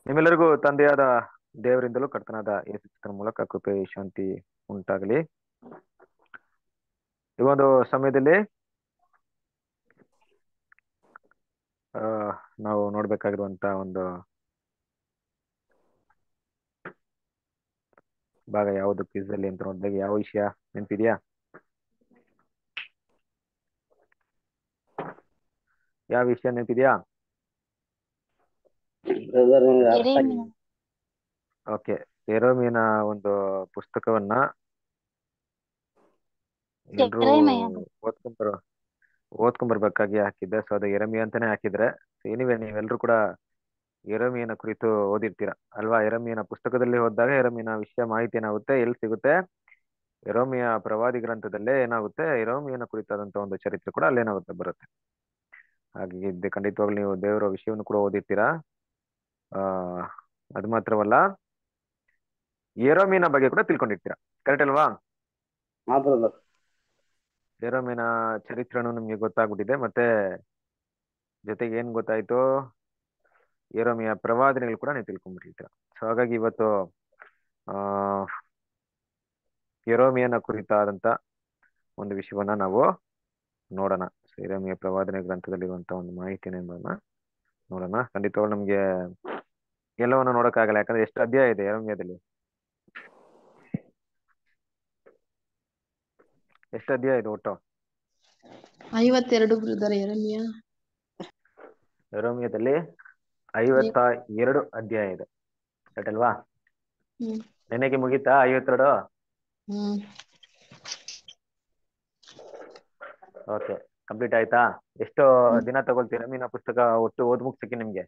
ನಿಮ್ಮೆಲ್ಲರಿಗೂ ತಂದೆಯಾದ ದೇವರಿಂದಲೂ ಕರ್ತನಾದ ಯೇಸು ಕ್ರಿಸ್ತನ ಮೂಲಕ ಕೃಪೆ ಶಾಂತಿ ಉಂಟಾಗಲಿ ಈ ಒಂದು ಸಮಯದಲ್ಲಿ ಆ ನಾವು ನೋಡ್ಬೇಕಾಗಿರುವಂತ ಒಂದು ಭಾಗ ಯಾವುದು ಕ್ವಿಜ್ ಅಲ್ಲಿ ಅಂತ ನೋಡಿದಾಗ ಯಾವ ವಿಷಯ ನೆನಪಿದ್ಯಾ ಯಾವ ವಿಷಯ ನೆನಪಿದ್ಯಾ ಬ್ರದರ್ ನಂಗೆ ಅರ್ಥ ಎರೇಮಿಯ. ಆಗಿಲ್ಲ. ಓಕೆ ಎರೋಮಿನ ಒಂದು ಪುಸ್ತಕವನ್ನ ಎಲ್ರೂ ಎರೇಮಿಯ. ಓದ್ಕೊಂಬರು ಓದ್ಕೊಂಬರ್ಬೇಕಾಗಿ ಹಾಕಿದ್ದೆ ಸೊ ಅದು ಎರಮಿ ಅಂತಾನೆ ಹಾಕಿದ್ರೆ ಏನಿವೆ ನೀವೆಲ್ಲರೂ ಕೂಡ ಎರಮಿಯನ ಕುರಿತು ಓದಿರ್ತೀರ ಅಲ್ವಾ ಎರಮಿಯನ ಪುಸ್ತಕದಲ್ಲಿ ಓದಿದಾಗ ಎರಮಿಯನ ವಿಷಯ ಮಾಹಿತಿ ಏನಾಗುತ್ತೆ ಎಲ್ಲಿ ಸಿಗುತ್ತೆ ಎರೋಮಿಯ ಪ್ರವಾದಿ ಗ್ರಂಥದಲ್ಲೇ ಏನಾಗುತ್ತೆ ಎರೋಮಿಯನ ಕುರಿತಾದಂತ ಒಂದು ಚರಿತ್ರೆ ಕೂಡ ಅಲ್ಲೇನಾಗುತ್ತೆ ಬರುತ್ತೆ ಹಾಗೆ ಇದ್ದೆ ಖಂಡಿತವಾಗ್ಲೂ ನೀವು ದೇವರ ವಿಷಯವನ್ನು ಕೂಡ ಓದಿರ್ತೀರಾ ಆ ಅದು ಮಾತ್ರವಲ್ಲ ಏರೋಮಿನ ಬಗ್ಗೆ ಕೂಡ ತಿಳ್ಕೊಂಡಿರ್ತೀರಾ ಕರೆಕ್ಟ್ ಅಲ್ವಾ ಹಾ ಬ್ರದರ್ ಏರೋಮಿನ ಚರಿತ್ರೆನೂ ನಿಮ್ಗೆ ಗೊತ್ತಾಗ್ಬಿಟ್ಟಿದೆ ಮತ್ತೆ ಜೊತೆಗೆ ಏನ್ ಗೊತ್ತಾಯ್ತು ಏರೋಮಿಯ ಪ್ರವಾದನೆಗಳು ಕೂಡ ನೀವು ತಿಳ್ಕೊಂಡ್ಬಿಟ್ಟಿರ್ತೀರ ಸೊ ಹಾಗಾಗಿ ಇವತ್ತು ಆ ಎರೋಮಿಯನ ಕುರಿತಾದಂತ ಒಂದು ವಿಷಯವನ್ನ ನಾವು ನೋಡೋಣ ಸೊ ಎರೋಮಿಯ ಪ್ರವಾದನೆ ಗ್ರಂಥದಲ್ಲಿರುವಂತ ಒಂದು ಮಾಹಿತಿನ ಎಂಬುದನ್ನ ನೋಡೋಣ ಖಂಡಿತವಾಗ್ಲೂ ನಮ್ಗೆ ಎಲ್ಲವನ್ನ ನೋಡಕ್ಕಾಗಲ್ಲ ಯಾಕಂದ್ರೆ ಎಷ್ಟು ಅಧ್ಯಾಯ ಇದೆ ಎರೋಮಿಯದಲ್ಲಿ ಎಷ್ಟು ಅಧ್ಯಾಯ ಇದೆ ಒಟ್ಟು ಐವತ್ತೆರಡು ಬ್ರದರ್ ಎರಮಿಯ ಎರೋಮಿಯದಲ್ಲಿ ಐವತ್ತ ಎರಡು ಅಧ್ಯಾಯ ಇದೆ ಕರೆಕ್ಟ್ ಅಲ್ವಾ ಹ್ಮ್ ನೆನೆಗೆ ಮುಗೀತಾ ಐವತ್ತೆರಡು ಹ್ಮ್ ಓಕೆ ಕಂಪ್ಲೀಟ್ ಆಯ್ತಾ ಎಷ್ಟು ದಿನ ತಗೊಳ್ತೀರಾ ಮೀನ ಪುಸ್ತಕ ಒಟ್ಟು ಓದ್ ಮುಗ್ಸಕ್ಕೆ ನಿಮ್ಗೆ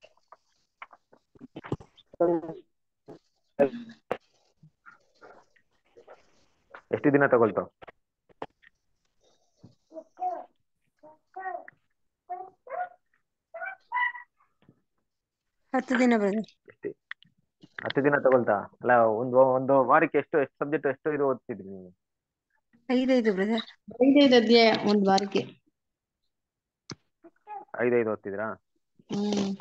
ಎಷ್ಟು ದಿನ ತಗೊಳ್ತು ಹತ್ತು ದಿನ ಬ್ರದರ್ ಎಷ್ಟು ಹತ್ತು ದಿನ ತಗೊಳ್ತಾ ಅಲ್ಲ ಒಂದು ಒಂದು ವಾರಕ್ಕೆ ಎಷ್ಟು ಎಷ್ಟು ಸಬ್ಜೆಕ್ಟ್ ಎಷ್ಟು ಇದು ಓದ್ತಿದ್ರಿ ನೀವು ಐದೈದು ಬ್ರದರ್ ಐದೈದು ಅಧ್ಯಾಯ ಒಂದ್ ವಾರಕ್ಕೆ ಐದೈದು ಓದ್ತಿದ್ರಾ ಹ್ಮ್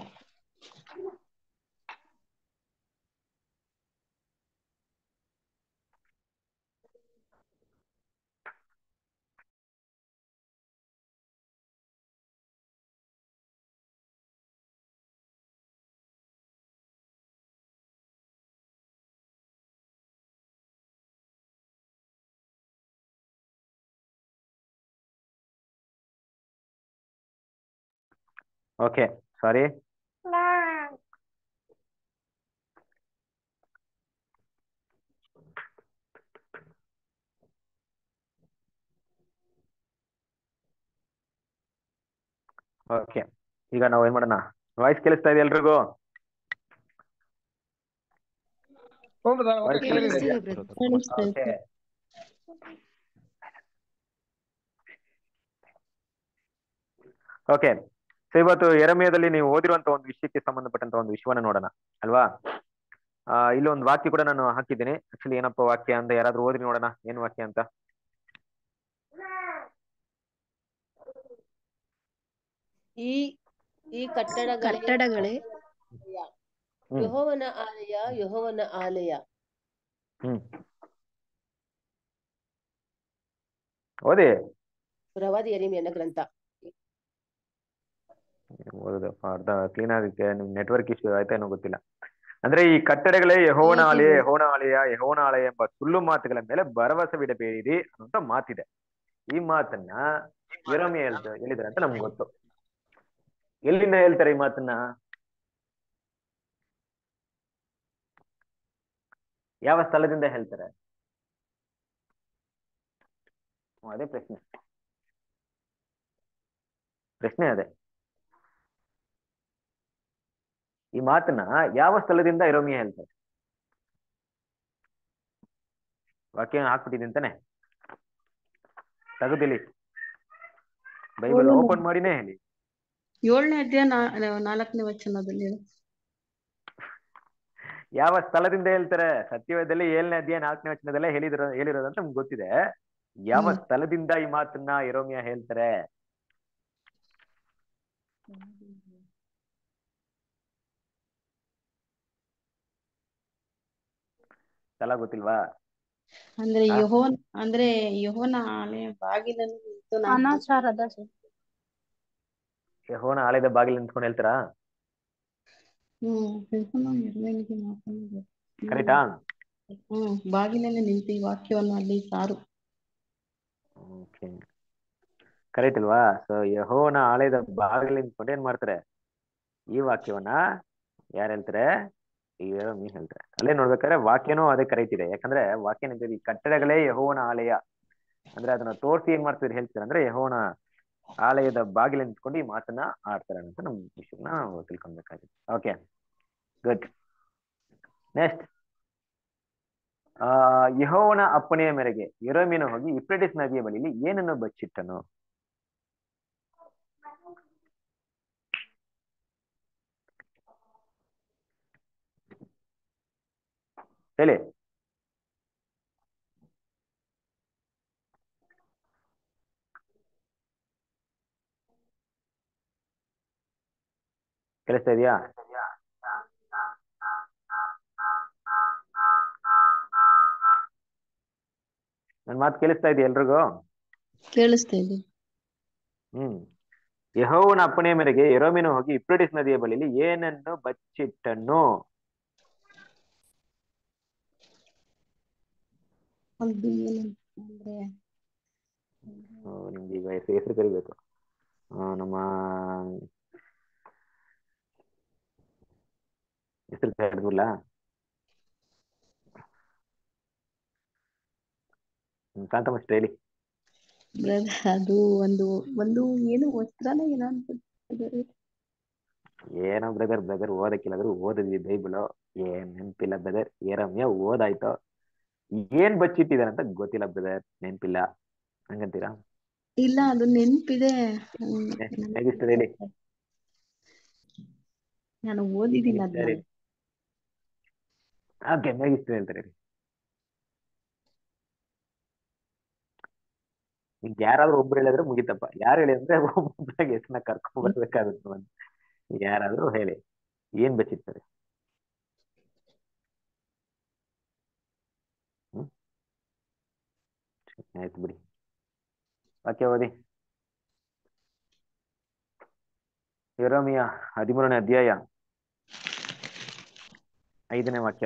ಓಕೆ ಸಾರಿ ಓಕೆ ಈಗ ನಾವು ಏನ್ ಮಾಡೋಣ ವಾಯ್ಸ್ ಕೇಳಿಸ್ತಾ ಇದೆ ಎಲ್ರಿಗೂ ವಾಯ್ಸ್ ಕೇಳಿಸ್ತಿದೆ ಬ್ರದರ್ ಕೇಳಿಸ್ತಾ ಓಕೆ ಇದೆ. ಓಕೆ ಸೊ ಇವತ್ತು ಎರಮಿಯದಲ್ಲಿ ನೀವು ಓದಿರುವಂತ ಒಂದು ವಿಷಯಕ್ಕೆ ಸಂಬಂಧಪಟ್ಟಂತ ಒಂದು ವಿಷಯವನ್ನ ನೋಡೋಣ ಅಲ್ವಾ ಆ ಇಲ್ಲಿ ಒಂದು ವಾಕ್ಯ ಕೂಡ ನಾನು ಹಾಕಿದ್ದೀನಿ ಆಕ್ಚುಲಿ ಏನಪ್ಪ ವಾಕ್ಯ ಅಂತ ಯಾರಾದ್ರೂ ಓದಿ ನೋಡೋಣ ಏನ್ ವಾಕ್ಯ ಅಂತ ಈ ಈ ಕಟ್ಟಡಗಳೇ ಕಟ್ಟಡಗಳೇ ಹ್ಮ್ ಯೆಹೋವನ ಆಲಯ ಯೆಹೋವನ ಆಲಯ ಹ್ಮ್ ಓದಿ ಪ್ರವಾದಿ ಎರಿಮಿಯನ ಗ್ರಂಥ ಓದಪ್ಪ ಅರ್ಧ ಕ್ಲೀನ್ ಆಗಕ್ಕೆ ನಿಮ್ ನೆಟ್ವರ್ಕ್ ಇಶ್ಯೂ ಆಯ್ತಾ ಏನೋ ಗೊತ್ತಿಲ್ಲ ಅಂದ್ರೆ ಈ ಕಟ್ಟಡಗಳೇ ಯಹೋವನ ಹೇಗೆ ಆಲಯ ಹೇಗೆ? ಯಹೋವನ ಆಲಯ ಯಹೋವನ ಆಲಯ ಎಂಬ ಸುಳ್ಳು ಮಾತುಗಳ ಮೇಲೆ ಭರವಸೆ ಬಿಡಬೇಡಿರಿ ಅನ್ನುವಂತ ಮಾತಿದೆ ಈ ಮಾತನ್ನ ಯೆರೆಮೀಯ ಹೇಳ್ತ ಹೇಳಿದಾರೆ ಅಂತ ನಮ್ಗೆ ಗೊತ್ತು ಎಲ್ಲಿಂದ ಹೇಳ್ತಾರೆ ಈ ಮಾತನ್ನ ಯಾವ ಸ್ಥಳದಿಂದ ಹೇಳ್ತಾರೆ ಹ್ಮ್, ಅದೇ ಪ್ರಶ್ನೆ ಪ್ರಶ್ನೆ ಅದೇ ಈ ಮಾತನ್ನ ಯಾವ ಸ್ಥಳದಿಂದ ಇರೋಮಿಯ ಹೇಳ್ತಾರೆ ವಾಕ್ಯ ಹಾಕ್ಬಿಟ್ಟಿದ್ದೀನಿ ತಾನೆ ತೆಗೆದಿಲಿ ಬೈಬಲ್ ಏಳನೇ ಓಪನ್ ಮಾಡಿನೇ ಹೇಳಿ ಏಳನೇ ಅಧ್ಯಾಯ ನಾ- ನಾಲ್ಕನೇ ವಚನದಲ್ಲಿ ಹೇಳು. ಯಾವ ಸ್ಥಳದಿಂದ ಹೇಳ್ತಾರೆ ಸತ್ಯವೇದದಲ್ಲಿ ಏಳನೇ ಅಧ್ಯಾಯ ನಾಲ್ಕನೇ ವಚನದಲ್ಲೇ ಹೇಳಿದಿರೋ ಹೇಳಿರೋದಂತ ನಮ್ಗೆ ಗೊತ್ತಿದೆ ಯಾವ ಹ್ಮ್. ಸ್ಥಳದಿಂದ ಈ ಮಾತನ್ನ ಇರೋಮಿಯ ಹೇಳ್ತಾರೆ ಸ್ಥಳ ಗೊತ್ತಿಲ್ವಾ ಅಂದ್ರೆ ಆ? ಯೆಹೋವನ ಅಂದ್ರೆ ಯೆಹೋವನ ಆಲಯ ಬಾಗಿಲನ್ನು ನಿಂತು ನಾನು ಅನಾಚಾರದ ಯೆಹೋವನ ಆಲಯದ ಬಾಗಿಲು ನಿಂತ್ಕೊಂಡು ಹೇಳ್ತಾರಾ ಹ್ಮ್ ಯೆಹೋವನ ಯೆರೆಮೀಯನಿಗೆ ಮಾತನಾಡಿದ. ಕರೆಕ್ಟಾ ಹ್ಮ್ ಬಾಗಿಲಲ್ಲಿ ನಿಂತು ಈ ವಾಕ್ಯವನ್ನು ಅಲ್ಲಿ ಸಾರು ಓಕೆ ಕರೆಕ್ಟ್ ಅಲ್ವಾ ಸೊ ಯಹೋವನ ಆಲಯದ ಬಾಗಿಲು ನಿಂತ್ಕೊಂಡು ಏನ್ ಮಾಡ್ತಾರೆ ಈ ವಾಕ್ಯವನ್ನ ಯಾರು ಹೇಳ್ತಾರೆ ಮೀ ಹೇಳ್ತಾರೆ ಅಲ್ಲೇ ನೋಡ್ಬೇಕಾದ್ರೆ ವಾಕ್ಯನೂ ಅದೇ ಕರೆಕ್ಟ್ ಇದೆ ಯಾಕಂದ್ರೆ ವಾಕ್ಯ ನಿಂತಿದೆ ಈ ಕಟ್ಟಡಗಳೇ ಯಹೋವನ ಆಲಯ ಅಂದ್ರೆ ಅದನ್ನ ತೋರಿಸಿ ಏನ್ ಮಾಡ್ತಿದ್ರು ಹೇಳ್ತಾರೆ ಅಂದ್ರೆ ಯಹೋವನ ಆಲಯದ ಬಾಗಿಲು ನಿಂತ್ಕೊಂಡು ಈ ಮಾತನ್ನ ಆಡ್ತಾರೆ ಅಂತ ನಮ್ ವಿಷಯನ ನಾವು ತಿಳ್ಕೊಬೇಕಾಗುತ್ತೆ ಓಕೆ ಗುಡ್ ನೆಕ್ಸ್ಟ್ ಆ ಯಹೋವನ ಅಪ್ಪಣೆಯ ಮೇರೆಗೆ ಯೆರೆಮೀಯನು ಹೋಗಿ ಯುಫ್ರೇಟಿಸ್ ನದಿಯ ಬಳಿಯಲ್ಲಿ ಏನನ್ನು ಬಚ್ಚಿಟ್ಟನು ಹೇಳಿ ಕೇಳಿಸ್ತಾ ಇದೆಯಾ ನನ್ ಮಾತು ಕೇಳಿಸ್ತಾ ಇದೆಯಾ ಎಲ್ರಿಗೂ ಕೇಳಿಸ್ತಾ ಇದೆ ಹ್ಮ್ ಯಹೋವನ ಅಪ್ಪಣೆಯ ಮೇರೆಗೆ ಯೆರೆಮೀಯನು ಹೋಗಿ ಯುಫ್ರೇಟಿಸ್ ನದಿಯ ಬಳಿಯಲ್ಲಿ ಏನನ್ನು ಬಚ್ಚಿಟ್ಟನು ಅದು ಏನು ಅಂದ್ರೆ ಓ, ನಿಮ್ಗೆ ಈಗ ಹೆಸರು ಹೆಸರು ಕರಿಬೇಕು ಆ, ನಮ್ಮ ಹೆಸರು ಕರೆದಿಲ್ಲ ಕಾಂತಮಷ್ಟ ಹೇಳಿ ಬ್ರದರ್ ಅದು ಒಂದು ಒಂದು ಏನು ವಸ್ತ್ರನ ಏನೋ ಅಂತ ಏನೋ ಬ್ರದರ್ ಬ್ರದರ್ ಓದಕ್ಕಿಲ್ಲಾದ್ರೂ ಓದಿದ್ವಿ ಬೈಬಲ್ ಏನ್ ನೆನ್ಪಿಲ್ಲ ಬ್ರದರ್ ಏರಮ್ಯ ಓದಾಯ್ತು ಏನ್ ಬಚ್ಚಿಟ್ಟಿದಾರೆ ಅಂತ ಗೊತ್ತಿಲ್ಲ ಬ್ರದರ್ ನೆನ್ಪಿಲ್ಲ ಹಂಗಂತೀರಾ ಇಲ್ಲ ಅದು ನೆನ್ಪಿದೆ ಹ್ಮ್, ಏ, ಹೇಗಿರ್ತದೆ ಹೇಳಿ ನಾನು ಓದಿದ್ದೀನಿ ಸರಿ ಅದನ್ನ ಓಕೆ ಹೇಗಿರ್ತದೆ ಹೇಳ್ತಾರೆ ಹೇಳಿ ಈಗ ಯಾರಾದ್ರೂ ಒಬ್ರು ಹೇಳಿದ್ರೆ ಮುಗಿತಪ್ಪ ಯಾರು ಹೇಳಿ ಅಂದ್ರೆ ಒಬ್ಬೊಬ್ಬರಾಗಿ ಹೆಸರನ್ನ ಕರ್ಕೊಂಡ್ ಬರ್ಬೇಕಾಗುತ್ತೆ ಅಂತ ಯಾರಾದ್ರೂ ಹೇಳಿ ಏನ್ ಬಚ್ಚಿರ್ತಾರೆ ಹ್ಮ್ ಆಯ್ತು ಬಿಡಿ ವಾಕ್ಯ ಓದಿ ಯೆರೆಮೀಯ ಹದಿಮೂರನೇ ಅಧ್ಯಾಯ ಐದನೇ ವಾಕ್ಯ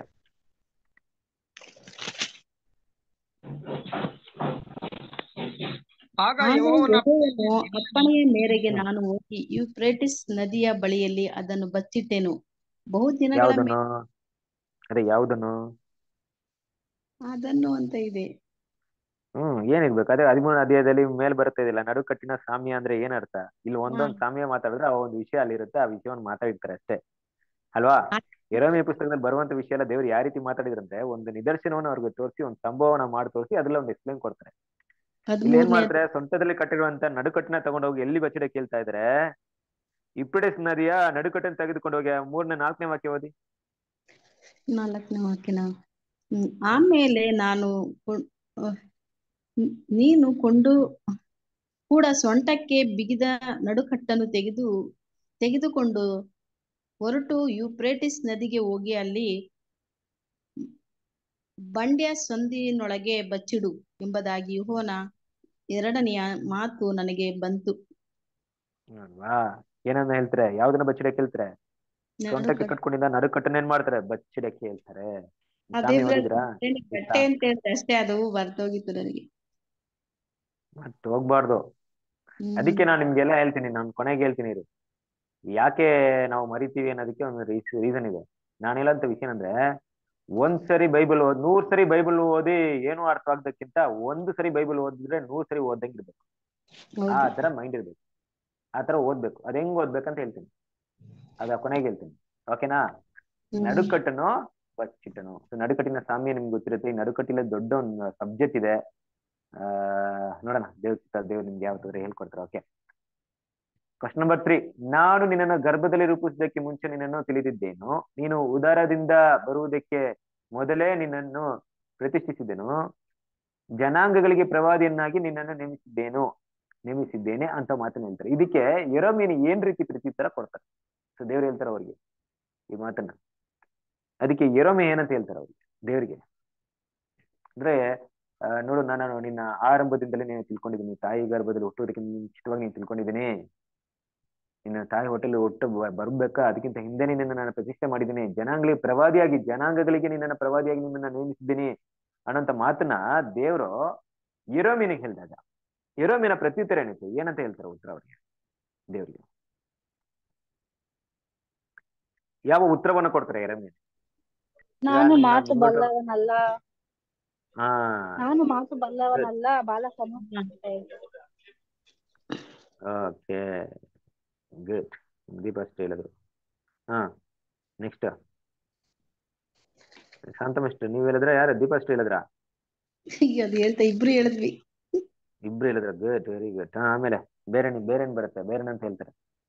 ಆಗ ಆಗ ಯೆಹೋವನ ಯೆಹೋವನು ಅಪ್ಪಣೆಯ ಮೇರೆಗೆ ನಾನು ಹೋಗಿ ಯೂಫ್ರೇಟಿಸ್ ನದಿಯ ಬಳಿಯಲ್ಲಿ ಅದನ್ನು ಬಚ್ಚಿಟ್ಟೆನು ಬಹು ದಿನಗಳ ಯಾವ್ದನ್ನು ಅದೇ ಯಾವ್ದನ್ನು ಅದನ್ನು ಅಂತ ಇದೆ ಹ್ಮ್ ಏನಿರ್ಬೇಕು ಅದೇ ಹದಿಮೂರನೇ ಅಧ್ಯಾಯದಲ್ಲಿ ಮೇಲ್ ಬರ್ತಾ ಇದೆಯಲ್ಲ ನಡುಕಟ್ಟಿನ ಸಾಮ್ಯ ಅಂದ್ರೆ ಏನ್ ಅರ್ಥ ಇಲ್ಲಿ ಒಂದೊಂದ್ ಸಾಮ್ಯ ಮಾತಾಡಿದ್ರೆ ಆ ಒಂದು ವಿಷಯ ಅಲ್ಲಿರುತ್ತೆ ಆ ವಿಷಯವನ್ನು ಮಾತಾಡಿರ್ತಾರೆ ಅಷ್ಟೇ ಅಲ್ವಾ ಎರಡನೇ ಪುಸ್ತಕದಲ್ಲಿ ಬರುವಂತ ವಿಷಯ ಎಲ್ಲ ದೇವ್ರು ಯಾವ ರೀತಿ ಮಾತಾಡಿದ್ರಂದ್ರೆ ಒಂದು ನಿದರ್ಶನವನ್ನು ಅವ್ರಿಗೆ ತೋರಿಸಿ ಒಂದು ಸಂಭವನ ಮಾಡಿ ತೋರಿಸಿ ಅದ್ರಲ್ಲಿ ಒಂದು ಎಕ್ಸ್ಪ್ಲೇನ್ ಕೊಡ್ತಾರೆ ಇಲ್ಲಿ ಏನ್ ಹದಿಮೂರನೇ ಮಾಡ್ತಾರೆ ಸೊಂಟದಲ್ಲಿ ಕಟ್ಟಿರುವಂತ ನಡುಕಟ್ಟಿನ ತಗೊಂಡೋಗಿ ಎಲ್ಲಿ ಬಚ್ಚಿಡ ಕೇಳ್ತಾ ಇದಾರೆ ಇಪ್ರಿಡಿಸ್ ನದಿಯ ನಡುಕಟ್ಟನ್ನು ತೆಗೆದುಕೊಂಡು ಹೋಗಿ ಮೂರನೇ ನಾಲ್ಕನೇ ವಾಕ್ಯ ಓದಿ ನಾಲ್ಕನೇ ವಾಕ್ಯನ ಹ್ಮ್ ಆಮೇಲೆ ನಾನು ಕೊ- ಅಹ್, ನ್- ನೀನು ಕೊಂಡು ಕೂಡ ಸೊಂಟಕ್ಕೆ ಬಿಗಿದ ನಡುಕಟ್ಟನ್ನು ತೆಗೆದು ತೆಗೆದುಕೊಂಡು ಹೊರಟು ಯೂಫ್ರೇಟಿಸ್ ನದಿಗೆ ಹೋಗಿ ಅಲ್ಲಿ ಬಂಡ್ಯ ಸಂದಿನೊಳಗೆ ಬಚ್ಚಿಡು ಎಂಬುದಾಗಿ ಯೆಹೋವನ ಎರಡನೆಯ ಮಾತು ನನಗೆ ಬಂತು ಅಲ್ವಾ ಏನನ್ನ ಹೇಳ್ತಾರೆ ಯಾವ್ದನ್ನ ಬಚ್ಚಿಡಕ್ಕೆ ಹೇಳ್ತಾರೆ ಸೊಂಟಕ್ಕೆ ನಡುಕಟ್ಟು- ಕಟ್ಕೊಂಡಿದ್ದ ನಡುಕಟ್ಟನ್ನ ಏನ್ ಮಾಡ್ತಾರೆ ಬಚ್ಚಿಡಕ್ಕೆ ಹೇಳ್ತಾರೆ ಅದೇ ಸಾಮ್ಯ ಓದಿದ್ರಾ ಬಟ್ಟೆ ಅಂತ ಹೇಳಿದ್ರೆ ಅಷ್ಟೇ ಅದು ಬರ್ತೋಗಿತ್ತು ನನಗೆ ಮತ್ ಹೋಗ್ಬಾರ್ದು ಹ್ಮ್. ಅದಕ್ಕೆ ನಾನು ನಿಮ್ಗೆಲ್ಲ ಹೇಳ್ತೀನಿ ನಾನು ಕೊನೆಗೆ ಹೇಳ್ತೀನಿ ಇರಿ ಯಾಕೆ ನಾವು ಮರಿತೀವಿ ಅನ್ನೋದಕ್ಕೆ ಒಂದು ರೀಸನ್ ಇದೆ ನಾನು ಹೇಳೋಂತ ವಿಷಯ ಅಂದ್ರೆ ಒಂದ್ ಸರಿ ಬೈಬಲ್ ಓದ್ ನೂರ್ ಸರಿ ಬೈಬಲ್ ಓದಿ ಏನು ಅರ್ಥ ಆಗ್ದಕ್ಕಿಂತ ಒಂದು ಸರಿ ಬೈಬಲ್ ಓದಿದ್ರೆ ನೂರ್ ಸರಿ ಓದಂಗ್ ಇರ್ಬೇಕು ಆ ಹೌದು ತರ ಮೈಂಡ್ ಇರ್ಬೇಕು ಆ ತರ ಓದ್ಬೇಕು ಅದ್ ಹೆಂಗ್ ಓದ್ಬೇಕಂತ ಹೇಳ್ತೀನಿ ಅದ ಕೊನೆಗೆ ಹೇಳ್ತೀನಿ ಓಕೆನಾ ಹ್ಮ್. ನಡುಕಟ್ಟನು ಬಚ್ಚಿಟ್ಟನು So, ನಡುಕಟ್ಟಿನ ಸಾಮ್ಯ ನಿಮ್ಗೆ ಗೊತ್ತಿರುತ್ತೆ ಈ ನಡುಕಟ್ಟಿನ ದೊಡ್ಡ ಒಂದು ಸಬ್ಜೆಕ್ಟ್ ಇದೆ ಆ ನೋಡೋಣ ದೇವ್ ದೇವ್ರು ನಿಮ್ಗೆ ಯಾವತ್ತಾದ್ರೆ ಹೇಳ್ಕೊಡ್ತಾರೆ ಓಕೆ ಕ್ವಶನ್ ನಂಬರ್ ತ್ರೀ ನಾನು ನಿನ್ನನ್ನು ಗರ್ಭದಲ್ಲಿ ರೂಪಿಸುವುದಕ್ಕೆ ಮುಂಚೆ ನಿನ್ನನ್ನು ತಿಳಿದಿದ್ದೇನು ನೀನು ಉದರದಿಂದ ಬರುವುದಕ್ಕೆ ಮೊದಲೇ ನಿನ್ನನ್ನು ಪ್ರತಿಷ್ಠಿಸಿದೆನು ಜನಾಂಗಗಳಿಗೆ ಪ್ರವಾದಿಯನ್ನಾಗಿ ನಿನ್ನನ್ನು ನೇಮಿಸಿದ್ದೇನು ನೇಮಿಸಿದ್ದೇನೆ ಅಂತ ಮಾತನ್ನ ಹೇಳ್ತಾರೆ ಇದಕ್ಕೆ ಎರಮೀನು ಏನ್ ರೀತಿ ಪ್ರತ್ಯುತ್ತರ ಕೊಡ್ತಾರೆ ಸೊ ದೇವ್ರು ಹೇಳ್ತಾರೆ ಅವ್ರಿಗೆ ಈ ಮಾತನ್ನ ಅದಕ್ಕೆ ಎರಮೆ ಏನಂತ ಹೇಳ್ತಾರೆ ಅವ್ರಿಗೆ ದೇವರಿಗೆ ಅಂದ್ರೆ ಆ, ನೋಡು ನಾನು ನಿನ್ನ ಆರಂಭದಿಂದಲೇ ನೀನು ತಿಳ್ಕೊಂಡಿದ್ದೀನಿ ತಾಯಿ ಗರ್ಭದಲ್ಲಿ ಹುಟ್ಟುವುದಕ್ಕಿಂತ ಮುಂಚಿತವಾಗಿ ನೀನು ತಿಳ್ಕೊಂಡಿದ್ದೀನಿ ನಿನ್ನ ತಾಯಿ ಹೊಟ್ಟೆಲಿ ಹುಟ್ಟು ಬ- ಬರ್ಬೇಕಾ ಅದಕ್ಕಿಂತ ಹಿಂದೆನೇ ನಿನ್ನ ನಾನು ಪ್ರತಿಷ್ಠೆ ಮಾಡಿದ್ದೀನಿ ಜನಾಂಗಗಳಿಗೆ ಪ್ರವಾದಿಯಾಗಿ ಜನಾಂಗಗಳಿಗೆ ನಿನ್ನನ್ನು ಪ್ರವಾದಿಯಾಗಿ ನಿನ್ನನ್ನು ನೇಮಿಸಿದ್ದೀನಿ ಅನ್ನೋಂಥ ಮಾತನ್ನ ದೇವರು ಯೆರೆಮೀಯನಿಗೆ ಹೇಳಿದಾಗ ಯೆರೆಮೀಯನ ಪ್ರತ್ಯುತ್ತರ ಏನಿತ್ತು ಏನಂತ ಹೇಳ್ತಾರೆ ಉತ್ತರ ಅವರಿಗೆ ದೇವರಿಗೆ ಯಾವ ಉತ್ತರವನ್ನ ಕೊಡ್ತಾರೆ ಯೆರೆಮೀಯ ನಾನು ನಿಮ್ಮ ಮಾತು ಮುಂದೋಟ- ಬಲ್ಲವನಲ್ಲ ಹಾ ನಾನು ಮಾತು ಬಲ್ಲವನಲ್ಲ ಬಾಲಕನು ಓಕೆ ಗುಡ್ ದೀಪ ಅಷ್ಟೇ ಹೇಳಿದ್ರು ಹಾ ನೆಕ್ಸ್ಟ್ ಶಾಂತಮಿಸ್ಟ್ ನೀವ್ ಹೇಳಿದ್ರ ಯಾರು ದೀಪ ಅಷ್ಟೇ ಹೇಳಿದ್ರ ಅದು ಹೇಳ್ತಾ ಇಬ್ರು ಹೇಳಿದ್ವಿ ಇಬ್ರು ಹೇಳಿದ್ರ ಗುಡ್ ವೆರಿ ಗುಡ್ ಹಾ ಆಮೇಲೆ ಬೇರೆ ಬೇರೇನ್ ಬರುತ್ತೆ ಬೇರೆ ಅಂತ ಹೇಳ್ತಾರೆ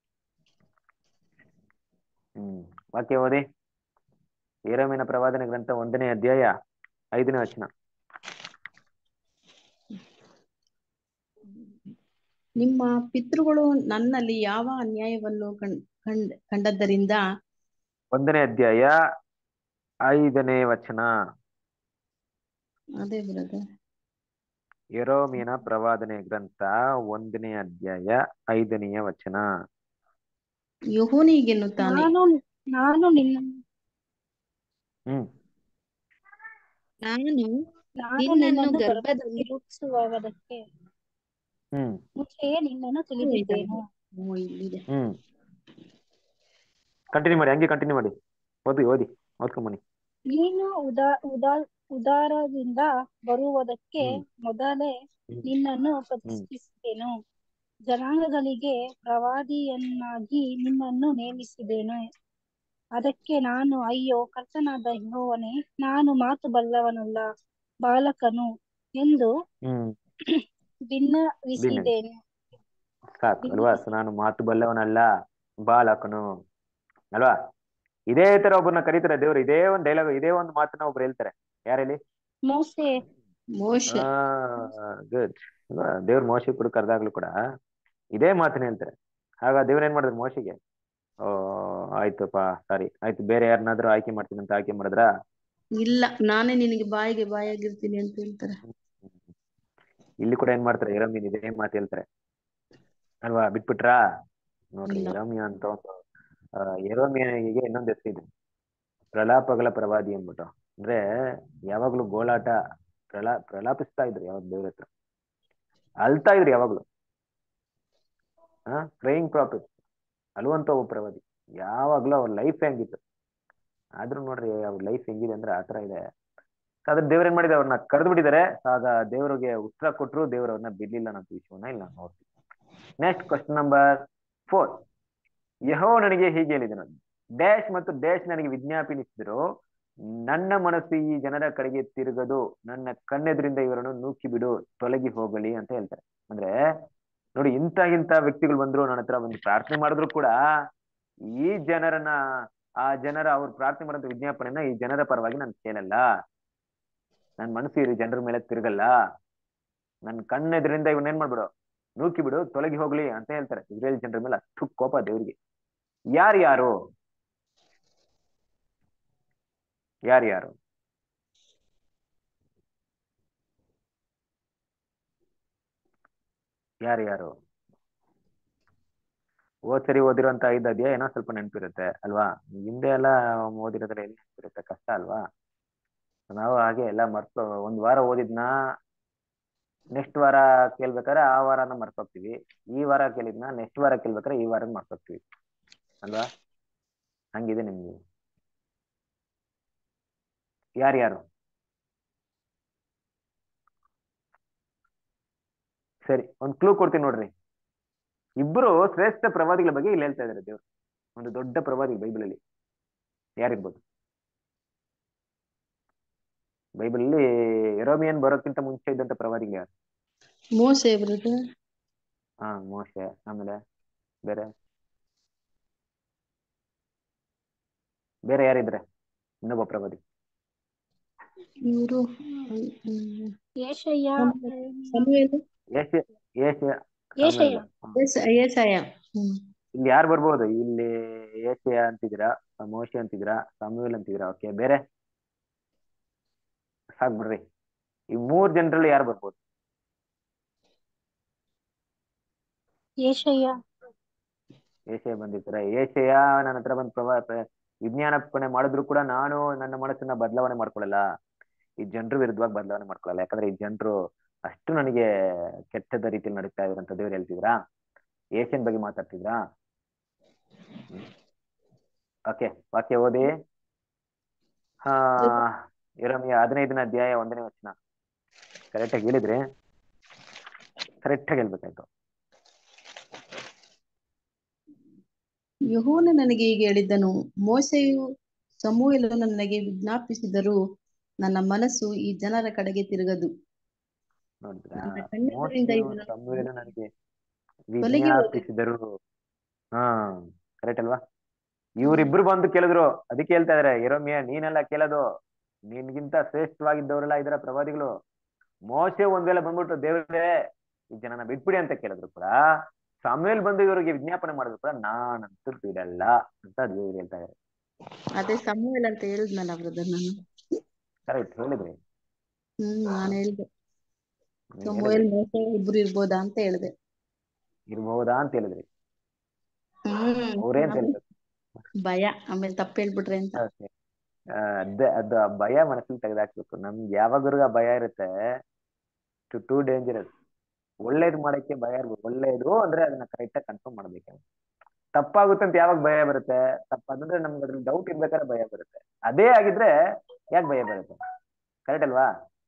ಹ್ಮ್ ವಾಕ್ಯ ಓದಿ ಏರಮಿನ ಪ್ರವಾದನೆ ಗ್ರಂಥ ಒಂದನೇ ಅಧ್ಯಾಯ ಐದನೇ ವಚನ ನಿಮ್ಮ ಪಿತೃಗಳು ನನ್ನಲ್ಲಿ ಯಾವ ಅನ್ಯಾಯವನ್ನು ಕಂಡ್ ಕಂಡ್ ಕಂಡದ್ದರಿಂದ ಒಂದನೇ ಅಧ್ಯಾಯ ಐದನೇ ವಚನ ಅದೇ ಬ್ರದರ್ ಯೆರೆಮೀಯನ ಪ್ರವಾದನೆ ಗ್ರಂಥ ಒಂದನೇ ಅಧ್ಯಾಯ ಐದನೆಯ ವಚನ ಯೆಹೋವನಿಗೆನ್ನುತ್ತಾನೆ ನಾನು ನಾನು ನಿನ್ನ ಹ್ಮ್ ನಾನು ನಾನು ನಿನ್ನನ್ನು ನಿನ್ನನ್ನು ಗರ್ಭದಲ್ಲಿ ಗರ್ಭದಲ್ಲಿ ರೂಪಿಸುವುದಕ್ಕೆ ಹ್ಮ್ ಮುಂಚೆಯೇ ನಿನ್ನನ್ನು ತಿಳಿದಿದ್ದೇನು ಓ, ಇಲ್ಲಿದೆ ಹ್ಮ್ ಕಂಟಿನ್ಯೂ ಮಾಡಿ ಹಂಗೆ ಕಂಟಿನ್ಯೂ ಮಾಡಿ ಓದಿ ಓದಿ ಓದ್ಕೊಂಬನಿ ನೀನು ಉದಾ ಉದಾ ಉದಾರದಿಂದ ಬರುವುದಕ್ಕೆ ಹ್ಮ್. ಮೊದಲೇ ಹ್ಮ್. ನಿನ್ನನ್ನು ಪ್ರತಿಷ್ಠಿಸಿದೆನು ಜನಾಂಗಗಳಿಗೆ ಪ್ರವಾದಿಯನ್ನಾಗಿ ನಿನ್ನನ್ನು ನೇಮಿಸಿದೆನು ಅದಕ್ಕೆ ನಾನು ಅಯ್ಯೋ ಕರ್ತನಾದ ಯೆಹೋವನೇ ನಾನು ಮಾತು ಬಲ್ಲವನಲ್ಲ ಬಾಲಕನು ಎಂದು ಹ್ಮ್ ಭಿನ್ನವಿಸಿದ್ದೇನೆ ಸಾಕು ಅಲ್ವಾ ಸೊ ನಾನು ಮಾತು ಬಲ್ಲವನಲ್ಲ ಬಾಲಕನು ಅಲ್ವಾ ಇದೇ ತರ ಒಬ್ಬರನ್ನ ಕರೀತಾರೆ ದೇವ್ರು ಇದೇ ಒಂದು ಡೈಲಾಗ್ ಇದೇ ಒಂದು ಮಾತನ್ನ ಒಬ್ರು ಹೇಳ್ತಾರೆ ಯಾರು ಹೇಳಿ ಮೋಸೆ ಮೋಶ ಗುಡ್ ದೇವ್ರ ಮೋಶಿ ಕೂಡ ಕರೆದಾಗ್ಲೂ ಕೂಡ ಇದೇ ಮಾತನ್ನ ಹೇಳ್ತಾರೆ ಆಗ ದೇವ್ರ ಏನ್ ಮಾಡಿದ್ರು ಮೋಶಿಗೆ ಓ ಆಯ್ತಪ್ಪ ಸಾರಿ ಆಯ್ತು ಬೇರೆ ಯಾರನ್ನಾದ್ರೂ ಆಯ್ಕೆ ಮಾಡ್ತೀನಿ ಅಂತ ಆಯ್ಕೆ ಮಾಡಿದ್ರ ಇಲ್ಲ ನಾನೇ ನಿನಗೆ ಬಾಯಿಗೆ ಬಾಯಾಗಿರ್ತೀನಿ ಅಂತ ಹೇಳ್ತಾರೆ ಇಲ್ಲಿ ಕೂಡ ಏನ್ ಮಾಡ್ತಾರೆ ಎರಮೀನ್ ಇದೇ ಮಾತು ಹೇಳ್ತಾರೆ ಅಲ್ವಾ ಬಿಟ್ಬಿಟ್ರಾ ನೋಡ್ರಿ ಇಲ್ಲ. ಎರಮಿಯ ಅಂತ ಒಂದು ಎರಮಿಯನಿಗೆ ಇನ್ನೊಂದು ಹೆಸರಿದೆ ಪ್ರಲಾಪಗಳ ಪ್ರವಾದಿ ಅಂದ್ಬಿಟ್ಟು ಅಂದ್ರೆ ಯಾವಾಗ್ಲೂ ಗೋಳಾಟ ಪ್ರಲಾ ಪ್ರಲಾಪಿಸ್ತಾ ಇದ್ರು ಯಾವಾಗ ದೇವ್ರ ಹತ್ರ ಅಳ್ತಾ ಇದ್ರು ಯಾವಾಗ್ಲೂ ಹಾ ಕ್ರೈಯಿಂಗ್ ಪ್ರಾಫಿಟ್ ಅಳುವಂತ ಒಬ್ಬ ಪ್ರವಾದಿ ಯಾವಾಗ್ಲೂ ಅವ್ರ ಲೈಫ್ ಹೆಂಗಿತ್ತು ಆದ್ರೂ ನೋಡ್ರಿ ಅವ್ರ ಲೈಫ್ ಹೆಂಗಿದೆ ಅಂದ್ರೆ ಆತರ ಇದೆ ಆದ್ರೆ ದೇವ್ರ ಏನ್ ಮಾಡಿದೆ ಅವ್ರನ್ನ ಕರೆದು ಬಿಟ್ಟಿದ್ದಾರೆ ಆಗ ದೇವರಿಗೆ ಉತ್ತರ ಕೊಟ್ಟರು ದೇವ್ರ ಅವ್ರನ್ನ ಬಿಡ್ಲಿಲ್ಲ ಅನ್ನೋ ವಿಷಯವನ್ನ ಇಲ್ಲ ನೋಡ್ತೀವಿ ನೆಕ್ಸ್ಟ್ ಕ್ವಶನ್ ನಂಬರ್ ಫೋರ್ ಯಹೋ ನನಗೆ ಹೀಗೆ ಹೇಳಿದನು ಡ್ಯಾಶ್ ಮತ್ತು ಡ್ಯಾಶ್ ನನಗೆ ವಿಜ್ಞಾಪನಿಸಿದರು ನನ್ನ ಮನಸ್ಸು ಈ ಜನರ ಕಡೆಗೆ ತಿರುಗದು ನನ್ನ ಕಣ್ಣೆದುರಿಂದ ಇವರನ್ನು ನೂಕಿ ಬಿಡು ತೊಲಗಿ ಹೋಗಲಿ ಅಂತ ಹೇಳ್ತಾರೆ ಅಂದ್ರೆ ನೋಡಿ ಇಂಥ ಇಂಥ ವ್ಯಕ್ತಿಗಳು ಬಂದ್ರು ನನ್ನ ಹತ್ರ ಒಂದು ಪ್ರಾರ್ಥನೆ ಮಾಡಿದ್ರು ಕೂಡ ಈ ಜನರನ್ನ ಆ ಜನರ ಅವ್ರು ಪ್ರಾರ್ಥನೆ ಮಾಡೋಂಥ ವಿಜ್ಞಾಪನೆನ ಈ ಜನರ ಪರವಾಗಿ ನಾನು ಕೇಳಲ್ಲ ನನ್ನ ಮನಸ್ಸು ಈ ಜನರ ಮೇಲೆ ತಿರುಗಲ್ಲ ನನ್ನ ಕಣ್ಣೆದುರಿಂದ ಇವನ್ ಏನ್ ಮಾಡ್ಬಿಡು ನೂಕಿ ಬಿಡು ತೊಲಗಿ ಹೋಗ್ಲಿ ಅಂತ ಹೇಳ್ತಾರೆ ಇಸ್ರೇಲ್ ಜನರ ಮೇಲೆ ಅಷ್ಟು ಕೋಪ ದೇವ್ರಿಗೆ ಯಾರ್ಯಾರು ಯಾರ್ಯಾರು ಯಾರ್ಯಾರು ಹೋದ್ ಸರಿ ಓದಿರೋಂತ ಐದು ಅಧ್ಯಾಯ ಏನೋ ಸ್ವಲ್ಪ ನೆನಪಿರುತ್ತೆ ಅಲ್ವಾ ಹಿಂದೆ ಎಲ್ಲ ಓದಿರೋದ್ರೆ ಎಲ್ಲಿ ನೆನಪಿರುತ್ತೆ ಕಷ್ಟ ಅಲ್ವಾ ನಾವು ಹಾಗೆ ಎಲ್ಲ ಮರ್ತು ಒಂದ್ ವಾರ ಓದಿದ್ನ ನೆಕ್ಸ್ಟ್ ವಾರ ಕೇಳ್ಬೇಕಾದ್ರೆ ಆ ವಾರನ ಮರ್ತೋಗ್ತೀವಿ ಈ ವಾರ ಕೇಳಿದ್ನ ನೆಕ್ಸ್ಟ್ ವಾರ ಕೇಳ್ಬೇಕಾದ್ರೆ ಈ ವಾರ ಮರ್ತೋಗ್ತೀವಿ ಅಲ್ವಾ ಹಂಗಿದೆ ನಿಮ್ಗೆ ಯಾರ್ಯಾರು ಸರಿ ಒಂದ್ ಕ್ಲೂ ಕೊಡ್ತೀನಿ ನೋಡ್ರಿ ಇಬ್ರು ಶ್ರೇಷ್ಠ ಪ್ರವಾದಿಗಳ ಬಗ್ಗೆ ಇಲ್ಲಿ ಹೇಳ್ತಾ ಇದಾರೆ ದೇವ್ರು ಒಂದು ದೊಡ್ಡ ಪ್ರವಾದಿ ಬೈಬಲಲ್ಲಿ ಯಾರಿರ್ಬೋದು ಬೈಬಲಲ್ಲಿ ಎರೋಮಿಯನ್ ಬರೋಕ್ಕಿಂತ ಮುಂಚೆ ಇದ್ದಂತ ಪ್ರವಾದಿಗಳು ಯಾರು ಮೋಸೆ ಬ್ರದರ್ ಹಾ ಮೋಶೆ ಆಮೇಲೆ ಬೇರೆ ಬೇರೆ ಯಾರಿದ್ರೆ ಇನ್ನೊಬ್ಬ ಪ್ರವಾದಿ ಇವರು ಏಷಯ್ಯ ಸಮುವೇಲ ಏಷ್ಯ ಏಷ್ಯ ಏಷಯ್ಯ ಏಸಾಯ ಹ್ಮ್ ಇಲ್ಲಿ ಯಾರು ಬರ್ಬೋದು ಇಲ್ಲಿ ಏಷ್ಯ ಅಂತಿದ್ದೀರಾ ಮೋಶೆ ಅಂತಿದ್ದೀರಾ ಸಮೂಲ್ ಅಂತಿದ್ದೀರಾ ಓಕೆ ಬೇರೆ ಸಾಕ್ ಬಿಡ್ರಿ ಈ ಮೂರ್ ಜನರಲ್ಲಿ ಯಾರು ಬರ್ಬೋದು ಏಷಯ್ಯ ಏಷಯ ಬಂದಿರ್ತಾರೆ ಏಷಯ ನನ್ನ ಹತ್ರ ಬಂದು ಪ್ರವಾ ಪ್ರ- ವಿಜ್ಞಾಪನೆ ಮಾಡಿದ್ರು ಕೂಡ ನಾನು ನನ್ನ ಮನಸ್ಸನ್ನ ಬದಲಾವಣೆ ಮಾಡ್ಕೊಳ್ಳಲ್ಲ ಈ ಜನರು ವಿರುದ್ಧವಾಗಿ ಬದಲಾವಣೆ ಮಾಡ್ಕೊಳ್ಳಲ್ಲ ಯಾಕಂದ್ರೆ ಈ ಜನರು ಅಷ್ಟು ನನಗೆ ಕೆಟ್ಟದ ರೀತಿಯಲ್ಲಿ ನಡೀತಾ ಇದ್ರು ಅಂತ ದೇವ್ರು ಹೇಳ್ತಿದ್ರಾ ಏಷ್ಯನ್ ಬಗ್ಗೆ ಮಾತಾಡ್ತಿದ್ರಾ ಓಕೆ ವಾಕ್ಯ ಓದಿ ಹಾ ಇರಮಿಯ ಹದಿನೈದನೇ ಅಧ್ಯಾಯ ಒಂದನೇ ವಚನ ಕರೆಕ್ಟಾಗಿ ಹೇಳಿದ್ರಿ ಕರೆಕ್ಟಾಗಿ ಹೇಳ್ಬೇಕಾಯ್ತು ಯೆಹೋವನು ನನಗೆ ಹೀಗೆ ಹೇಳಿದ್ದನು ಮೋಸೆಯು ಸಮೂಹಲನು ನನಗೆ ವಿಜ್ಞಾಪಿಸಿದರೂ ನನ್ನ ಮನಸ್ಸು ಈ ಜನರ ಕಡೆಗೆ ತಿರುಗದು ನೋಡಿದ್ರಾ ನನ್ನ ಕಣ್ಣೆದುರಿಂದ ಮೋಶೆಯು ಇವರನ್ನು ಸಮುವೇಲ ನನಗೆ ಕೊಲೆಗೆ ಹೋದೆ. ವಿಜ್ಞಾಪಿಸಿದರು ಹಾ ಕರೆಕ್ಟ್ ಅಲ್ವಾ ಇವ್ರಿಬ್ರು ಬಂದು ಕೇಳಿದ್ರು ಅದಕ್ಕೆ ಹೇಳ್ತಾ ಇದಾರೆ ಯೆರೆಮೀಯ ನೀನೆಲ್ಲ ಕೇಳೋದು ನಿನ್ಗಿಂತ ಶ್ರೇಷ್ಠವಾಗಿದ್ದವರೆಲ್ಲ ಇದ್ರ ಪ್ರವಾದಿಗಳು ಮೋಸೆ ಒಂದ್ ವೇಳೆ ಬಂದ್ಬಿಟ್ಟು ದೇವರೇ ಈ ಜನನ ಬಿಟ್ಬಿಡಿ ಅಂತ ಕೇಳಿದ್ರು ಕೂಡ ಸಮಯಲ್ ಬಂದು ಇವರಿಗೆ ವಿಜ್ಞಾಪನೆ ಮಾಡಿದ್ರು ಕೂಡ ನಾನಂತೂ ಬಿಡಲ್ಲ ಅಂತ ದೇವ್ರು ಹೇಳ್ತಾ ಇದಾರೆ ಅದೇ ಸಮೂಹಲ್ ಅಂತ ಹೇಳಿದ್ನಲ್ಲ ಬ್ರದರ್ ನಾನು ಕರೆಕ್ಟ್ ಹೇಳಿದ್ರಿ ಹ್ಮ್ ನಾನು ಹೇಳ್ದೆ ನೀವ್ ಸಮೂಹಲ್ ಹೇಳಿದ್ರಿ. ಮೋಸ ಇಬ್ರು ಇರ್ಬೋದಾ ಅಂತ ಹೇಳ್ದೆ ಇರ್ಬಹುದಾ ಅಂತ ಹೇಳಿದ್ರಿ ಹ್ಮ್ ಅವ್ರೇ ಅಂತ ಆಮೇಲೆ ಹೇಳ್ತಾರೆ ಭಯ ಆಮೇಲೆ ತಪ್ಪು ಹೇಳ್ಬಿಟ್ರೆ ಅಂತ Okay. ಆ, ಅದೇ ಅದು ಆ ಭಯ ಮನಸ್ಸಲ್ಲಿ ತೆಗೆದಾಕ್ಬೇಕು ನಮ್ಗೆ ಯಾವಾಗರೂ ಆ ಭಯ ಇರುತ್ತೆ ಟು ಟೂ ಡೇಂಜರಸ್ ಒಳ್ಳೇದು ಮಾಡಕ್ಕೆ ಭಯ ಇರ್ಬೋದು ಒಳ್ಳೇದು ಅಂದ್ರೆ ಅದನ್ನ ಕರೆಕ್ಟ್ ಆಗಿ ಕನ್ಫರ್ಮ್ ಮಾಡ್ಬೇಕು ತಪ್ಪಾಗುತ್ತೆ ಅಂತ ಯಾವಾಗ ಭಯ ಬರುತ್ತೆ ತಪ್ಪಾದ್ರೆ ನಮ್ಗೆ ಅದ್ರಲ್ಲಿ ಡೌಟ್ ಇರ್ಬೇಕಾದ್ರೆ ಭಯ ಬರುತ್ತೆ ಅದೇ ಆಗಿದ್ರೆ ಯಾಕೆ ಭಯ ಬರುತ್ತೆ ಕರೆಕ್ಟ್ ಅಲ್ವಾ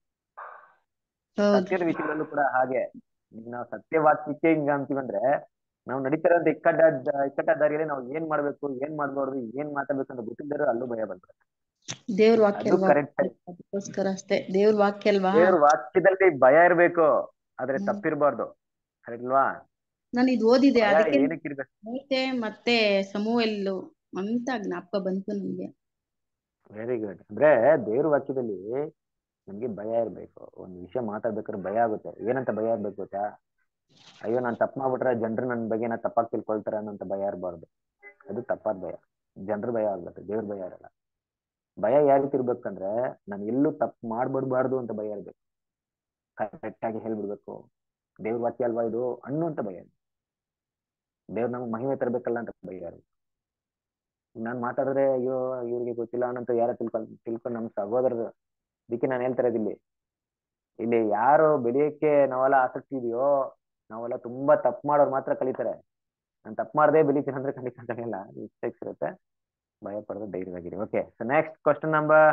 ಹೌದು ಸತ್ಯದ ವಿಷಯದಲ್ಲೂ ಕೂಡ ಹಾಗೆ ಈಗ ನಾವು ಸತ್ಯವಾಕ್ಯಕ್ಕೆ ಹಿಂಗ ಅಂತೀವಂದ್ರೆ ನಾವು ನಡೀತಿರೋಂಥ ಇಕ್ಕಟ್ಟ ಇಕ್ಕಟ್ಟ ದಾರಿಯಲ್ಲಿ ನಾವು ಏನ್ ಮಾಡ್ಬೇಕು ಏನ್ ಮಾಡ್ಬಾರ್ದು ಏನ್ ಮಾತಾಡ್ಬೇಕು ಅಂತ ಗೊತ್ತಿದ್ದರೂ ಅಲ್ಲೂ ಭಯ ಬಂದ್ಬಿಡುತ್ತೆ ದೇವ್ರ ವಾಕ್ಯ ಅದು ಅಲ್ವಾ ಕರೆಕ್ಟ್ ಅದಕ್ಕೋಸ್ಕರ ಅಷ್ಟೇ ದೇವ್ರ ವಾಕ್ಯ ಅಲ್ವಾ ದೇವ್ರ ವಾಕ್ಯದಲ್ಲಿ ಭಯ ಇರ್ಬೇಕು ಆದ್ರೆ ಹ್ಮ್. ತಪ್ಪಿರ್ಬಾರ್ದು ಕರೆಕ್ಟ್ ಅಲ್ವಾ ನಾನು ಇದು ಓದಿದೆ ಭಯ ಅದಕ್ಕೆ ಏನಕ್ಕೆ ಇರ್ಬೇಕು ಮೋಸೆ ಮತ್ತೆ ಸಮೂಹಲ್ಲು ಅಂತ ಜ್ಞಾಪಕ ಬಂತು ನನ್ಗೆ ವೆರಿ ಗುಡ್ ಅಂದ್ರೆ ದೇವ್ರ ವಾಕ್ಯದಲ್ಲಿ ನಮ್ಗೆ ಭಯ ಇರ್ಬೇಕು ಒಂದ್ ವಿಷಯ ಮಾತಾಡ್ಬೇಕಾದ್ರೆ ಭಯ ಆಗುತ್ತೆ ಏನಂತ ಭಯ ಇರ್ಬೇಕು ಗೊತ್ತಾ ಅಯ್ಯೋ ನಾನ್ ತಪ್ಪು ಮಾಡ್ಬಿಟ್ರೆ ಜನರು ನನ್ನ ಬಗ್ಗೆ ನಾ ತಪ್ಪಾಗಿ ತಿಳ್ಕೊಳ್ತಾರೆ ಅನ್ನೋಂತ ಭಯ ಇರಬಾರ್ದು ಅದು ತಪ್ಪಾದ ಭಯ ಜನರ ಭಯ ಆಗ್ಬೇಕು ದೇವ್ರ ಭಯ ಇರಲ್ಲ ಭಯ ಯಾವ ರೀತಿ ಇರ್ಬೇಕಂದ್ರೆ ನಾನು ಎಲ್ಲೂ ತಪ್ಪು ಮಾಡ್ಬಿಡ್ಬಾರ್ದು ಅಂತ ಭಯ ಇರ್ಬೇಕು ಕರೆಕ್ಟ್ ಆಗಿ ಹೇಳ್ಬಿಡ್ಬೇಕು ದೇವ್ರ ವಾಕ್ಯ ಅಲ್ವಾ ಇದು ಅನ್ನುವಂತ ಭಯ ಇರ್ಬೇಕು. ದೇವ್ರ ನಮ್ಗೆ ಮಹಿಮೆ ತರಬೇಕಲ್ಲ ಅಂತ ಭಯ ಇರ್ಬೇಕು ನಾನ್ ಮಾತಾಡಿದ್ರೆ ಅಯ್ಯೋ ಇವ್ರಿಗೆ ಗೊತ್ತಿಲ್ಲ ಅನ್ನಂತ ಯಾರ ತಿಳ್ಕೊಂಡ್ ತಿಳ್ಕೊಂಡು ನಮ್ಮ ಸಹೋದರರು ಅದಕ್ಕೆ ನಾನು ಹೇಳ್ತಾ ಇರೋದು ಇಲ್ಲಿ ಇಲ್ಲಿ ಯಾರು ಬೆಳೆಯಕ್ಕೆ ನಾವೆಲ್ಲ ಆಸಕ್ತಿ ಇದೆಯೋ ನಾವೆಲ್ಲ ತುಂಬಾ ತಪ್ಪು ಮಾಡೋರು ಮಾತ್ರ ಕಲಿತಾರೆ ನಾನು ತಪ್ಪು ಮಾಡದೆ ಬೆಳಿತೀನಿ ಅಂದ್ರೆ ಖಂಡಿತ ಕಲಿಯಲ್ಲ ಮಿಸ್ಟೇಕ್ಸ್ ಇರುತ್ತೆ ಭಯ ಪಡೋದು ಧೈರ್ಯವಾಗಿರಿ okay so next question number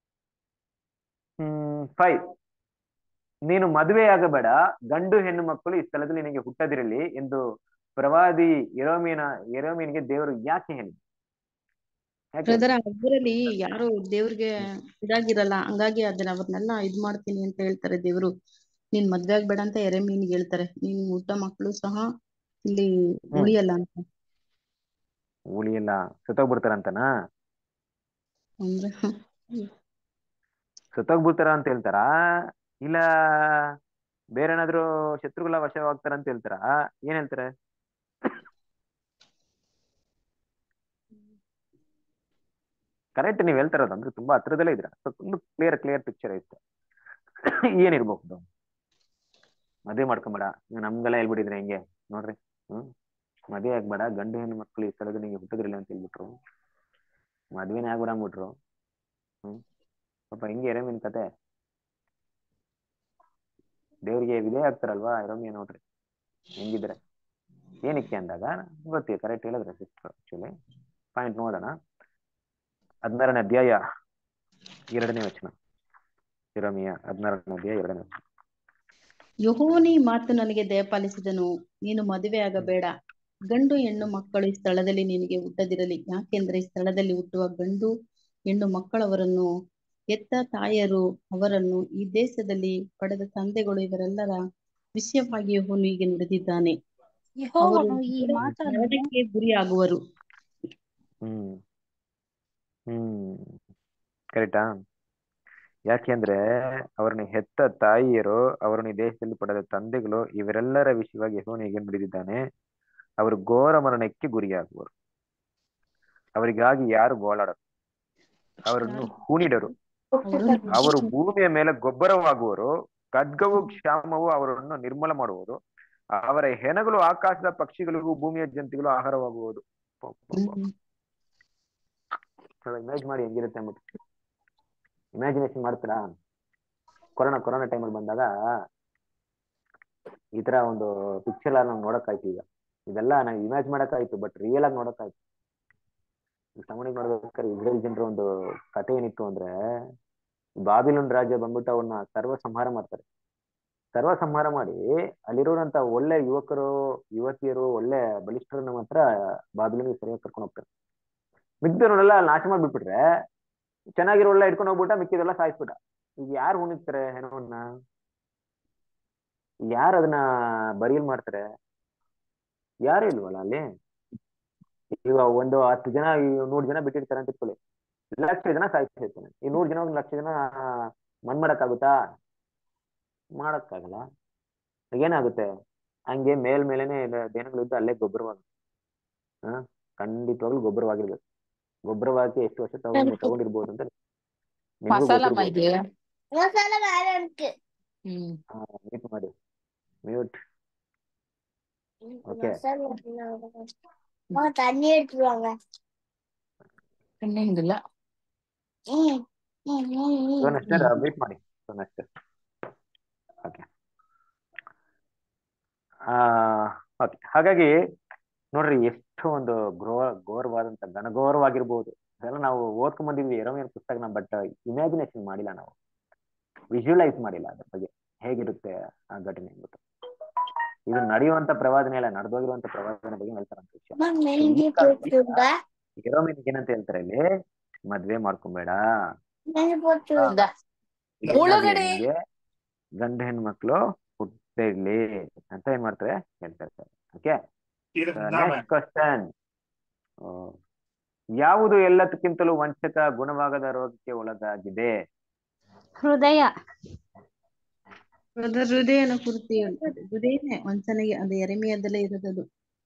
hmm five ನೀನು ಮದುವೆ ಆಗಬೇಡ ಗಂಡು ಹೆಣ್ಣು ಮಕ್ಕಳು ಈ ಸ್ಥಳದಲ್ಲಿ ನಿನಗೆ ಹುಟ್ಟದಿರಲಿ ಎಂದು ಪ್ರವಾದಿ ಯೆರೆಮೀಯನ ಯೆರೆಮೀಯನಿಗೆ ದೇವರು ಯಾಕೆ ಹೇಳಿ ಯಾಕೆ ಬ್ರದರ್ ಅವರಲ್ಲಿ ಯಾರು ದೇವ್ರಿಗೆ ಇದಾಗಿರಲ್ಲ ಹಂಗಾಗಿ ಅದನ್ನ ಅವ್ರನ್ನೆಲ್ಲ ಇದ್ ಮಾಡ್ತೀನಿ ಅಂತ ಹೇಳ್ತಾರೆ ದೇವ್ರು ನೀನ್ ಮದ್ವೆ ಆಗ್ಬೇಡ ಅಂತ ಎರೆಮೀನಿಗೆ ಹೇಳ್ತಾರೆ ನೀನ್ ಊಟ ಮಕ್ಕಳು ಸಹ ಇಲ್ಲಿ ಉಳಿಯಲ್ಲ ಅಂತ ಉಳಿಯಲ್ಲ ಸತ್ತೋಗ್ಬಿಡ್ತಾರಂತನಾ ಅಂದ್ರೆ ಸತ್ತೋಗ್ಬಿಡ್ತಾರ ಅಂತ ಹೇಳ್ತಾರಾ ಇಲ್ಲ ಬೇರೆ ಏನಾದ್ರು ಶತ್ರುಗಳ ವಶವಾಗ್ತಾರ ಅಂತ ಹೇಳ್ತಾರಾ ಏನ್ ಹೇಳ್ತಾರೆ ಕರೆಕ್ಟ್ ನೀವ್ ಹೇಳ್ತಾ ಇರೋದು ಅಂದ್ರೆ ತುಂಬಾ ಹತ್ರದಲ್ಲೇ ಇದ್ರ ಒಂದು ಕ್ಲಿಯರ್ ಕ್ಲಿಯರ್ ಪಿಕ್ಚರ್ ಐತೆ ಏನಿರ್ಬಹುದು ಮದ್ವೆ ಮಾಡ್ಕೊಂಬೇಡ ನೀವು ನಮ್ಗೆಲ್ಲ ಹೇಳ್ಬಿಟ್ಟಿದ್ರೆ ಹೆಂಗೆ ನೋಡ್ರಿ ಹ್ಮ್ ಮದ್ವೆ ಆಗ್ಬೇಡ ಗಂಡು ಹೆಣ್ಣು ಮಕ್ಕಳು ಈ ಸ್ಥಳದ ನಿಂಗೆ ಹುಟ್ಟಿದ್ರಿಲ್ಲ ಅಂತ ಹೇಳ್ಬಿಟ್ರು ಮದ್ವೆನೇ ಆಗ್ಬಿಡ ಅಂದ್ಬಿಟ್ರು ಹ್ಮ್ ಪಾಪ ಹಿಂಗೆ ಎರೆಮೀನ್ ಕತೆ ದೇವ್ರಿಗೆ ವಿಧೇಯ ಆಗ್ತಾರಲ್ವಾ ಎರೆಮೀನ್ ನೋಡ್ರಿ ಹೆಂಗಿದ್ರೆ ಏನಕ್ಕೆ ಅಂದಾಗ ಗೊತ್ತಿದೆ ಕರೆಕ್ಟ್ ಹೇಳಿದ್ರೆ ಸಿಸ್ಟರ್ ಆಕ್ಚುಲಿ ಪಾಯಿಂಟ್ ನೋಡೋಣ ಹದಿನಾರನೇ ಅಧ್ಯಾಯ ಎರಡನೇ ವಚನ ಇರಮಿಯ ಹದಿನಾರನೇ ಅಧ್ಯಾಯ ಎರಡನೇ ವಚನ ಯೆಹೋವನೇ ಈ ಮಾತು ನನಗೆ ದಯಪಾಲಿಸಿದನು ನೀನು ಮದುವೆ ಆಗಬೇಡ ಗಂಡು ಹೆಣ್ಣು ಮಕ್ಕಳು ಈ ಸ್ಥಳದಲ್ಲಿ ನಿನಗೆ ಹುಟ್ಟದಿರಲಿ ಯಾಕೆಂದ್ರೆ ಈ ಸ್ಥಳದಲ್ಲಿ ಹುಟ್ಟುವ ಗಂಡು ಹೆಣ್ಣು ಮಕ್ಕಳವರನ್ನು ಎತ್ತ ತಾಯರು ಅವರನ್ನು ಈ ದೇಶದಲ್ಲಿ ಪಡೆದ ತಂದೆಗಳು ಇವರೆಲ್ಲರ ವಿಷಯವಾಗಿ ಯೆಹೋವನು ಹೀಗೆ ನುಡಿದಿದ್ದಾನೆ ಅವರು ಯೆಹೋವನು ಈ ಮಾತನ್ನು ಮರಣಕ್ಕೆ ಗುರಿಯಾಗುವರು ಹ್ಮ್ ಹ್ಮ್ ಕರೆಕ್ಟಾ ಯಾಕೆಂದ್ರೆ ಅವ್ರನ್ನ ಹೆತ್ತ ತಾಯಿಯರು ಅವರನ್ನು ಈ ದೇಶದಲ್ಲಿ ಪಡೆದ ತಂದೆಗಳು ಇವರೆಲ್ಲರ ವಿಷಯವಾಗಿ ಯೆಹೋವನಿಗೆ ನುಡಿದಿದ್ದಾನೆ ಅವರು ಘೋರ ಮರಣಕ್ಕೆ ಗುರಿಯಾಗುವರು ಅವರಿಗಾಗಿ ಯಾರು ಗೋಳಾಡರು ಅವರನ್ನು ಹೂಣಿಡರು ಅವರು ಅವರು ಭೂಮಿಯ ಮೇಲೆ ಗೊಬ್ಬರವಾಗುವರು ಖಡ್ಗವು ಕ್ಷಾಮವು ಅವರನ್ನು ನಿರ್ಮೂಲ ಮಾಡುವುದು ಅವರ ಹೆಣಗಳು ಆಕಾಶದ ಪಕ್ಷಿಗಳಿಗೂ ಭೂಮಿಯ ಜಂತುಗಳು ಆಹಾರವಾಗುವುದು ಇಮೇಜ್ ಮಾಡಿ ಹೆಂಗಿರುತ್ತೆ ಅಂದ್ಬಿಟ್ಟು ಇಮ್ಯಾಜಿನೇಷನ್ ಮಾಡ್ತೀರಾ ಕೊರೋನಾ ಕೊರೋನಾ ಟೈಮಲ್ಲಿ ಬಂದಾಗ ಈ ತರ ಒಂದು ಪಿಕ್ಚರ್ ನಾವು ನೋಡಕ್ಕಾಯ್ತು ಈಗ ಇದೆಲ್ಲ ನಾವು ಇಮ್ಯಾಜ್ ಮಾಡಕ್ಕಾಯ್ತು ಬಟ್ ರಿಯಲ್ ಆಗಿ ನೋಡಕ್ಕಾಯ್ತು ಈ ಸಾಮಾನ್ಯ ನೋಡ್ಬೇಕಾದ್ರೆ ಇಸ್ರೇಲ್ ಜನರ ಒಂದು ಕಥೆ ಏನಿತ್ತು ಅಂದ್ರೆ ಬಾಬಿಲೋನ್ ರಾಜ್ಯ ಬಂದ್ಬಿಟ್ಟು ಅವನ್ನ ಸರ್ವ ಸಂಹಾರ ಮಾಡ್ತಾರೆ ಸರ್ವ ಸಂಹಾರ ಮಾಡಿ ಅಲ್ಲಿರೋರಂತ ಒಳ್ಳೆ ಯುವಕರು ಯುವತಿಯರು ಒಳ್ಳೆ ಬಲಿಷ್ಠರನ್ನ ಮಾತ್ರ ಬಾಬಿಲೋನ್ಗೆ ಸರಿಯಾಗಿ ಕರ್ಕೊಂಡು ಹೋಗ್ತಾರೆ ಮಿಕ್ಕಿದವ್ರನ್ನೆಲ್ಲ ನಾಶ ಮಾಡ್ಬಿಟ್ಬಿಟ್ರೆ ಚೆನ್ನಾಗಿರೋಲ್ಲ ಇಟ್ಕೊಂಡು ಹೋಗ್ಬಿಟ್ಟ ಮಿಕ್ಕಿದೆಲ್ಲ ಸಾಯಿಸ್ಬಿಟ್ಟ ಈಗ ಯಾರು ಉಣಿಸ್ತಾರೆ ಹೆಣವನ್ನ ಯಾರು ಅದನ್ನ ಬರಿಯಲ್ ಮಾಡ್ತಾರೆ ಯಾರು ಇಲ್ವಲ್ಲ ಅಲ್ಲಿ ಈಗ ಒಂದು ಹತ್ತು ಜನ ಈ ನೂರು ಜನ ಬಿಟ್ಟಿರ್ತಾರೆ ಅಂತ ಇಟ್ಕೊಳ್ಳಿ ಲಕ್ಷ ಜನ ಸಾಯಿಸಿರ್ತಾನೆ ಈ ನೂರು ಜನ ಒಂದು ಲಕ್ಷ ಜನ ಮಣ್ ಮಾಡಕ್ಕಾಗುತ್ತಾ ಮಾಡಕ್ಕಾಗಲ್ಲ ಏನಾಗುತ್ತೆ ಹಂಗೆ ಮೇಲ್ ಮೇಲೆನೆ ದೇನಗಳಿದ್ದು ಅಲ್ಲೇ ಗೊಬ್ಬರವಾಗಿ ಹಾ ಖಂಡಿತವಾಗ್ಲೂ ಗೊಬ್ಬರವಾಗಿರ್ಬೇಕು ಗೊಬ್ಬರವಾಗಿ ಎಷ್ಟು ವರ್ಷ ತಗೊಂಡ್ ತಗೊಂಡಿರ್ಬೋದು ಅಂತ ನಿಮ್ಗೂ ಮಸಾಲಾ ಗೊತ್ತಿರ್ಬೋದು. ಇದೆ மசாலா வேற இருக்கு ಹ್ಮ್ ಹಾ ಮ್ಯೂಟ್ ಮಾಡಿ ಮ್ಯೂಟ್ Okay. மசாலா தண்ணி எடுத்துருவாங்க ಎಣ್ಣೆಂಗಿಲ್ಲ ம் ம் ம் ம் ಸೋನಷ್ಟೇ ವೇಟ್ ಮಾಡಿ ಸೋನಷ್ಟೇ ಓಕೆ ಓಕೆ ಹಾಗಾಗಿ ನೋಡ್ರಿ ಎಷ್ಟು ಒಂದು ಗ್ರೋ ಘೋರವಾದಂತ ಘನಘೋರವಾಗಿರ್ಬೋದು ಅದೆಲ್ಲ ನಾವು ಓದ್ಕೊಂಡ್ ಬಂದಿದ್ವಿ ಎರಮೇನ್ ಪುಸ್ತಕನ ಬಟ್ ಇಮ್ಯಾಜಿನೇಷನ್ ಮಾಡಿಲ್ಲ ನಾವು ವಿಜುವಲೈಸ್ ಮಾಡಿಲ್ಲ ಅದ್ರ ಬಗ್ಗೆ ಹೇಗಿರುತ್ತೆ ಆ ಘಟನೆ ಅಂದ್ಬಿಟ್ಟು ಇದು ನಡೆಯುವಂತ ಪ್ರವಾದನೆ ಅಲ್ಲ ನಡೆದೋಗಿರುವಂತ ಪ್ರವಾದನೆ ಬಗ್ಗೆ ಹೇಳ್ತಾರಂತ ವಿಷಯ அம்மா மெலிஞ்சு போட்டுருங்க ಹೀರೋಯಿನ್ ಏನಂತ ಹೇಳ್ತಾರೆ ಇಲ್ಲಿ ಮದ್ವೆ ಮಾಡ್ಕೊಂಬೇಡ மெலிஞ்சு போட்டு ಇಂದ. ಒಳಗಡೆ. ನಿಮ್ಗೆ ಗಂಡ ಹೆಣ್ಮಕ್ಳು ಹುಟ್ಟೇ ಇರ್ಲಿ ಅಂತ ಏನ್ ಮಾಡ್ತಾರೆ ಹೇಳ್ತಾ ಇರ್ತಾರೆ ಓಕೆ ನೆಕ್ಸ್ಟ್ ಕ್ವಶನ್ ಯಾವುದು ಎಲ್ಲದಕ್ಕಿಂತಲೂ ವಂಚಕ ಗುಣವಾಗದ ರೋಗಕ್ಕೆ ಒಳಗಾಗಿದೆ ಹೃದಯ ಅದರ ಹೃದಯನ ಕುರಿತು ಹೇಳ್ತಾರೆ ಹೃದಯನೇ ವಂಚನೆಗೆ ಅದು ಎರೆಮೆಯದಲ್ಲೇ ಇರೋದದು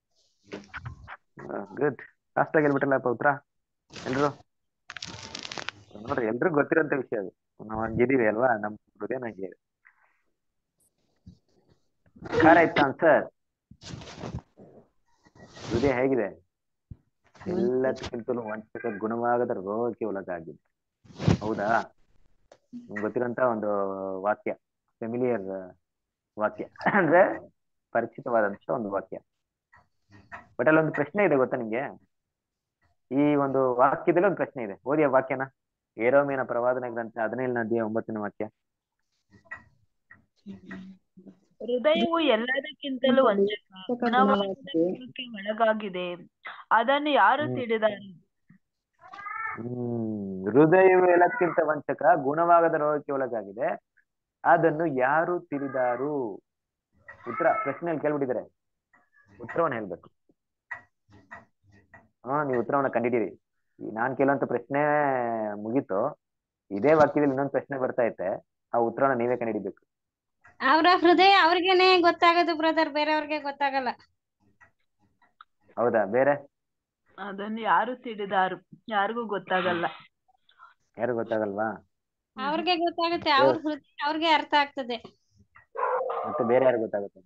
ಗುಡ್ ಫಾಸ್ಟ್ ಆಗಿ ಹೇಳ್ಬಿಟ್ಟಲ್ಲಪ್ಪ ಉತ್ತರ ಎಲ್ರು ನೋಡ್ರಿ ಎಲ್ರಿಗೂ ಗೊತ್ತಿರೋಂತ ವಿಷಯ ಅದು ನಾವ್ ಹಂಗಿದೀವಿ ಅಲ್ವಾ ನಮ್ ಹೃದಯ ನಂಗೆ ಕರೆಕ್ಟ್ ಆನ್ಸರ್ ಹೃದಯ ಹೇಗಿದೆ ಎಲ್ಲದಕ್ಕಿಂತಲೂ ವಂಚಕ ಗುಣವಾಗದ ರೋಗಕ್ಕೆ ಒಳಗಾಗಿದೆ ಹೌದಾ ನಿಮ್ಗೆ ಗೊತ್ತಿರೋಂತ ಒಂದು ವಾಕ್ಯ ಫೆಮಿಲಿಯರ್ ವಾಕ್ಯ ಅಂದ್ರೆ ಪರಿಚಿತವಾದಂತ ಒಂದು ವಾಕ್ಯ ಬಟ್ ಅಲ್ಲೊಂದು ಪ್ರಶ್ನೆ ಇದೆ ಗೊತ್ತಾ ನಿಮ್ಗೆ ಈ ಒಂದು ವಾಕ್ಯದಲ್ಲಿ ಒಂದು ಪ್ರಶ್ನೆ ಇದೆ ಓದಿ ಆ ವಾಕ್ಯನ ಏರೋಮೇನ ಪ್ರವಾದನೆ ಗ್ರಂಥ ಹದಿನೇಳನೇ ಅಧ್ಯಾಯ ಒಂಬತ್ತನೇ ವಾಕ್ಯ ಹೃದಯವು ಎಲ್ಲದಕ್ಕಿಂತಲೂ ವಂಚಕ ಗುಣವಾಗದ ರೋಗಕ್ಕೆ ಒಳಗಾಗಿದೆ ಅದನ್ನು ಯಾರು ಹ್ಮ್. ತಿಳಿದಾರು ಹ್ಮ್ ಹೃದಯವು ಎಲ್ಲಕ್ಕಿಂತ ವಂಚಕ ಗುಣವಾಗದ ರೋಗಕ್ಕೆ ಒಳಗಾಗಿದೆ ಅದನ್ನು ಯಾರು ತಿಳಿದಾರು ಉತ್ತರ ಪ್ರಶ್ನೆಯಲ್ಲಿ ಕೇಳ್ಬಿಟ್ಟಿದ್ದಾರೆ ಉತ್ತರವನ್ನ ಹೇಳ್ಬೇಕು ಹಾ ನೀವು ಉತ್ತರವನ್ನ ಕಂಡಿದ್ದೀರಿ ಈ ನಾನ್ ಕೇಳುವಂತ ಪ್ರಶ್ನೆ ಮುಗೀತು ಇದೇ ವಾಕ್ಯದಲ್ಲಿ ಇನ್ನೊಂದು ಪ್ರಶ್ನೆ ಬರ್ತಾ ಐತೆ ಆ ಉತ್ತರನ ನೀವೇ ಕಂಡಿಡಿಬೇಕು ಅವರ ಹೃದಯ ಅವ್ರಿಗೇನೆ ಗೊತ್ತಾಗೋದು ಬ್ರದರ್ ಬೇರೆಯವ್ರಿಗೆ ಗೊತ್ತಾಗಲ್ಲ ಹೌದಾ ಬೇರೆ ಅದನ್ನು ಯಾರು ತಿಳಿದಾರು ಯಾರಿಗೂ ಗೊತ್ತಾಗಲ್ಲ ಯಾರು ಗೊತ್ತಾಗಲ್ವಾ ಅವ್ರಿಗೆ ಗೊತ್ತಾಗುತ್ತೆ ಅವ್ರ ಹೃದಯ ಅವ್ರಿಗೆ ಅರ್ಥ ಆಗ್ತದೆ ಮತ್ತೆ ಬೇರೆ ಯಾರು ಗೊತ್ತಾಗುತ್ತೆ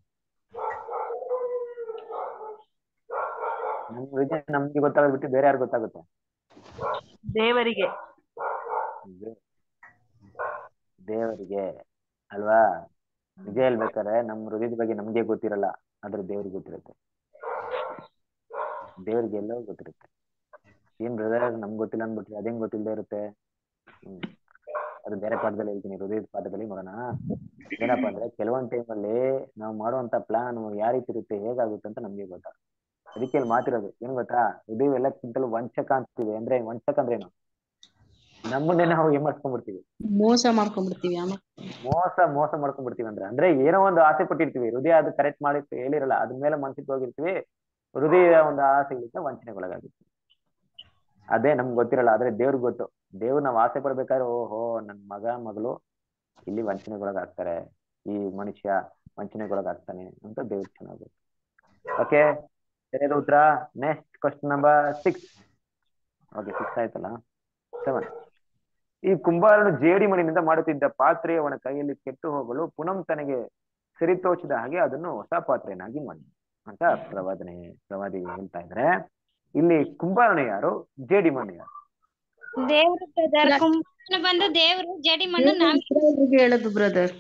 ನಮ್ ಹೃದಯ ನಮ್ಗೆ ಗೊತ್ತಾಗೋದ್ ಬಿಟ್ಟು ಬೇರೆ ಯಾರು ಗೊತ್ತಾಗುತ್ತೆ ದೇವರಿಗೆ ದೇ- ದೇವರಿಗೆ ಅಲ್ವಾ ನಿಜ ಹೇಳ್ಬೇಕಾದ್ರೆ ನಮ್ ಹೃದಯದ ಬಗ್ಗೆ ನಮ್ಗೆ ಗೊತ್ತಿರಲ್ಲ ಆದ್ರೆ ದೇವ್ರಿಗೆ ಗೊತ್ತಿರುತ್ತೆ ದೇವ್ರಿಗೆ ಎಲ್ಲೋ ಗೊತ್ತಿರುತ್ತೆ ಏನ್ ಹೃದಯ ನಮ್ಗೆ ಗೊತ್ತಿಲ್ಲ ಅಂದ್ಬಿಟ್ರೆ ಅದೇನ್ ಗೊತ್ತಿಲ್ಲದೆ ಇರುತ್ತೆ ಹ್ಮ್ ಅದು ಬೇರೆ ಪಾಠದಲ್ಲಿ ಹೇಳ್ತೀನಿ ಹೃದಯದ ಪಾಠದಲ್ಲಿ ನೋಡೋಣ ಏನಪ್ಪಾ ಅಂದ್ರೆ ಕೆಲವೊಂದ್ time ಅಲ್ಲಿ ನಾವು ಮಾಡುವಂತ ಪ್ಲಾನ್ ಯಾವ ರೀತಿ ಇರುತ್ತೆ ಹೇಗಾಗುತ್ತೆ ಅಂತ ನಮ್ಗೆ ಗೊತ್ತಾ ಅದಕ್ಕೆ ಇಲ್ಲಿ ಮಾತಿರೋದು ಏನ್ ಗೊತ್ತಾ ಹೃದಯ ಎಲ್ಲಕ್ಕಿಂತಲೂ ವಂಚಕ ಅಂತಿದೆ ಅಂದ್ರೆ ವಂಚಕ ಅಂದ್ರೆ ಏನು ನಮ್ಮನ್ನೇ ನಾವು ಏನ್ ಮಾಡ್ಕೊಂಡ್ಬಿಡ್ತೀವಿ ಮೋಸ ಮಾಡ್ಕೊಂಡ್ಬಿಡ್ತೀವಿ ಆಮೇಲೆ ಮೋಸ ಮೋಸ ಮಾಡ್ಕೊಂಡ್ಬಿಡ್ತೀವಿ ಅಂದ್ರೆ ಅಂದ್ರೆ ಏನೋ ಒಂದು ಆಸೆ ಪಟ್ಟಿರ್ತೀವಿ ಹೃದಯ ಅದು ಕರೆಕ್ಟ್ ಮಾಡಿ ಹೇಳಿರಲ್ಲ ಅದ್ರ ಮೇಲೆ ಮನ್ಸಿಗೆ ಹೋಗಿರ್ತೀವಿ ಹೃದಯ ಒಂದು ಆಸೆಗಳಿಂದ ವಂಚನೆಗೊಳಗಾಗಿರ್ತೀವಿ ಅದೇ ನಮ್ಗೆ ಗೊತ್ತಿರಲ್ಲ ಆದ್ರೆ ದೇವ್ರಿಗೆ ಗೊತ್ತು ದೇವ್ರು ನಾವ್ ಆಸೆ ಪಡ್ಬೇಕಾದ್ರೆ ಓಹೋ ನನ್ ಮಗ ಮಗಳು ಇಲ್ಲಿ ವಂಚನೆಗೊಳಗಾಗ್ತಾರೆ ಈ ಮನುಷ್ಯ ವಂಚನೆಗೊಳಗಾಗ್ತಾನೆ ಅಂತ ದೇವ್ರಿಗೆ ಚೆನ್ನಾಗಿ ಗೊತ್ತು ಓಕೆ ಸರಿಯಾದ ಉತ್ತರ next question number six okay six ಆಯ್ತಲ್ಲ ಸೆವೆನ್ ಈ ಕುಂಬಾರನು ಜೇಡಿ ಮಣ್ಣಿನಿಂದ ಮಾಡುತ್ತಿದ್ದ ಪಾತ್ರೆ ಅವನ ಕೈಯಲ್ಲಿ ಕೆಟ್ಟು ಹೋಗಲು ಪುನಃ ತನಗೆ ಸರಿತೋಚಿದ ಹಾಗೆ ಅದನ್ನು ಹೊಸ ಪಾತ್ರೆಯನ್ನಾಗಿ ಮಾಡಿ ಅಂತ ಪ್ರವಾದನೆ ಪ್ರವಾದಿ ಹೇಳ್ತಾ ಇದ್ರೆ ಇಲ್ಲಿ ಕುಂಬಾರನು ಯಾರು ಜೇಡಿ ಮಣ್ಣು ಯಾರು ದೇವ್ರು ಬ್ರದರ್ ಕುಂಬಾರನು ಬಂದು ದೇವ್ರು ಜಡಿ ಮಣ್ಣು ನಾವ್ ಇಸ್ರಾಯೇಲ್ರಿಗೆ ಹೇಳೋದು ಬ್ರದರ್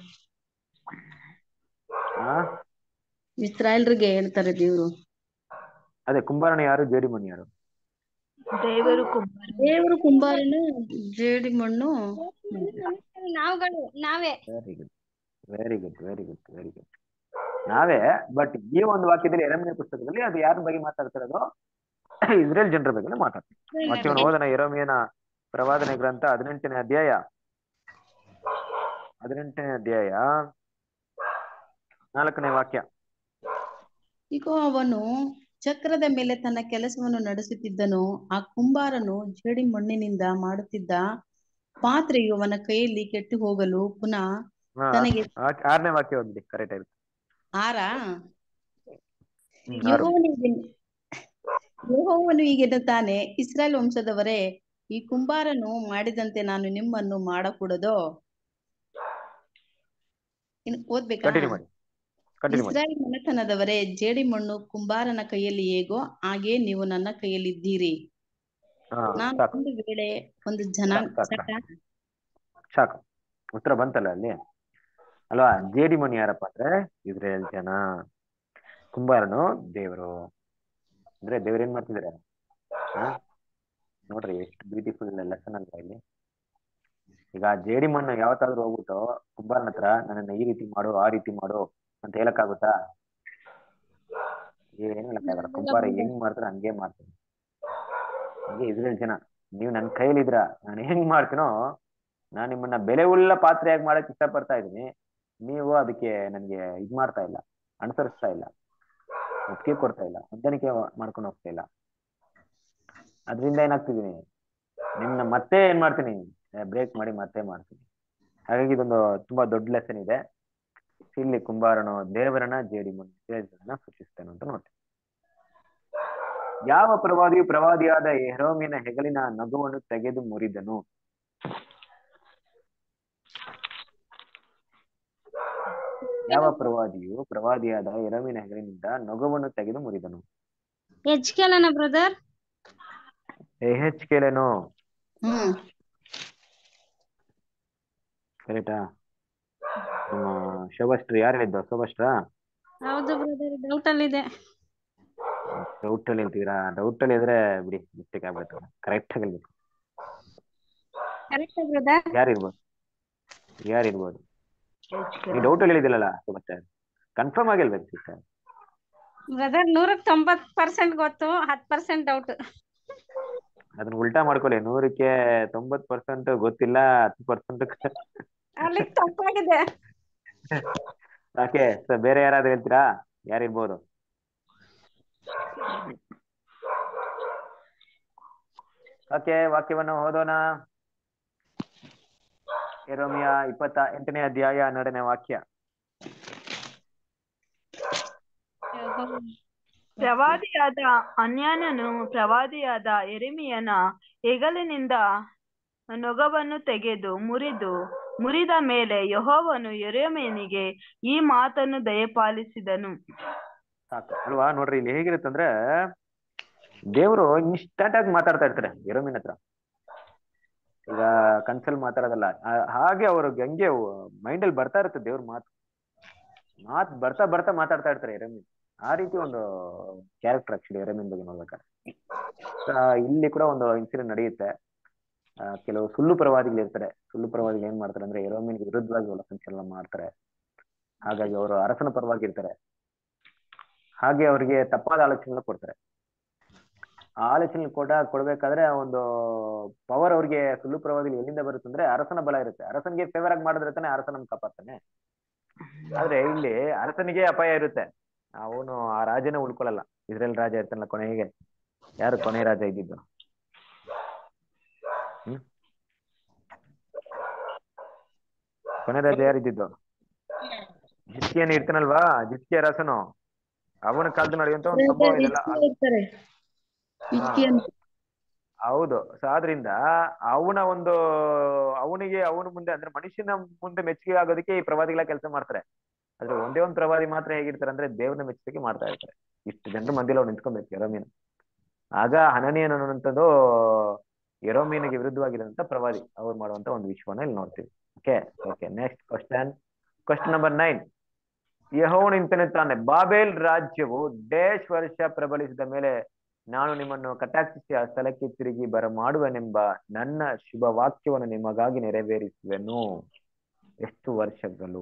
ಆ ಇಸ್ರಾಯೇಲ್ರಿಗೆ ಹೇಳ್ತಾರೆ ದೇವ್ರು ಅದೇ ಕುಂಬಾರನು ಯಾರು ಜೇಡಿ ಮಣ್ಣು ಯಾರು ದೇವರು ಕುಮಾರ ದೇವರು ಕುಂಬಾರನು ಜೇಡಿ ಮಣ್ಣು ನಾವುಗಳು ನಾವೇ very good very good very good very good ನಾವೇ ಬಟ್ ಈ ಒಂದು ವಾಕ್ಯದಲ್ಲಿ ಎರಡನೇ ಪುಸ್ತಕದಲ್ಲಿ ಅದು ಯಾರ ಬಗ್ಗೆ ಮಾತಾಡ್ತಿರೋದು ಇಸ್ರೇಲ್ ಜನರ ಬಗ್ಗೆ ಮಾತಾಡ್ತಾರೆ ವಾಕ್ಯವನ್ನು ಓದನ ಎರಮಿಯನ ಪ್ರವಾದನೆ ಗ್ರಂಥ ಹದಿನೆಂಟನೇ ಅಧ್ಯಾಯ ಹದಿನೆಂಟನೇ ಅಧ್ಯಾಯ ನಾಲ್ಕನೇ ವಾಕ್ಯ ಈಗ ಅವನು ಚಕ್ರದ ಮೇಲೆ ತನ್ನ ಕೆಲಸವನ್ನು ನಡೆಸುತ್ತಿದ್ದನು ಆ ಕುಂಬಾರನು ಜೇಡಿ ಮಣ್ಣಿನಿಂದ ಮಾಡುತ್ತಿದ್ದ ಪಾತ್ರೆಯು ಅವನ ಕೈಯಲ್ಲಿ ಕೆಟ್ಟು ಹೋಗಲು ಪುನಃ ಹಾ, ತನಗೆ ಆ- ಆರನೇ ವಾಕ್ಯ ಓದಿ ಕರೆಕ್ಟ್ ಆಗುತ್ತೆ ಆರ ಹ್ಮ್, ಆರು. ಯೆಹೋವನಿಗೆ ಯೆಹೋವನು ಹೀಗೆನ್ನುತ್ತಾನೆ ಇಸ್ರಾಯೇಲ್ ವಂಶದವರೇ ಈ ಕುಂಬಾರನು ಮಾಡಿದಂತೆ ನಾನು ನಿಮ್ಮನ್ನು ಮಾಡಕೂಡದೋ ಇನ್ನು ಓದ್ಬೇಕಾ ಕಂಟಿನ್ಯೂ ಮಾಡಿ ಕಂಟಿನ್ಯೂ ಮಾಡಿ ಇಸ್ರಾಯೇಲ್ ಮನೆತನದವರೇ ಜೇಡಿ ಮಣ್ಣು ಕುಂಬಾರನ ಕೈಯಲ್ಲಿ ಹೇಗೋ ಹಾಗೆ ನೀವು ನನ್ನ ಕೈಯಲ್ಲಿದ್ದೀರಿ ಹಾ ನಾನು ಸಾಕು ಒಂದು ವೇಳೆ ಒಂದು ಜನಾಂಗ ಸಾಕು, ಸಾಕು. ಸಾಕಾ? ಸಾಕು ಉತ್ತರ ಬಂತಲ್ಲ ಅಲ್ಲಿ ಅಲ್ವಾ ಜೇಡಿ ಮಣ್ಣು ಯಾರಪ್ಪ ಅಂದ್ರೆ ಇಸ್ರೇಲ್ ಜನ ಕುಂಬಾರನು ದೇವರು ಅಂದ್ರೆ ದೇವ್ರ ಏನ್ ಮಾಡ್ತಿದಾರೆ ಹಾ ನೋಡ್ರಿ ಎಷ್ಟು ಬ್ಯೂಟಿಫುಲ್ ಲೆಸನ್ ಅಂತ ಇಲ್ಲಿ ಈಗ ಜೇಡಿ ಮಣ್ಣು ಯಾವತ್ತಾದ್ರೂ ಹೋಗ್ಬಿಟ್ಟು ಕುಂಬಾರನ ಹತ್ರ ನನ್ನನ್ನ ಈ ರೀತಿ ಮಾಡು ಆ ರೀತಿ ಮಾಡು ಅಂತ ಹೇಳಕ್ಕಾಗುತ್ತಾ ಏನು ಹೇಳಕ್ಕಾಗಲ್ಲ ಕುಂಬಾರ ಹೆಂಗ್ ಮಾಡ್ತಾರೆ ಹಂಗೆ ಮಾಡ್ತೀನಿ ಹಂಗೆ ಇಸ್ರೇಲ್ ಜನ ನೀವು ನನ್ನ ಕೈಲಿದ್ರ ನಾನು ಹೆಂಗ್ ಮಾಡ್ತೀನೋ ನಾನ್ ನಿಮ್ಮನ್ನ ಬೆಲೆ ಉಳ್ಳ ಪಾತ್ರೆಯಾಗಿ ಮಾಡಕ್ ಇಷ್ಟಪಡ್ತಾ ಇದೀನಿ ನೀವು ಅದಕ್ಕೆ ನನ್ಗೆ ಇದ್ ಮಾಡ್ತಾ ಇಲ್ಲ ಅನುಸರಿಸ್ತಾ ಇಲ್ಲ ಒಪ್ಪಿಗೆ ಕೊಡ್ತಾ ಇಲ್ಲ ಹೊಂದಾಣಿಕೆ ಮಾಡ್ಕೊಂಡು ಹೋಗ್ತಾ ಇಲ್ಲ ಅದರಿಂದ ಏನಾಗ್ತಿದೀನಿ ನಿಮ್ನ ಮತ್ತೆ ಏನ್ ಮಾಡ್ತೀನಿ ಬ್ರೇಕ್ ಮಾಡಿ ಮತ್ತೆ ಮಾಡ್ತೀನಿ ಹಾಗಾಗಿ ಇದೊಂದು ತುಂಬಾ ದೊಡ್ಡ ಲೆಸನ್ ಇದೆ ಇಲ್ಲಿ ಕುಂಬಾರನು ದೇವರನ್ನ ಜೇಡಿ ಮಣ್ಣನ್ನ ಸೂಚಿಸ್ತೇನೆ ಅಂತ ನೋಡಿ ಯಾವ ಪ್ರವಾದಿಯು ಪ್ರವಾದಿಯಾದ ಯೆಹೋವನ ಹೆಗಲಿನ ನಗುವನ್ನು ತೆಗೆದು ಮುರಿದನು ಯಾವ ಪ್ರವಾದಿಯು ಪ್ರವಾದಿಯಾದ ಎರವಿನ ಹೆಗಲಿನಿಂದ ನಗುವನ್ನು ತೆಗೆದು ಮುರಿದನು ಹೆಚ್ಕೇಲನ ಬ್ರದರ್ ಹೆಚ್ ಕೇಳೇನು ಹ್ಮ್ ಕರೆಕ್ಟಾ ನಮ್ಮ ಶೋಭಾಷ್ಟ್ರ ಯಾರು ಹೇಳಿದ್ದು ಶೋಭಾಷ್ಟ್ರ ಹೌದು ಬ್ರದರ್ ಡೌಟ್ ಅಲ್ಲಿದೆ ಡೌಟ್ ಅಲ್ಲಿ ಹೇಳ್ತೀರಾ ಡೌಟ್ ಅಲ್ಲಿ ಇದ್ರೆ ಬಿಡಿ ಮಿಸ್ಟೇಕ್ ಆಗ್ಬಿಟ್ಟು ಕರೆಕ್ಟ್ ಆಗಿ ಹೇಳ್ಬೇಕು ಕರೆಕ್ಟ್ ಬ್ರದರ್ ಯಾರಿರ್ಬೋದು ಯಾರಿರ್ಬೋದು ನೀವು ಡೌಟ್ ಅಲ್ಲಿ ಹೇಳಿದಿಲ್ಲಲ್ಲ ಶೋಭಾಷ್ಟ್ರ ಕನ್ಫರ್ಮ್ ಆಗಿ ಹೇಳ್ಬೇಕು ಸಿಸ್ಟರ್ ಬ್ರದರ್ ನೂರಕ್ ತೊಂಬತ್ ಪರ್ಸೆಂಟ್ ಗೊತ್ತು ಹತ್ ಪರ್ಸೆಂಟ್ ಡೌಟ್ ಅದನ್ನ ಉಲ್ಟಾ ಮಾಡ್ಕೊಳ್ಳಿ ನೂರಕ್ಕೆ ತೊಂಬತ್ ಪರ್ಸೆಂಟ್ ಗೊತ್ತಿಲ್ಲ ಹತ್ತು ಪರ್ಸೆಂಟ್ ಅಲ್ಲಿ ತಪ್ಪಾಗಿದೆ ಓಕೆ ಸೊ ಬೇರೆ ಯಾರಾದ್ರೂ ಹೇಳ್ತೀರಾ ಯಾರಿರ್ಬೋದು ಓಕೆ ವಾಕ್ಯವನ್ನು ಓದೋಣ ಎರೋಮಿಯ ಇಪ್ಪತ್ತ ಎಂಟನೇ ಅಧ್ಯಾಯ ಹನ್ನೆರಡನೇ ವಾಕ್ಯ ಪ್ರವಾದಿಯಾದ ಅನ್ಯಾನನು ಪ್ರವಾದಿಯಾದ ಎರೆಮಿಯನ ಹೆಗಲಿನಿಂದ ನೊಗವನ್ನು ತೆಗೆದು ಮುರಿದು ಮುರಿದ ಮೇಲೆ ಯೆಹೋವನು ಎರೆಮಿಯನಿಗೆ ಈ ಮಾತನ್ನು ದಯಪಾಲಿಸಿದನು ಸಾಕು ಅಲ್ವಾ ನೋಡ್ರಿ ಇಲ್ಲಿ ಹೇಗಿರುತ್ತಂದ್ರೆ ದೇವರು ಇನ್ಸ್ಟಂಟ್ ಆಗಿ ಮಾತಾಡ್ತಾ ಇರ್ತಾರೆ ಎರೋಮಿನ ಹತ್ರ ಈಗ ಕನ್ಸಲ್ ಮಾತಾಡೋದಲ್ಲ ಆ- ಹಾಗೆ ಅವ್ರಿಗೆ ಹಂಗೆ ಮೈಂಡ್ ಅಲ್ಲಿ ಬರ್ತಾ ಇರುತ್ತೆ ದೇವ್ರ ಮಾತು ಮಾತ್ ಬರ್ತಾ ಬರ್ತಾ ಮಾತಾಡ್ತಾ ಇರ್ತಾರೆ ಎರಮಿನ್ ಆ ರೀತಿ ಒಂದು ಕ್ಯಾರೆಕ್ಟರ್ ಆಕ್ಚುಲಿ ಎರಮಿನ್ ಬಗ್ಗೆ ನೋಡ್ಬೇಕಾದ್ರೆ ಆ, ಇಲ್ಲಿ ಕೂಡ ಒಂದು ಇನ್ಸಿಡೆಂಟ್ ನಡೆಯುತ್ತೆ ಆ, ಕೆಲವು ಸುಳ್ಳು ಪ್ರವಾದಿಗಳು ಇರ್ತಾರೆ ಸುಳ್ಳು ಪ್ರವಾದಿಗಳು ಏನ್ ಮಾಡ್ತಾರೆ ಅಂದ್ರೆ ಎರೋಮಿನ್ ವಿರುದ್ಧವಾಗಿ ಒಳ ಸಂಚಲನ ಮಾಡ್ತಾರೆ ಹಾಗಾಗಿ ಅವರು ಅರಸನ ಪರವಾಗಿ ಇರ್ತಾರೆ ಹಾಗೆ ಅವರಿಗೆ ತಪ್ಪಾದ ಆಲೋಚನೆ ಕೊಡ್ತಾರೆ ಆ ಆಲೋಚನೆ ಕೊಡ ಕೊಡ್ಬೇಕಾದ್ರೆ ಆ ಒಂದು ಪವರ್ ಅವ್ರಿಗೆ ಸುಳ್ಳು ಪ್ರವಾದಿಗಳು ಎಲ್ಲಿಂದ ಬರುತ್ತೆ ಅಂದ್ರೆ ಅರಸನ ಬಲ ಇರುತ್ತೆ ಅರಸನಿಗೆ ಫೇವರ್ ಆಗಿ ಮಾಡಿದ್ರೆ ತಾನೆ ಅರಸ ನಮ್ ಕಾಪಾಡ್ತಾನೆ ಆದ್ರೆ ಇಲ್ಲಿ ಅರಸನಿಗೆ ಅಪಾಯ ಇರುತ್ತೆ ಅವನು ಆ ರಾಜನೇ ಉಳ್ಕೊಳ್ಳಲ್ಲ ಇಸ್ರೇಲ್ ರಾಜ ಇರ್ತಾನಲ್ಲ ಕೊನೆಗೆ ಯಾರು ಕೊನೆ ರಾಜ ಇದ್ದಿದ್ದು ಹ್ಮ್ ಕೊನೆ ರಾಜ ಯಾರಿದ್ದಿದ್ದು ಜಿಸ್ಕಿಯನ್ ಇರ್ತಾನಲ್ವಾ ಜಿಸ್ಕಿಯ ಅರಸನು ಅವನ ಕಾಲದಲ್ಲಿ ನಡೆಯುವಂತ ಒಂದು ಸಂಭವ ಇದೆಲ್ಲ ಇಸ್ಕಿಯ ಇರ್ತಾರೆ ಇಸ್ಕಿಯನ್ ಹೌದು ಸೊ ಆದ್ರಿಂದ ಅವನ ಒಂದು ಅವನಿಗೆ ಅವನ ಮುಂದೆ ಅಂದ್ರೆ ಮನುಷ್ಯನ ಮುಂದೆ ಮೆಚ್ಚುಗೆ ಆಗೋದಕ್ಕೆ ಈ ಪ್ರವಾದಿಗಳ ಕೆಲಸ ಮಾಡ್ತಾರೆ ಆದ್ರೆ ಒಂದೇ ಒಂದ್ ಪ್ರವಾದಿ ಮಾತ್ರ ಹೇಗಿರ್ತಾರೆ ಅಂದ್ರೆ ದೇವ್ರನ್ನ ಮೆಚ್ಚುಗೆ ಮಾಡ್ತಾ ಇರ್ತಾರೆ ಇಷ್ಟು ಜನರ ಮಧ್ಯದಲ್ಲಿ ಅವ್ರು ನಿಂತ್ಕೊಬೇಕು ಯರೋಮೀನ ಆಗ ಹನನಿಯನ್ ಅನ್ನುವಂಥದ್ದು ಯರೋಮೀನಿಗೆ ವಿರುದ್ಧವಾಗಿರುವಂತ ಪ್ರವಾದಿ ಅವ್ರು ಮಾಡುವಂತ ಒಂದು ವಿಶ್ವನ ಇಲ್ಲಿ ನೋಡ್ತೀವಿ okay okay next question question number nine ಯಹೋವನು ಇಂತೆನ್ನುತ್ತಾನೆ ಬಾಬೇಲ್ ರಾಜ್ಯವು ಡೇಶ್ ವರ್ಷ ಪ್ರಬಲಿಸಿದ ಮೇಲೆ ನಾನು ನಿಮ್ಮನ್ನು ಕಟಾಕ್ಷಿಸಿ ಆ ಸ್ಥಳಕ್ಕೆ ತಿರುಗಿ ಬರಮಾಡುವೆನೆಂಬ ನನ್ನ ಶುಭ ವಾಕ್ಯವನ್ನು ನಿಮಗಾಗಿ ನೆರವೇರಿಸುವೆನು ಎಷ್ಟು ವರ್ಷಗಳು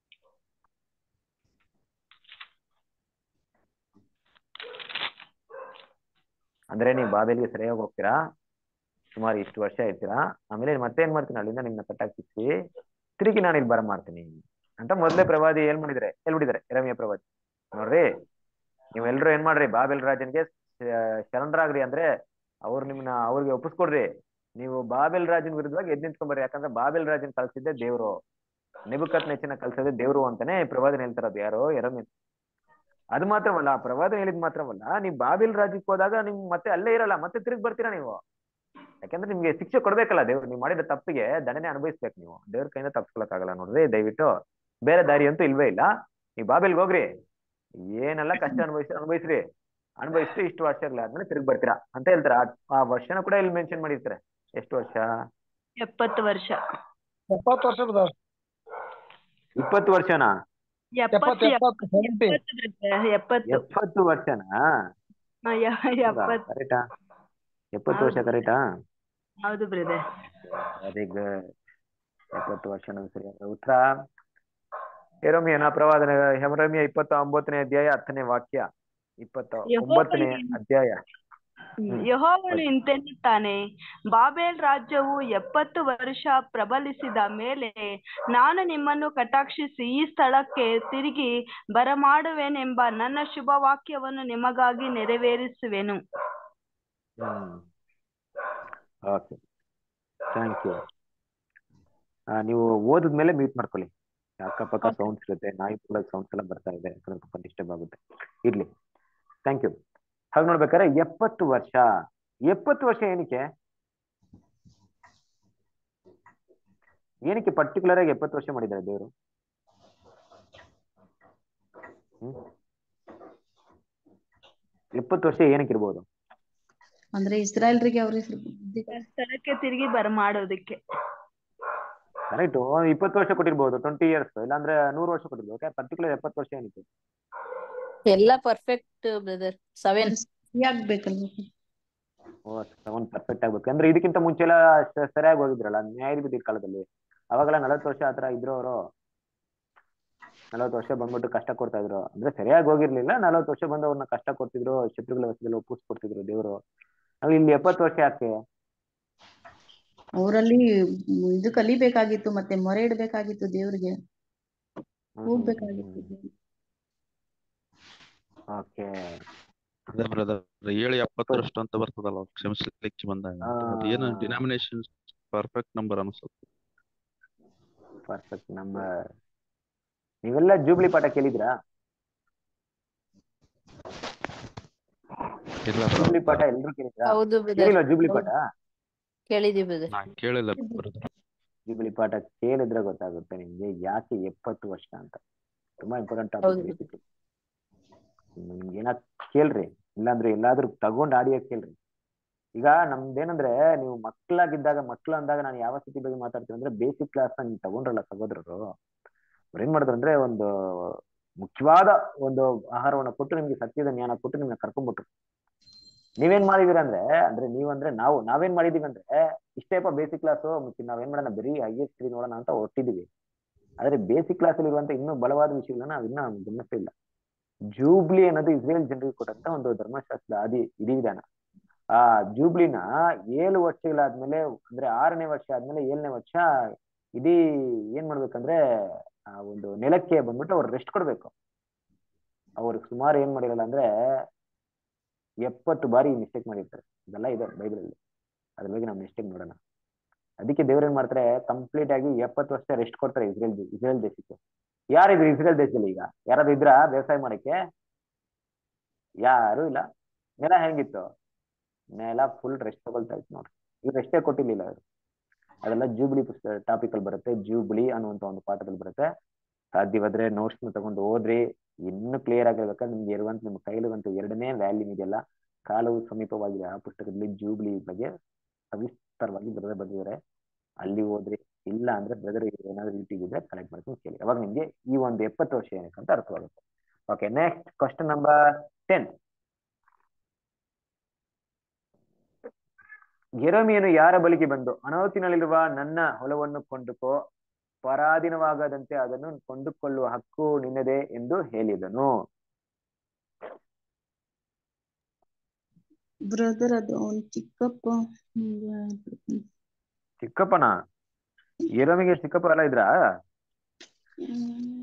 ಅಂದ್ರೆ ನೀವು ಬಾಬೇಲ್ಗೆ ಸರಿಯಾಗಿ ಹೋಗ್ತೀರಾ ಸುಮಾರು ಇಷ್ಟು ವರ್ಷ ಇರ್ತೀರಾ ಆಮೇಲೆ ಮತ್ತೆ ಏನ್ ಮಾಡ್ತೀನಿ ಅಲ್ಲಿಂದ ನಿಮ್ನ ಕಟ್ಟಾಕಿಸಿ ತಿರುಗಿ ನಾನು ಇಲ್ಲಿ ಬರಮಾಡ್ತೀನಿ ಅಂತ ಮೊದಲೇ ಪ್ರವಾದಿ ಏನ್ ಮಾಡಿದ್ರೆ ಹೇಳ್ಬಿಟ್ಟಿದ್ದಾರೆ ಎರಮಿಯ ಪ್ರವಾದಿ ನೋಡ್ರಿ ನೀವೆಲ್ರೂ ಏನ್ ಮಾಡ್ರಿ ಬಾಬೆಲ್ ರಾಜನ್ಗೆ ಶ- ಶರಣರಾಗ್ರಿ ಅಂದ್ರೆ ಅವ್ರು ನಿಮ್ನ ಅವ್ರಿಗೆ ಒಪ್ಪಿಸ್ಕೊಡ್ರಿ ನೀವು ಬಾಬೆಲ್ ರಾಜನ್ ವಿರುದ್ಧವಾಗಿ ಎದ್ ನಿಂತ್ಕೊಂಬರ್ರಿ ಯಾಕಂದ್ರೆ ಬಾಬೆಲ್ ರಾಜನ್ ಕಳ್ಸಿದ್ದೆ ದೇವ್ರು ನೆಬುಕತ್ ನೆಚ್ಚಿನ ಕಳ್ಸೋದೇ ದೇವ್ರು ಅಂತಾನೆ ಪ್ರವಾದನೆ ಹೇಳ್ತಾರದು ಯಾರೋ ಎರಮಿ ಅದು ಮಾತ್ರವಲ್ಲ ಆ ಪ್ರವಾದನೆ ಹೇಳಿದ್ ಮಾತ್ರವಲ್ಲ ನೀವು ಬಾಬಿಲ್ ರಾಜ್ಯಕ್ಕೆ ಹೋದಾಗ ನಿಮ್ ಮತ್ತೆ ಅಲ್ಲೇ ಇರಲ್ಲ ಮತ್ತೆ ತಿರುಗಿ ಬರ್ತೀರಾ ನೀವು ಯಾಕಂದ್ರೆ ನಿಮ್ಗೆ ಶಿಕ್ಷೆ ಕೊಡ್ಬೇಕಲ್ಲ ದೇವ್ರು ನೀವು ಮಾಡಿದ ತಪ್ಪಿಗೆ ದಂಡನೆ ಅನುಭವಿಸ್ಬೇಕು ನೀವು ದೇವ್ರ ಕೈಯಿಂದ ತಪ್ಪಿಸ್ಕೊಳಕ್ಕಾಗಲ್ಲ ನೋಡ್ರಿ ದಯವಿಟ್ಟು ಬೇರೆ ದಾರಿ ಅಂತೂ ಇಲ್ವೇ ಇಲ್ಲ ನೀವು ಬಾಬೆಲ್ಗೆ ಹೋಗ್ರಿ ಏನೆಲ್ಲ ಕಷ್ಟ ಅನುಭವಿಸಿ ಅನುಭವಿಸ್ರಿ ಅನುಭವಿಸಿ ಇಷ್ಟು ವರ್ಷಗಳಾದ್ಮೇಲೆ ತಿರುಗಿ ಬರ್ತೀರಾ ಅಂತ ಹೇಳ್ತಾರೆ ಆ- ಆ ವರ್ಷನ ಕೂಡ ಇಲ್ಲಿ ಮೆನ್ಷನ್ ಮಾಡಿರ್ತಾರೆ ಎಷ್ಟು ವರ್ಷ ಎಪ್ಪತ್ತು ವರ್ಷ ಎಪ್ಪತ್ತು ವರ್ಷ ಬ್ರದರ್ ಇಪ್ಪತ್ತು ವರ್ಷನಾ ಎಪ್ಪತ್ತು ಎಪ್ಪತ್ತು ಎಪ್ಪತ್ತು ಸೆವೆಂಟಿ ಎಪ್ಪತ್ತು ಎಪ್ಪತ್ತು ಎಪ್ಪತ್ತು ವರ್ಷನಾ ಹಾ, ಯ- ಎಪ್ಪತ್ತು ಕರೆಕ್ಟಾ ಎಪ್ಪತ್ತು ವರ್ಷ ಕರೆಕ್ಟಾ ಹೌದು ಬ್ರದರ್ ವೆರಿ ಗುಡ್ ಎಪ್ಪತ್ತು ವರ್ಷ ಸರಿಯಾದ ಉತ್ತರ ಎರೋಮಿಯನ ಪ್ರವಾದನೆ ಹೆಮರಮಿಯ ಇಪ್ಪತ್ತ ಒಂಬತ್ತನೇ ಅಧ್ಯಾಯ ಹತ್ತನೇ ವಾಕ್ಯ ಇಪ್ಪತ್ತ ಒಂಬತ್ತನೇ ಅಧ್ಯಾಯ ಯಹೋವನು ಇಂತೆನ್ನುತ್ತಾನೆ ಬಾಬೇಲ್ ರಾಜ್ಯವು ಎಪ್ಪತ್ತು ವರ್ಷ ಪ್ರಬಲಿಸಿದ ಮೇಲೆ ನಾನು ನಿಮ್ಮನ್ನು ಕಟಾಕ್ಷಿಸಿ ಈ ಸ್ಥಳಕ್ಕೆ ತಿರುಗಿ ಬರಮಾಡುವೆನೆಂಬ ನನ್ನ ಶುಭ ವಾಕ್ಯವನ್ನು ನಿಮಗಾಗಿ ನೆರವೇರಿಸುವೆನು ಹ್ಮ್ ಓಕೆ ಥ್ಯಾಂಕ್ ಯು ನೀವು ಓದಿದ್ಮೇಲೆ ಮ್ಯೂಟ್ ಮಾಡ್ಕೊಳ್ಳಿ ಅಕ್ಕಪಕ್ಕ ಸೌಂಡ್ಸ್ ಇರುತ್ತೆ ನಾಯಿ ಕೂಡ ಸೌಂಡ್ಸ್ ಎಲ್ಲ ಬರ್ತಾ ಇದೆ ಯಾಕಂದ್ರೆ ಸ್ವಲ್ಪ ಡಿಸ್ಟರ್ಬ್ ಆಗುತ್ತೆ ಇರ್ಲಿ ಥ್ಯಾಂಕ್ ಯು ಹಾಗೆ ನೋಡ್ಬೇಕಾದ್ರೆ ಎಪ್ಪತ್ತು ವರ್ಷ ಎಪ್ಪತ್ತು ವರ್ಷ ಏನಕ್ಕೆ ಏನಕ್ಕೆ ಪರ್ಟಿಕ್ಯುಲರ್ ಆಗಿ ಎಪ್ಪತ್ತು ವರ್ಷ ಮಾಡಿದ್ದಾರೆ ದೇವರು ಹ್ಮ್ ಎಪ್ಪತ್ತು ವರ್ಷ ಏನಕ್ಕೆ ಇರ್ಬೋದು ಅಂದ್ರೆ ಇಸ್ರಾಯೇಲ್ರಿಗೆ ಅವ್ರ ಸ್ಥಳಕ್ಕೆ ತಿರುಗಿ ಬರಮಾಡೋದಕ್ಕೆ ಕರೆಕ್ಟ್ ಇಪ್ಪತ್ತು ವರ್ಷ ಕೊಟ್ಟಿರ್ಬೋದು ಟ್ವೆಂಟಿ ಇಯರ್ಸ್ ಇಲ್ಲಾಂದ್ರೆ ನೂರು ವರ್ಷ ಕೊಟ್ಟಿರ್ಬೋದು ಪರ್ಟಿಕ್ಯುಲರ್ ಎಪ್ಪತ್ತು ವರ್ಷ ಏನಕ್ಕೆ ಎಲ್ಲ ಪರ್ಫೆಕ್ಟ್ ಬ್ರದರ್ ಸೆವೆನ್ ಆಗ್ಬೇಕಲ್ವ ಓ ಸೆವೆನ್ ಪರ್ಫೆಕ್ಟ್ ಆಗ್ಬೇಕು ಅಂದ್ರೆ ಇದಕ್ಕಿಂತ ಮುಂಚೆ ಎಲ್ಲ ಸ- ಸರಿಯಾಗಿ ಹೋಗಿದ್ರಲ್ಲ ನ್ಯಾಯಾಧಿಪತಿ ಕಾಲದಲ್ಲಿ ಅವಾಗೆಲ್ಲ ನಲವತ್ತು ವರ್ಷ ಆತರ ಇದ್ರು ಅವರು ನಲವತ್ತು ವರ್ಷ ಬಂದ್ಬಿಟ್ಟು ಕಷ್ಟ ಕೊಡ್ತಾ ಇದ್ರು ಅಂದ್ರೆ ಸರಿಯಾಗಿ ಹೋಗಿರ್ಲಿಲ್ಲ ನಲವತ್ತು ವರ್ಷ ಬಂದು ಅವ್ರನ್ನ ಕಷ್ಟ ಕೊಡ್ತಿದ್ರು ಶತ್ರುಗಳ ವಶದಲ್ಲಿ ಒಪ್ಪಿಸ್ಕೊಡ್ತಿದ್ರು ದೇವರು ನಾವು ಇಲ್ಲಿ ಎಪ್ಪತ್ತು ವರ್ಷ ಯಾಕೆ ಅವರಲ್ಲಿ ಇದು ಕಲಿಬೇಕಾಗಿತ್ತು ಮತ್ತೆ ಮೊರೆ ಇಡ್ಬೇಕಾಗಿತ್ತು ದೇವ್ರಿಗೆ ಹೋಗ್ಬೇಕಾಗಿತ್ತು ಓಕೆ ಅದೇ ಬ್ರದರ್ ಏಳು ಎಪ್ಪತ್ತರಷ್ಟು ಅಂತ ಬರ್ತದಲ್ಲ ಕ್ಷಮಿಸ್ಲಿಕ್ಕೆ ಬಂದಾಗ ಅದೇನು ಆ. ಡಿನಾಮಿನೇಷನ್ ಪರ್ಫೆಕ್ಟ್ ನಂಬರ್ ಅನ್ಸುತ್ತೆ ಪರ್ಫೆಕ್ಟ್ ನಂಬರ್ ನೀವೆಲ್ಲ ಜೂಬ್ಲಿ ಪಾಠ ಕೇಳಿದ್ರಾ ಇಲ್ಲ ಜೂಬ್ಲಿ ಪಾಠ ಎಲ್ರು ಕೇಳಿದ್ರಾ ಹೌದು ಬ್ರದರ್ ಕೇಳಿಲ್ವಾ ಜೂಬ್ಲಿ ಪಾಠ ಕೇಳಿದೀವಿ ಬ್ರದರ್ ನಾ ಕೇಳಿಲ್ಲ ಬ್ರದರ್ ಜೂಬ್ಲಿ ಪಾಠ ಕೇಳಿದ್ರೆ ಗೊತ್ತಾಗುತ್ತೆ ನಿಮ್ಗೆ ಯಾಕೆ ಎಪ್ಪತ್ತು ವರ್ಷ ಅಂತ ತುಂಬಾ ಇಂಪಾರ್ಟೆಂಟ್ ಹೌದು. ಟಾಪಿಕ್ ನಿಮ್ಗೆ ಏನಾದ್ ಕೇಳ್ರಿ ಇಲ್ಲಾಂದ್ರೆ ಎಲ್ಲಾದ್ರೂ ತಗೊಂಡ್ ಆಡಿಯೋ ಕೇಳ್ರಿ ಈಗ ನಮ್ದೇನಂದ್ರೆ ನೀವು ಮಕ್ಕಳಾಗಿದ್ದಾಗ ಮಕ್ಳು ಅಂದಾಗ ನಾನು ಯಾವ ಸ್ಥಿತಿ ಬಗ್ಗೆ ಮಾತಾಡ್ತೀನಿ ಅಂದ್ರೆ ಬೇಸಿಕ್ ಕ್ಲಾಸ್ ನೀವು ತಗೊಂಡ್ರಲ್ಲ ಸಹೋದರರು ಅವ್ರು ಏನ್ ಮಾಡಿದ್ರು ಅಂದ್ರೆ ಒಂದು ಮುಖ್ಯವಾದ ಒಂದು ಆಹಾರವನ್ನ ಕೊಟ್ಟು ನಿಮ್ಗೆ ಸತ್ಯದ ಜ್ಞಾನ ಕೊಟ್ಟು ನಿಮ್ನ ಕರ್ಕೊಂಡ್ಬಿಟ್ರು ನೀವೇನ್ ಮಾಡಿದೀರ ಅಂದ್ರೆ ಅಂದ್ರೆ ನೀವಂದ್ರೆ ನಾವು ನಾವೇನ್ ಮಾಡಿದೀವಿ ಅಂದ್ರೆ ಇಷ್ಟೇಪ ಬೇಸಿಕ್ ಕ್ಲಾಸ್ ನಾವೇನ್ ಮಾಡೋಣ ಬರೀ ಐ ಎಸ್ ತ್ರೀ ನೋಡೋಣ ಅಂತ ಹೊಟ್ಟಿದೀವಿ ಆದ್ರೆ ಬೇಸಿಕ್ ಕ್ಲಾಸ್ ಅಲ್ಲಿ ಇರುವಂತ ಇನ್ನೂ ಬಲವಾದ ವಿಷಯಗಳನ್ನ ನಾವ್ ಇನ್ನ ಗಮನಿಸ್ತಿಲ್ಲ ಜೂಬ್ಲಿ ಅನ್ನೋದು ಇಸ್ರೇಲ್ ಜನರಿಗೆ ಕೊಟ್ಟಂತ ಒಂದು ಧರ್ಮಶಾಸ್ತ್ರದ ಆದಿ ವಿಧಿವಿಧಾನ ಆ ಜೂಬ್ಲಿನ ಏಳು ವರ್ಷಗಳಾದ್ಮೇಲೆ ಅಂದ್ರೆ ಆರನೇ ವರ್ಷ ಆದ್ಮೇಲೆ ಏಳನೇ ವರ್ಷ ಇಡೀ ಏನ್ ಮಾಡ್ಬೇಕಂದ್ರೆ ಆ ಒಂದು ನೆಲಕ್ಕೆ ಬಂದ್ಬಿಟ್ಟು ಅವ್ರು ರೆಸ್ಟ್ ಕೊಡ್ಬೇಕು ಅವ್ರಿಗೆ ಸುಮಾರು ಏನ್ ಮಾಡಿರಲ್ಲ ಅಂದ್ರೆ ಎಪ್ಪತ್ತು ಬಾರಿ ಮಿಸ್ಟೇಕ್ ಮಾಡಿರ್ತಾರೆ ಇದೆಲ್ಲ ಇದೆ ಬೈಬಲ್ ಅಲ್ಲಿ ಅದ್ರ ಬಗ್ಗೆ ನಾವು ಮಿಸ್ಟೇಕ್ ನೋಡೋಣ ಅದಕ್ಕೆ ದೇವ್ರು ಏನ್ ಮಾಡ್ತಾರೆ ಕಂಪ್ಲೀಟ್ ಆಗಿ ಎಪ್ಪತ್ತು ವರ್ಷ ರೆಸ್ಟ್ ಕೊಡ್ತಾರೆ ಇಸ್ರೇಲ್ ಇಸ್ರೇಲ್ ದೇಶಕ್ಕೆ ಯಾರಿದ್ರು ಇಸ್ರೇಲ್ ದೇಶದಲ್ಲಿ ಈಗ ಯಾರಾದ್ರೂ ಇದ್ರ ವ್ಯವಸಾಯ ಮಾಡಕ್ಕೆ ಯಾರು ಇಲ್ಲ ನೆಲ ಹೆಂಗಿತ್ತು ನೆಲ ಫುಲ್ ರೆಸ್ಟ್ ತಗೊಳ್ತಾ ಇತ್ತು ನೋಡ್ರಿ ಇವ್ರು ರೆಸ್ಟೇ ಕೊಟ್ಟಿರ್ಲಿಲ್ಲ ಅವರು ಅದೆಲ್ಲ ಜೂಬ್ಲಿ ಪುಸ್ತಕ ಟಾಪಿಕ್ ಅಲ್ಲಿ ಬರುತ್ತೆ ಜೂಬ್ಲಿ ಅನ್ನುವಂತ ಒಂದು ಪಾಠದಲ್ಲಿ ಬರುತ್ತೆ ಸಾಧ್ಯವಾದ್ರೆ ನೋಟ್ಸ್ ನ ತಗೊಂಡು ಓದ್ರಿ ಇನ್ನು ಕ್ಲಿಯರ್ ಆಗಿರ್ಬೇಕಾದ್ರೆ ನಿಮ್ಗೆ ಇರುವಂತ ನಿಮ್ಮ ಕೈಲಿರುವಂತ ಎರಡನೇ ವ್ಯಾಲ್ಯೂಮ್ ಇದೆಯಲ್ಲ ಕಾಲವು ಸಮೀಪವಾಗಿದೆ ಆ ಪುಸ್ತಕದಲ್ಲಿ ಜೂಬ್ಲಿ ಬಗ್ಗೆ ಸವಿಸ್ತರವಾಗಿ ಬರೆದ ಬಂದಿದ್ದಾರೆ ಅಲ್ಲಿ ಓದ್ರಿ ಇಲ್ಲ ಅಂದ್ರೆ ಬ್ರದರ್ ಏನಾದ್ರು ಯೂಟ್ಯೂಬ್ ಇದ್ರೆ ಕಲೆಕ್ಟ್ ಮಾಡ್ಕೊಂಡು ಕೇಳಿ ಅವಾಗ ನಿಮ್ಗೆ ಈ ಒಂದು ಎಪ್ಪತ್ತು ವರ್ಷ ಏನಕ್ಕೆ ಅಂತ ಅರ್ಥವಾಗುತ್ತೆ okay next question number ten ಗೆರಮಿಯನು ಯಾರ ಬಳಿಗೆ ಬಂದು ಅನವತಿನಲ್ಲಿರುವ ನನ್ನ ಹೊಲವನ್ನು ಕೊಂಡುಕೋ ಪರಾಧೀನವಾಗದಂತೆ ಅದನ್ನು ಕೊಂಡುಕೊಳ್ಳುವ ಹಕ್ಕು ನಿನ್ನದೇ ಎಂದು ಹೇಳಿದನು ಬ್ರದರ್ ಅದು ಅವ್ನ್ ಚಿಕ್ಕಪ್ಪ ಹ್ಮ್, ಚಿಕ್ಕಪ್ಪನ ಗೆರಮಿಗೆ ಚಿಕ್ಕಪ್ಪ ಎಲ್ಲ ಇದ್ರಾ ಹ್ಮ್,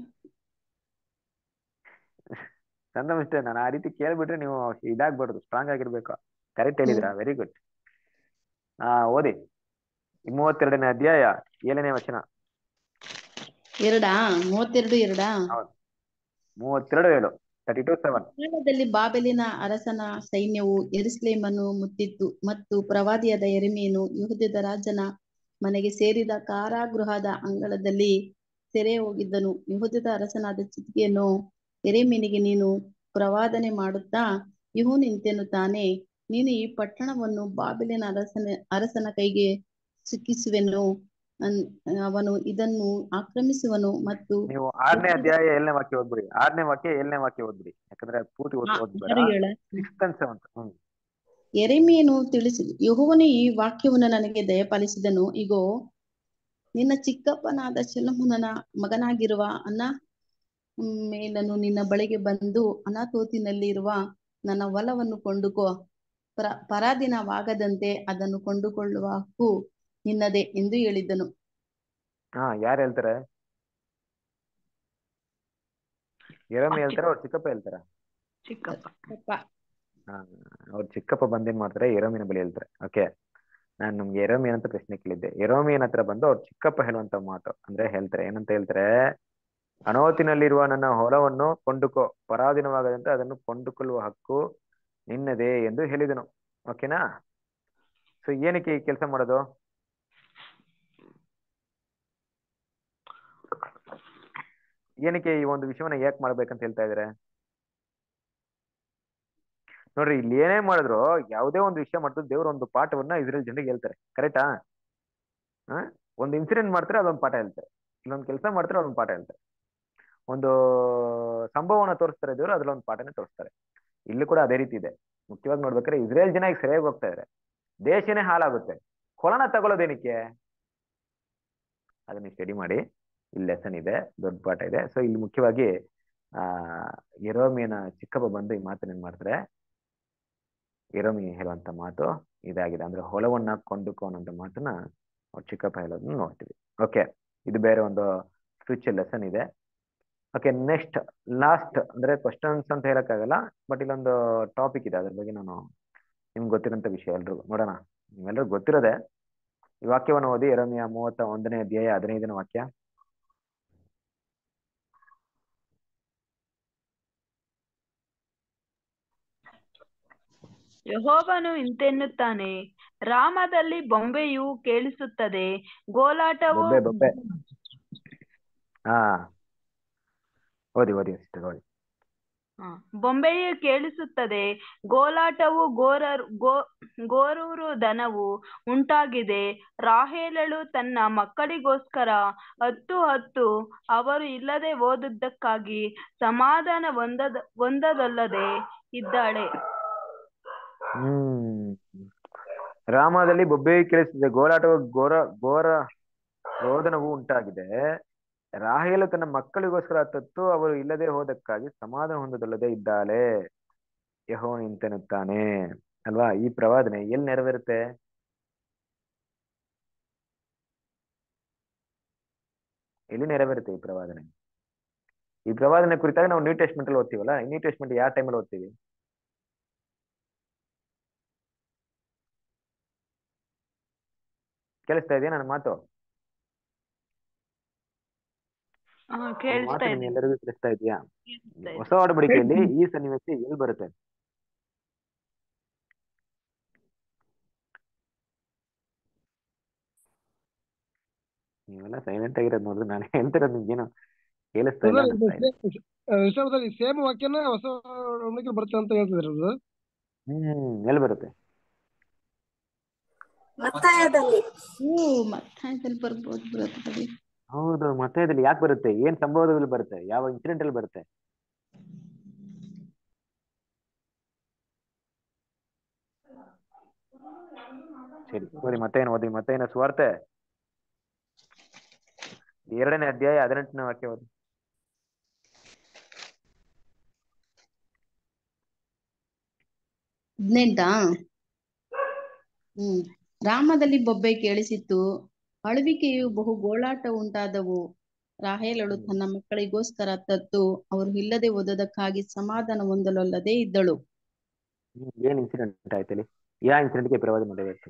ಚಂದ ಮಿಸ್ಟರ್ ನಾನು ಆ ರೀತಿ ಕೇಳ್ಬಿಟ್ರೆ ನೀವು ಇದಾಗ್ಬಾರ್ದು ಸ್ಟ್ರಾಂಗ್ ಆಗಿರ್ಬೇಕು ಕರೆಕ್ಟ್ ಹೇಳಿದ್ರಾ ವೆರಿ ಗುಡ್ ಹಾ ಓದಿ ಮೂವತ್ತೆರಡನೇ ಅಧ್ಯಾಯ ಏಳನೇ ವಚನ ಎರಡಾ ಮೂವತ್ತೆರಡು ಎರಡಾ ಹೌದು ಮೂವತ್ತೆರಡು ಏಳು ತರ್ಟಿ ಟು ಸೆವೆನ್ ಕಾಲದಲ್ಲಿ ಬಾಬೆಲಿನ ಅರಸನ ಸೈನ್ಯವು ಯೆರೂಸಲೇಮನ್ನು ಮುತ್ತಿತ್ತು ಮತ್ತು ಪ್ರವಾದಿಯಾದ ಯೆರೆಮೀಯನು ಯೆಹೂದದ ರಾಜನ ಮನೆಗೆ ಸೇರಿದ ಕಾರಾಗೃಹದ ಅಂಗಳದಲ್ಲಿ ಸೆರೆ ಹೋಗಿದ್ದನು ಯೆಹೂದದ ಅರಸನಾದ ಚಿದ್ಕೀಯನು ಯೆರೆಮೀಯನಿಗೆ ನೀನು ಪ್ರವಾದನೆ ಮಾಡುತ್ತಾ ಯೆಹೋವನು ಇಂತೆನ್ನುತ್ತಾನೆ ನೀನು ಈ ಪಟ್ಟಣವನ್ನು ಬಾಬೆಲಿನ ಅರಸನ ಅರಸನ ಕೈಗೆ ಸಿಕ್ಕಿಸುವೆನು ಅನ್- ಅವನು ಇದನ್ನು ಆಕ್ರಮಿಸುವನು ಮತ್ತು ನೀವು ಆರನೇ ಅಧ್ಯಾಯ ಏಳನೇ ವಾಕ್ಯ ಓದ್ಬಿಡಿ ಆರನೇ ವಾಕ್ಯ ಏಳನೇ ವಾಕ್ಯ ಓದ್ಬಿಡಿ ಯಾಕಂದ್ರೆ ಅದ್ ಪೂರ್ತಿ ಓದ್ ಆ- ಓದ್ಬೇಡ ಆರು ಏಳ ಸಿಕ್ಸ್ತ್ ಅಂಡ್ ಸೆವೆಂತ್ ಹ್ಮ್ ಯೆರೆಮೀಯನು ತಿಳಿಸಿದ ಯೆಹೋವನು ಈ ವಾಕ್ಯವನ್ನು ನನಗೆ ದಯಪಾಲಿಸಿದನು ಇಗೋ ನಿನ್ನ ಚಿಕ್ಕಪ್ಪನಾದ ಶಲಮೋನನ ಮಗನಾಗಿರುವ ಅನ್ನ ಮೇಲನು ನಿನ್ನ ಬಳಿಗೆ ಬಂದು ಅನಾತೋತಿನಲ್ಲಿರುವ ನನ್ನ ಹೊಲವನ್ನು ಕೊಂಡುಕೋ ಪರ ಪರಾಧೀನವಾಗದಂತೆ ಅದನ್ನು ಕೊಂಡುಕೊಳ್ಳುವ ಹಕ್ಕು ನಿನ್ನದೇ ಎಂದು ಹೇಳಿದನು ಹಾ ಯಾರು ಹೇಳ್ತಾರೆ ಎರಮಿ ಹೇಳ್ತಾರ ಅವ್ರ ಚಿಕ್ಕಪ್ಪ ಹೇಳ್ತಾರ ಚಿಕ್ಕಪ್ಪ ಪಾಪ ಹಾ ಅವ್ರ ಚಿಕ್ಕಪ್ಪ ಬಂದೇನ್ ಮಾಡ್ತಾರೆ ಎರೋಮಿನ ಬಳಿ ಹೇಳ್ತಾರೆ ಓಕೆ ನಾನ್ ನಮ್ಗೆ ಎರೋಮಿಯನ್ ಅಂತ ಪ್ರಶ್ನೆ ಕೇಳಿದ್ದೆ ಎರೋಮಿಯನ್ ಹತ್ರ ಬಂದು ಅವ್ರ ಚಿಕ್ಕಪ್ಪ ಹೇಳುವಂತ ಮಾತು ಅಂದ್ರೆ ಹೇಳ್ತಾರೆ ಏನಂತ ಹೇಳ್ತಾರೆ ಅನೋತಿನಲ್ಲಿರುವ ನನ್ನ ಹೊಲವನ್ನು ಕೊಂಡುಕೋ ಪರಾಧೀನವಾಗದಂತೆ ಅದನ್ನು ಕೊಂಡುಕೊಳ್ಳುವ ಹಕ್ಕು ನಿನ್ನದೇ ಎಂದು ಹೇಳಿದನು ಓಕೆನಾ ಸೊ ಏನಕ್ಕೆ ಈ ಕೆಲಸ ಮಾಡೋದು ಏನಕ್ಕೆ ಈ ಒಂದು ವಿಷಯವನ್ನ ಯಾಕೆ ಮಾಡ್ಬೇಕಂತ ಹೇಳ್ತಾ ಇದಾರೆ ನೋಡ್ರಿ ಇಲ್ಲಿ ಏನೇ ಮಾಡಿದ್ರು ಯಾವುದೇ ಒಂದು ವಿಷಯ ಮಾಡಿದ್ರು ದೇವ್ರ ಒಂದು ಪಾಠವನ್ನ ಇದ್ರಲ್ಲಿ ಜನರಿಗೆ ಹೇಳ್ತಾರೆ ಕರೆಕ್ಟಾ ಹ ಒಂದು ಇನ್ಸಿಡೆಂಟ್ ಮಾಡ್ತಾರೆ ಅದೊಂದು ಪಾಠ ಹೇಳ್ತಾರೆ ಇಲ್ಲೊಂದು ಕೆಲಸ ಮಾಡ್ತಾರೆ ಅದೊಂದು ಪಾಠ ಹೇಳ್ತಾರೆ ಒಂದು ಸಂಭವನ ತೋರಿಸ್ತಾರೆ ದೇವರು ಅದ್ರಲ್ಲಿ ಒಂದು ಪಾಠನೇ ತೋರಿಸ್ತಾರೆ ಇಲ್ಲಿ ಕೂಡ ಅದೇ ರೀತಿ ಇದೆ ಮುಖ್ಯವಾಗಿ ನೋಡ್ಬೇಕಾದ್ರೆ ಇಸ್ರೇಲ್ ಜನ ಈಗ ಸರಿಯಾಗಿ ಹೋಗ್ತಾ ಇದಾರೆ ದೇಶನೇ ಹಾಳಾಗುತ್ತೆ ಹೊಲನ ತಗೊಳ್ಳೋದೇನಕ್ಕೆ ಅದನ್ನ ಸ್ಟಡಿ ಮಾಡಿ ಇಲ್ಲಿ ಲೆಸನ್ ಇದೆ ದೊಡ್ಡ ಪಾಠ ಇದೆ ಸೊ ಇಲ್ಲಿ ಮುಖ್ಯವಾಗಿ ಆ ಎರೋಮಿಯನ ಚಿಕ್ಕಪ್ಪ ಬಂದು ಈ ಮಾತನ್ನ ಏನ್ ಮಾಡ್ತಾರೆ ಎರೋಮಿ ಹೇಳುವಂತ ಮಾತು ಇದಾಗಿದೆ ಅಂದ್ರೆ ಹೊಲವನ್ನ ಕೊಂಡುಕೋ ಅನ್ನೋಂಥ ಮಾತನ್ನ ಅವ್ರ ಚಿಕ್ಕಪ್ಪ ಹೇಳೋದನ್ನ ನೋಡ್ತೀವಿ ಓಕೆ ಇದು ಬೇರೆ ಒಂದು ಸ್ಪಿರಿಚುವಲ್ ಲೆಸನ್ ಇದೆ ಓಕೆ ನೆಕ್ಸ್ಟ್ ಲಾಸ್ಟ್ ಅಂದ್ರೆ ಕ್ವಶನ್ಸ್ ಅಂತ ಹೇಳಕ್ಕಾಗಲ್ಲ ಬಟ್ ಇಲ್ಲೊಂದು ಟಾಪಿಕ್ ಇದೆ ಅದ್ರ ಬಗ್ಗೆ ನಾನು ನಿಮ್ಗೆ ಗೊತ್ತಿರೋಂಥ ವಿಷಯ ಎಲ್ರಿಗೂ ನೋಡೋಣ ನಿಮ್ಮೆಲ್ಲರಿಗೂ ಗೊತ್ತಿರೋದೆ ಈ ವಾಕ್ಯವನ್ನು ಓದಿ ಎರಮಿಯ ಮೂವತ್ತ ಒಂದನೇ ಅಧ್ಯಾಯ ಹದಿನೈದನೇ ವಾಕ್ಯ ಯೆಹೋವನು ಇಂತೆನ್ನುತ್ತಾನೆ ರಾಮದಲ್ಲಿ ಬೊಂಬೆಯು ಕೇಳಿಸುತ್ತದೆ ಗೋಲಾಟವು ಬೊಬ್ಬೆ ಬೊಬ್ಬೆ ಹಾ ಓದಿ ಓದಿ ಸಿಸ್ಟರ್ ಓದಿ ಹ. ಬೊಂಬೆಯು ಕೇಳಿಸುತ್ತದೆ ಗೋಲಾಟವು ಗೋರರ್ ಗೋ ಗೋರೂರು ದನವು ಉಂಟಾಗಿದೆ ರಾಹೇಲಳು ತನ್ನ ಮಕ್ಕಳಿಗೋಸ್ಕರ ಹತ್ತು ಹತ್ತು ಅವರು ಇಲ್ಲದೆ ಹೋದದ್ದಕ್ಕಾಗಿ ಸಮಾಧಾನ ಹೊಂದದ ಹೊಂದದಲ್ಲದೆ ಇದ್ದಾಳೆ ಹ್ಮ್ ರಾಮದಲ್ಲಿ ಬೊಬ್ಬೆ ಕೇಳಿಸಿದೆ ಗೋಲಾಟವು ಘೋರ ಘೋರ ರೋದನವು ಉಂಟಾಗಿದೆ ರಾಹೇಲು ತನ್ನ ಮಕ್ಕಳಿಗೋಸ್ಕರ ತತ್ತು ಅವರು ಇಲ್ಲದೆ ಹೋದಕ್ಕಾಗಿ ಸಮಾಧಾನ ಹೊಂದದಲ್ಲದೆ ಇದ್ದಾಳೆ ಯಹೋವನು ಇಂತೆನ್ನುತ್ತಾನೆ ಅಲ್ವಾ ಈ ಪ್ರವಾದನೆ ಎಲ್ಲಿ ನೆರವೇರುತ್ತೆ ಎಲ್ಲಿ ನೆರವೇರುತ್ತೆ ಈ ಪ್ರವಾದನೆ ಈ ಪ್ರವಾದನೆ ಕುರಿತಾಗಿ ನಾವು ನ್ಯೂ ಟೆಸ್ಟ್ಮೆಂಟ್ ಅಲ್ಲಿ ಓದ್ತೀವಲ್ಲ ಈ ನ್ಯೂ ಟೆಸ್ಟ್ಮೆಂಟ್ ಯಾವ ಟೈಮಲ್ಲಿ ಓದ್ತೀವಿ ಕೇಳಿಸ್ತಾ ಇದೆಯಾ ನನ್ನ ಮಾತು ಹ, ನನ್ನ ಕೇಳಿಸ್ತಾ ಮಾತು ಇದೆ ನಿಮ್ಗೆಲ್ಲರಿಗೂ ಕೇಳಿಸ್ತಾ ಇದೆಯಾ ಕೇಳಿಸ್ತಾ ಇದೆ ಹೊಸ ಒಡಂಬಡಿಕೆಯಲ್ಲಿ ಈ ಸನ್ನಿವೇಶ ಎಲ್ಲಿ ಬರುತ್ತೆ ನೀವೆಲ್ಲ ಸೈಲೆಂಟ್ ಆಗಿರೋದು ನೋಡಿದ್ರೆ ನಾನು ಹೇಳ್ತಿರೋದು ನಿಮ್ಗೇನು ಕೇಳಿಸ್ತಾ ಇಲ್ಲ ಬ್ರದರ್ ಇದು ಅನಿಸ್ತಾ ಇದೆ ಸೇ- ವಿಷಯದಲ್ಲಿ ಸೇಮ್ ವಾಕ್ಯನ ಹೊಸ ಒಣಗಿ ಬರುತ್ತೆ ಅಂತ ಹೇಳ್ತಿದ್ರು ಅದು ಹ್ಮ್ ಎಲ್ಲಿ ಬರುತ್ತೆ ಮತ್ತಾಯದಲ್ಲಿ ಓ ಮತ್ತಾಯದಲ್ಲಿ ಬರ್ಬೋದು ಬ್ರದರ್ ಹೌದು ಮತ್ತೆ ಇದ್ರಲ್ಲಿ ಯಾಕೆ ಬರುತ್ತೆ ಏನ್ ಸಂಭವದಲ್ಲಿ ಬರುತ್ತೆ ಯಾವ ಇನ್ಸಿಡೆಂಟ್ ಅಲ್ಲಿ ಬರುತ್ತೆ ಸರಿ ಓದಿ ಮತ್ತೆ ಏನು ಓದಿ ಮತ್ತೆ ಏನು ಸ್ವಾರ್ತೆ ಎರಡನೇ ಅಧ್ಯಾಯ ಹದಿನೆಂಟನೇ ವಾಕ್ಯ ಓದಿ ಹದಿನೆಂಟಾ ಹ್ಮ್ ರಾಮದಲ್ಲಿ ಬೊಬ್ಬೆ ಕೇಳಿಸಿತ್ತು ಅಳುವಿಕೆಯು ಬಹು ಗೋಳಾಟ ಉಂಟಾದವು ರಾಹೇಲಳು ತನ್ನ ಮಕ್ಕಳಿಗೋಸ್ಕರ ತತ್ತು ಅವರು ಇಲ್ಲದೆ ಓದೋದಕ್ಕಾಗಿ ಸಮಾಧಾನ ಹೊಂದಲೊಲ್ಲದೆ ಇದ್ದಳು ಹ್ಮ್, ಏನ್ ಇನ್ಸಿಡೆಂಟ್ ಆಯ್ತು ಇಲ್ಲಿ ಯಾವ ಇನ್ಸಿಡೆಂಟ್ಗೆ ಪ್ರವಾದಿ ನಡೆಯುತ್ತೆ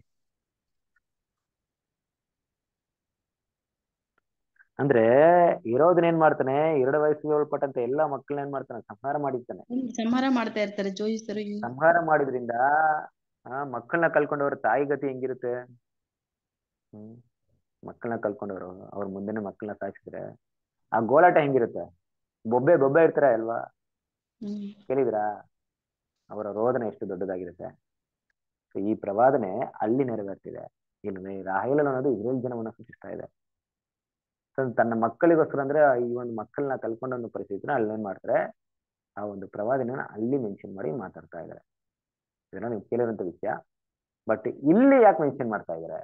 ಅಂದ್ರೆ ಇರೋದನ್ನ ಏನ್ ಮಾಡ್ತಾನೆ ಎರಡು ವಯಸ್ಸಿಗೆ ಒಳಪಟ್ಟಂತ ಎಲ್ಲಾ ಮಕ್ಕಳನ್ನ ಏನ್ ಮಾಡ್ತಾನೆ ಸಂಹಾರ ಮಾಡಿರ್ತಾನೆ ಹ್ಮ್, ಸಂಹಾರ ಮಾಡ್ತಾ ಇರ್ತಾರೆ ಜೋಯಿಸರು ಸಂಹಾರ ಮಾಡಿದ್ರಿಂದ ಆ ಮಕ್ಕಳನ್ನ ಕಳ್ಕೊಂಡವ್ರ ತಾಯಿ ಗತಿ ಹೆಂಗಿರುತ್ತೆ ಹ್ಮ್ ಮಕ್ಕಳನ್ನ ಕಳ್ಕೊಂಡವ್ರು ಅವ್ರ ಮುಂದೆನೆ ಮಕ್ಕಳನ್ನ ಸಾಯಿಸಿದ್ರೆ ಆ ಗೋಳಾಟ ಹೆಂಗಿರುತ್ತೆ ಬೊಬ್ಬೆ ಬೊಬ್ಬೆ ಇರ್ತಾರ ಅಲ್ವಾ ಹ್ಮ್ ಕೇಳಿದ್ರಾ ಅವರ ರೋದನೆ ಎಷ್ಟು ದೊಡ್ಡದಾಗಿರುತ್ತೆ So, ಈ ಪ್ರವಾದನೆ ಅಲ್ಲಿ ನೆರವೇರ್ತಿದೆ ಇಲ್ಲಿ ರಾಹೇಲನ್ ಅನ್ನೋದು ಇಸ್ರೇಲ್ ಜನವನ್ನ ಸೂಚಿಸ್ತಾ ಇದೆ So, ತನ್ನ ಮಕ್ಕಳಿಗೋಸ್ಕರ ಅಂದ್ರೆ ಈ ಒಂದು ಮಕ್ಕಳನ್ನ ಕಳ್ಕೊಂಡ ಒಂದು ಪರಿಸ್ಥಿತಿನ ಅಲ್ಲಿ ಏನ್ ಮಾಡ್ತಾರೆ ಆ ಒಂದು ಪ್ರವಾದನೆನ ಅಲ್ಲಿ ಮೆನ್ಷನ್ ಮಾಡಿ ಮಾತಾಡ್ತಾ ಇದ್ದಾರೆ ಇದನ್ನ ನೀವು ಕೇಳಿರುವಂತ ವಿಷಯ ಬಟ್ ಇಲ್ಲಿ ಯಾಕೆ ಮೆನ್ಷನ್ ಮಾಡ್ತಾ ಇದ್ದಾರೆ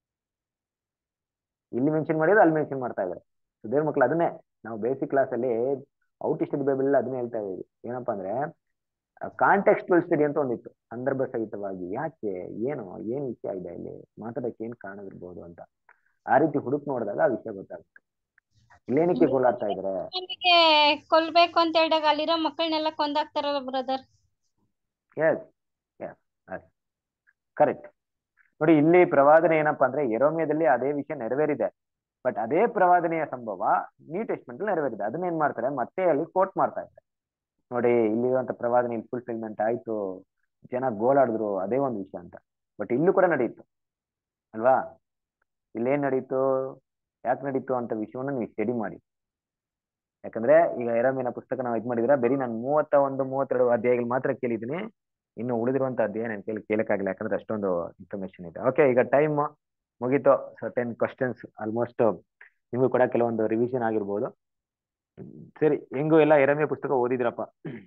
ಇಲ್ಲಿ ಮೆನ್ಷನ್ ಮಾಡಿದ್ರೆ ಅಲ್ಲಿ ಮೆನ್ಷನ್ ಮಾಡ್ತಾ ಇದ್ದಾರೆ So, ದೇವ್ರ ಮಕ್ಳು ಅದನ್ನೇ ನಾವು ಬೇಸಿಕ್ ಕ್ಲಾಸ್ ಅಲ್ಲಿ ಔಟ್ ಇಷ್ಟದ ಬೈಬಲ್ ಅದನ್ನೇ ಹೇಳ್ತಾ ಇದೀವಿ ಏನಪ್ಪಾ ಅಂದ್ರೆ ಕಾಂಟೆಕ್ಸ್ಟುವಲ್ ಸ್ಟಡಿ ಅಂತ ಒಂದಿತ್ತು ಸಂದರ್ಭ ಸಹಿತವಾಗಿ ಯಾಕೆ ಏನು ಏನ್ ವಿಷಯ ಇದೆ ಇಲ್ಲಿ ಮಾತಾಡಕ್ಕೆ ಏನ್ ಕಾರಣ ಇರ್ಬೋದು ಅಂತ ಆ ರೀತಿ ಹುಡುಕ್ ನೋಡಿದಾಗ ಆ ವಿಷಯ ಗೊತ್ತಾಗುತ್ತೆ ಇಲ್ಲೇನಕ್ಕೆ ಗೋಲಾಡ್ತಾ ಇದಾರೆ ನಮಗೆ ಕೊಲ್ಬೇಕು ಅಂತ ಹೇಳಿದಾಗ ಅಲ್ಲಿರೋ ಮಕ್ಕಳನ್ನೆಲ್ಲ ಕೊಂದಾಕ್ತಾರಲ್ಲ ಬ್ರದರ್ ಎಸ್ ಎಸ್ ಕರೆಕ್ಟ್ ನೋಡಿ ಇಲ್ಲಿ ಪ್ರವಾದನೆ ಏನಪ್ಪಾ ಅಂದ್ರೆ ಎರೋಮಿಯದಲ್ಲಿ ಅದೇ ವಿಷಯ ನೆರವೇರಿದೆ ಬಟ್ ಅದೇ ಪ್ರವಾದನೆಯ ಸಂಭವ ನ್ಯೂ ಟೆಸ್ಟ್ಮೆಂಟ್ ಅಲ್ಲಿ ನೆರವೇರಿದೆ ಅದನ್ನ ಏನ್ ಮಾಡ್ತಾರೆ ಮತ್ತೆ ಅಲ್ಲಿ ಕೋಟ್ ಮಾಡ್ತಾ ಇದ್ದಾರೆ ನೋಡಿ ಇಲ್ಲಿರುವಂತ ಪ್ರವಾದನೆ ಫುಲ್ಫಿಲ್ಮೆಂಟ್ ಆಯ್ತು ಜನ ಗೋಳಾಡಿದ್ರು ಅದೇ ಒಂದು ವಿಷಯ ಅಂತ ಬಟ್ ಇಲ್ಲೂ ಕೂಡ ನಡೀತು ಅಲ್ವಾ ಇಲ್ಲೇನ್ ನಡೀತು ಯಾಕೆ ನಡೀತು ಅಂತ ವಿಷಯವನ್ನ ನೀವು ಸ್ಟಡಿ ಮಾಡಿ ಯಾಕಂದ್ರೆ ಈಗ ಎರಮಿನ ಪುಸ್ತಕ ನಾವು ಇದ್ ಮಾಡಿದ್ರೆ ಬರೀ ನಾನು ಮೂವತ್ತ ಒಂದು ಮೂವತ್ತೆರಡು ಅಧ್ಯಾಯಗಳು ಮಾತ್ರ ಕೇಳಿದ್ದೀನಿ ಇನ್ನು ಉಳಿದಿರುವಂತ ಅಧ್ಯಾಯ ನಾನು ಕೇಳಿ ಕೇಳಕ್ಕಾಗಿಲ್ಲ ಯಾಕಂದ್ರೆ ಅಷ್ಟೊಂದು ಇನ್ಫಾರ್ಮೇಶನ್ ಇದೆ ಓಕೆ ಈಗ ಟೈಮ್ ಮುಗೀತು ಸರ್ಟೆನ್ ಕ್ವಶನ್ಸ್ ಆಲ್ಮೋಸ್ಟ್ ನಿಮಗೂ ಕೂಡ ಕೆಲವೊಂದು ರಿವಿಷನ್ ಆಗಿರ್ಬೋದು ಸರಿ ಹೆಂಗು ಎಲ್ಲ ಎರಮಿಯ ಪುಸ್ತಕ ಓದಿದ್ರಪ್ಪ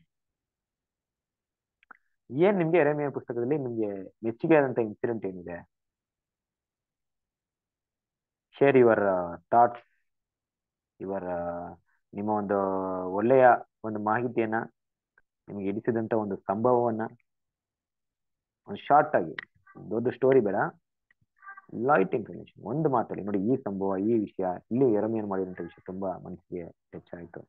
ಏನ್ ನಿಮ್ಗೆ ಎರಮಿಯ ಪುಸ್ತಕದಲ್ಲಿ ನಿಮ್ಗೆ ಮೆಚ್ಚುಗೆ ಆದಂತ ಇನ್ಸಿಡೆಂಟ್ ಏನಿದೆ ಶೇರ್ ಯುವರ್ ಥಾಟ್ಸ್ ಯುವರ್ ನಿಮ್ಮ ಒಂದು ಒಳ್ಳೆಯ ಒಂದು ಮಾಹಿತಿಯನ್ನ ನಿಮ್ಗೆ ಇಡಿಸಿದಂತ ಒಂದು ಸಂಭವವನ್ನ ಒಂದು ಶಾರ್ಟ್ ಆಗಿ ದೊಡ್ಡ ಸ್ಟೋರಿ ಬೇಡ ಲೈಟ್ ಇನ್ಫಾರ್ಮೇಶನ್ ಒಂದು ಮಾತಲ್ಲಿ ನೋಡಿ ಈ ಸಂಭವ ಈ ವಿಷಯ ಇಲ್ಲಿ ಎರಮಿಯನ್ ಮಾಡಿದಂತ ವಿಷಯ ತುಂಬಾ ಮನಸ್ಸಿಗೆ ಹೆಚ್ಚಾಯ್ತು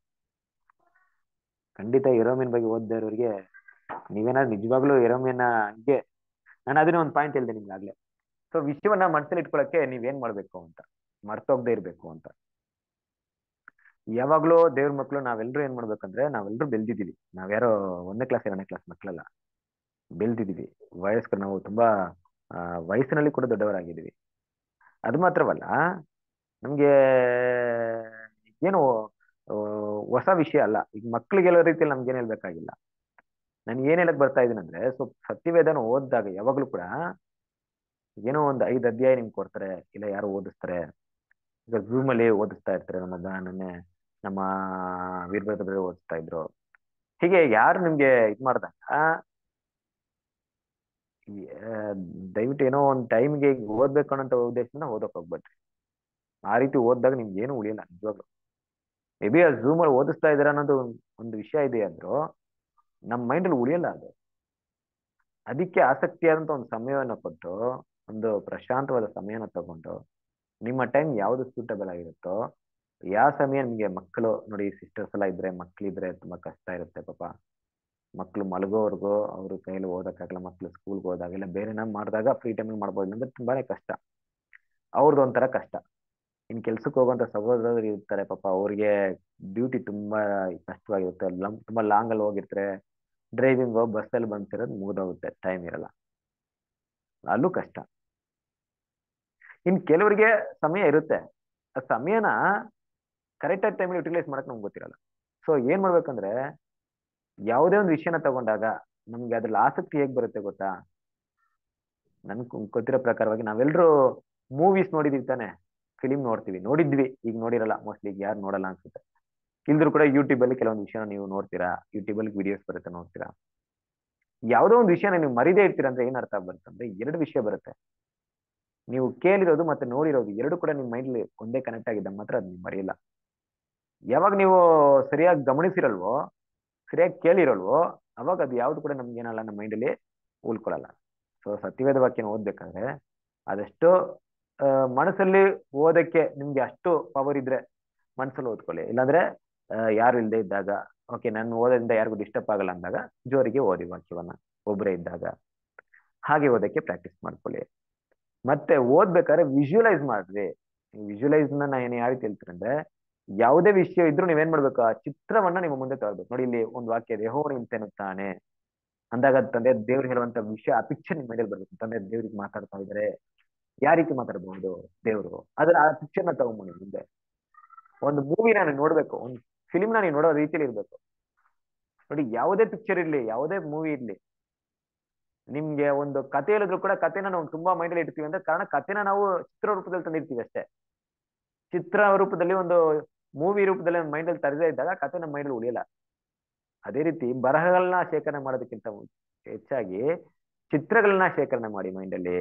ಖಂಡಿತ ಎರಮಿಯನ್ ಬಗ್ಗೆ ಓದ್ದೇ ಇರೋರಿಗೆ ನೀವೇನಾದ್ರು ನಿಜವಾಗ್ಲೂ ಎರಮಿಯನ್ನ ಹಂಗೆ ನಾನು ಅದನ್ನೇ ಒಂದು ಪಾಯಿಂಟ್ ಹೇಳ್ದೆ ನಿಮ್ಗೆ ಆಗ್ಲೇ ಸೊ ವಿಷಯವನ್ನ ಮನಸ್ಸಲ್ಲಿ ಇಟ್ಕೊಳಕ್ಕೆ ನೀವೇನ್ ಮಾಡ್ಬೇಕು ಅಂತ ಮರ್ತೋಗ್ದೇ ಇರ್ಬೇಕು ಅಂತ ಯಾವಾಗ್ಲೂ ದೇವ್ರ ಮಕ್ಳು ನಾವೆಲ್ಲರೂ ಏನ್ ಮಾಡ್ಬೇಕಂದ್ರೆ ನಾವೆಲ್ಲರೂ ಬೆಳ್ದಿದೀವಿ ನಾವ್ಯಾರೋ ಒಂದನೇ ಕ್ಲಾಸ್ ಎರಡನೇ ಕ್ಲಾಸ್ ಮಕ್ಕಳಲ್ಲ ಬೆಳ್ದಿದೀವಿ ವಯಸ್ಕರು ನಾವು ತುಂಬಾ ಆ ವಯಸ್ಸಿನಲ್ಲಿ ಕೂಡ ದೊಡ್ಡವರಾಗಿದ್ದೀವಿ ಅದು ಮಾತ್ರವಲ್ಲ ನಮ್ಗೆ ಏನು ಆ, ಹೊಸ ವಿಷಯ ಅಲ್ಲ ಈಗ ಮಕ್ಳಿಗೆಲ್ಲ ರೀತಿಯಲ್ಲಿ ನಮ್ಗೇನ್ ಹೇಳ್ಬೇಕಾಗಿಲ್ಲ ನಾನು ಏನ್ ಹೇಳಕ್ ಬರ್ತಾ ಇದೀನಿ ಅಂದ್ರೆ ಸೊ ಸತ್ಯವೇದನ ಓದಿದಾಗ ಯಾವಾಗ್ಲೂ ಕೂಡ ಏನೋ ಒಂದು ಐದು ಅಧ್ಯಾಯ ನಿಮ್ಗೆ ಕೊಡ್ತಾರೆ ಇಲ್ಲ ಯಾರು ಓದಿಸ್ತಾರೆ ಈಗ Zoom ಅಲ್ಲಿ ಓದಿಸ್ತಾ ಇರ್ತಾರೆ ನಮ್ಮ ದ- ನೆನ್ನೆ ನಮ್ಮ ವೀರಭದ್ರ ಓದಿಸ್ತಾ ಇದ್ರು ಹೀಗೆ ಯಾರು ನಿಮ್ಗೆ ಇದ್ ಮಾಡ್ದಾಗ ಈ, ಆ, ದಯವಿಟ್ಟು ಏನೋ ಒಂದು ಟೈಮ್ಗೆ ಓದ್ಬೇಕು ಅನ್ನೋ ಉದ್ದೇಶದಿಂದ ಓದಕ್ ಹೋಗ್ಬೇಡ್ರಿ ಆ ರೀತಿ ಓದಿದಾಗ ನಿಮ್ಗೆ ಏನು ಉಳಿಯಲ್ಲ ನಿಜವಾಗ್ಲು ಮೇ ಬಿ ಆ Zoom ಅಲ್ಲಿ ಓದಿಸ್ತಾ ಇದಾರೆ ಅನ್ನೋದು ಒಂದ್- ಒಂದು ವಿಷಯ ಇದೆ ಅಂದ್ರು ನಮ್ಮ ಮೈಂಡಲ್ಲಿ ಉಳಿಯಲ್ಲ ಅದು ಅದಕ್ಕೆ ಆಸಕ್ತಿಯಾದಂತ ಒಂದು ಸಮಯವನ್ನು ಕೊಟ್ಟು ಒಂದು ಪ್ರಶಾಂತವಾದ ಸಮಯನ ತಗೊಂಡು ನಿಮ್ಮ ಟೈಮ್ ಯಾವ್ದು ಸೂಟಬಲ್ ಆಗಿರುತ್ತೋ ಯಾವ ಸಮಯ ನಿಮ್ಗೆ ಮಕ್ಕಳು ನೋಡಿ ಸಿಸ್ಟರ್ಸ್ ಎಲ್ಲ ಇದ್ರೆ ಮಕ್ಳಿದ್ರೆ ತುಂಬಾ ಕಷ್ಟ ಇರುತ್ತೆ ಪಾಪ ಮಕ್ಳು ಮಲಗೋವರೆಗೂ ಅವ್ರ ಕೈಯಲ್ಲಿ ಓದಕ್ಕಾಗಲ್ಲ ಮಕ್ಳು ಸ್ಕೂಲ್ಗೆ ಹೋದಾಗ ಇಲ್ಲ ಬೇರೆ ಏನಾದ್ರು ಮಾಡಿದಾಗ ಫ್ರೀ ಟೈಮಲ್ಲಿ ಮಾಡ್ಬೋದು ಅಂದ್ರೆ ತುಂಬಾನೇ ಕಷ್ಟ ಅವ್ರದ್ದು ಒಂಥರ ಕಷ್ಟ ಇನ್ ಕೆಲ್ಸಕ್ಕೆ ಹೋಗುವಂತ ಸಹೋದರರು ಇರ್ತಾರೆ ಪಾಪ ಅವ್ರಿಗೆ ಡ್ಯೂಟಿ ತುಂಬಾ ಕಷ್ಟವಾಗಿರುತ್ತೆ ಲಂ- ತುಂಬಾ ಲಾಂಗ್ ಅಲ್ಲಿ ಹೋಗಿರ್ತಾರೆ ಡ್ರೈವಿಂಗ್ ಬಸ್ಸಲ್ಲಿ ಬಂತಿರೋದು ಮುಗ್ದೋಗುತ್ತೆ ಟೈಮ್ ಇರಲ್ಲ ಅಲ್ಲೂ ಕಷ್ಟ ಇನ್ ಕೆಲವರಿಗೆ ಸಮಯ ಇರುತ್ತೆ ಆ ಸಮಯನ ಕರೆಕ್ಟಾಗಿ ಟೈಮಲ್ಲಿ ಯುಟಿಲೈಸ್ ಮಾಡಕ್ ನಮ್ಗೆ ಗೊತ್ತಿರಲ್ಲ ಸೊ ಏನ್ ಮಾಡ್ಬೇಕಂದ್ರೆ ಯಾವುದೇ ಒಂದು ವಿಷಯನ ತಗೊಂಡಾಗ ನಮ್ಗೆ ಅದ್ರಲ್ಲಿ ಆಸಕ್ತಿ ಹೇಗ್ ಬರುತ್ತೆ ಗೊತ್ತಾ ನನ್ ಗೊತ್ತಿರೋ ಪ್ರಕಾರವಾಗಿ ನಾವೆಲ್ಲರೂ ಮೂವೀಸ್ ನೋಡಿದೀವಿ ತಾನೆ ಫಿಲಿಂ ನೋಡ್ತೀವಿ ನೋಡಿದ್ವಿ ಈಗ ನೋಡಿರಲ್ಲ ಮೋಸ್ಟ್ಲಿ ಈಗ ಯಾರು ನೋಡಲ್ಲ ಅನ್ಸುತ್ತೆ ಇಲ್ದ್ರು ಕೂಡ ಯೂಟ್ಯೂಬ್ ಅಲ್ಲಿ ಕೆಲವೊಂದು ವಿಷಯನ ನೀವು ನೋಡ್ತೀರಾ ಯೂಟ್ಯೂಬ್ ಅಲ್ಲಿ ವಿಡಿಯೋಸ್ ಬರುತ್ತೆ ನೋಡ್ತೀರಾ ಯಾವುದೋ ಒಂದು ವಿಷಯನ ನೀವು ಮರಿದೇ ಇರ್ತೀರಾ ಅಂದ್ರೆ ಏನ್ ಅರ್ಥ ಬರುತ್ತೆ ಅಂದ್ರೆ ಎರಡು ವಿಷಯ ಬರುತ್ತೆ ನೀವು ಕೇಳಿರೋದು ಮತ್ತೆ ನೋಡಿರೋದು ಎರಡು ಕೂಡ ನಿಮ್ಮ ಮೈಂಡ್ಲಿ ಒಂದೇ ಕನೆಕ್ಟ್ ಆಗಿದ್ದ ಮಾತ್ರ ಅದ್ ನೀವು ಮರೆಯಲ್ಲ ಯಾವಾಗ ನೀವು ಸರಿಯಾಗಿ ಗಮನಿಸಿರಲ್ವೋ ಸರಿಯಾಗಿ ಕೇಳಿರಲ್ವೋ ಅವಾಗ ಅದು ಯಾವ್ದು ಕೂಡ ನಮ್ಗೆ ಏನಲ್ಲ ನಮ್ಮ ಮೈಂಡಲ್ಲಿ ಉಳ್ಕೊಳಲ್ಲ ಸೊ ಸತ್ಯವೇದ ವಾಕ್ಯನ ಓದ್ಬೇಕಾದ್ರೆ ಅದೆಷ್ಟೋ ಆ, ಮನಸ್ಸಲ್ಲಿ ಓದಕ್ಕೆ ನಿಮ್ಗೆ ಅಷ್ಟು ಪವರ್ ಇದ್ರೆ ಮನಸ್ಸಲ್ಲಿ ಓದ್ಕೊಳ್ಳಿ ಇಲ್ಲಾಂದ್ರೆ ಆ, ಯಾರು ಇಲ್ಲದೆ ಇದ್ದಾಗ ಓಕೆ ನಾನು ಓದೋದ್ರಿಂದ ಯಾರಿಗೂ ಡಿಸ್ಟರ್ಬ್ ಆಗಲ್ಲ ಅಂದಾಗ ಜೋರಿಗೆ ಓದಿ ವಾಕ್ಯವನ್ನ ಒಬ್ಬರೇ ಇದ್ದಾಗ ಹಾಗೆ ಓದಕ್ಕೆ ಪ್ರಾಕ್ಟೀಸ್ ಮಾಡ್ಕೊಳ್ಳಿ ಮತ್ತೆ ಓದ್ಬೇಕಾದ್ರೆ ವಿಜುವಲೈಸ್ ಮಾಡ್ರಿ ವಿಜುವಲೈಸ್ ನ ಏನು ಯಾವ ರೀತಿ ಹೇಳ್ತೀನಿ ಅಂದ್ರೆ ಯಾವುದೇ ವಿಷಯ ಇದ್ರೂ ನೀವೇನ್ ಮಾಡ್ಬೇಕು ಆ ಚಿತ್ರವನ್ನ ನಿಮ್ಮ ಮುಂದೆ ತರಬೇಕು ನೋಡಿ ಇಲ್ಲಿ ಒಂದು ವಾಕ್ಯ ಇದೆ ಯೆಹೋವನು ಇಂತೆನ್ನುತ್ತಾನೆ ಅಂದಾಗ ತಂದೆ ದೇವ್ರು ಹೇಳುವಂತ ವಿಷಯ ಆ ಪಿಕ್ಚರ್ ನಿಮ್ಮ ಮೈಂಡಲ್ಲಿ ಬರ್ಬೇಕು ತಂದೆ ದೇವ್ರಿಗೆ ಮಾತಾಡ್ತಾ ಇದಾರೆ ಯಾವ ರೀತಿ ಮಾತಾಡ್ಬಹುದು ದೇವ್ರು ಅದ್ರ ಆ ಪಿಕ್ಚರ್ ನ ತಗೊಂಬನ್ನಿ ಮುಂದೆ ಒಂದು ಮೂವಿನ ನೀವು ನೋಡ್ಬೇಕು ಒಂದು ಫಿಲಿಮ್ ನ ನೀವು ನೋಡೋ ರೀತಿಯಲ್ಲಿ ಇರ್ಬೇಕು ನೋಡಿ ಯಾವುದೇ ಪಿಕ್ಚರ್ ಇರ್ಲಿ ಯಾವುದೇ ಮೂವಿ ಇರ್ಲಿ ನಿಮ್ಗೆ ಒಂದು ಕತೆ ಹೇಳಿದ್ರು ಕೂಡ ಕತೆನ ನಾವು ತುಂಬಾ ಮೈಂಡಲ್ಲಿ ಇಡ್ತೀವಿ ಅಂದ್ರೆ ಕಾರಣ ಕತೆನ ನಾವು ಚಿತ್ರ ರೂಪದಲ್ಲಿ ತಂದಿರ್ತೀವಿ ಅಷ್ಟೇ ಚಿತ್ರ ರೂಪದಲ್ಲಿ ಒಂದು ಮೂವಿ ರೂಪದಲ್ಲಿ ಒಂದು ಮೈಂಡಲ್ಲಿ ತರದೇ ಇದ್ದಾಗ ಕತೆ ನಮ್ಮ ಮೈಂಡಲ್ಲಿ ಉಳಿಯಲ್ಲ ಅದೇ ರೀತಿ ಬರಹಗಳನ್ನ ಶೇಖರಣೆ ಮಾಡೋದಕ್ಕಿಂತ ಮು- ಹೆಚ್ಚಾಗಿ ಚಿತ್ರಗಳನ್ನ ಶೇಖರಣೆ ಮಾಡಿ ಮೈಂಡಲ್ಲಿ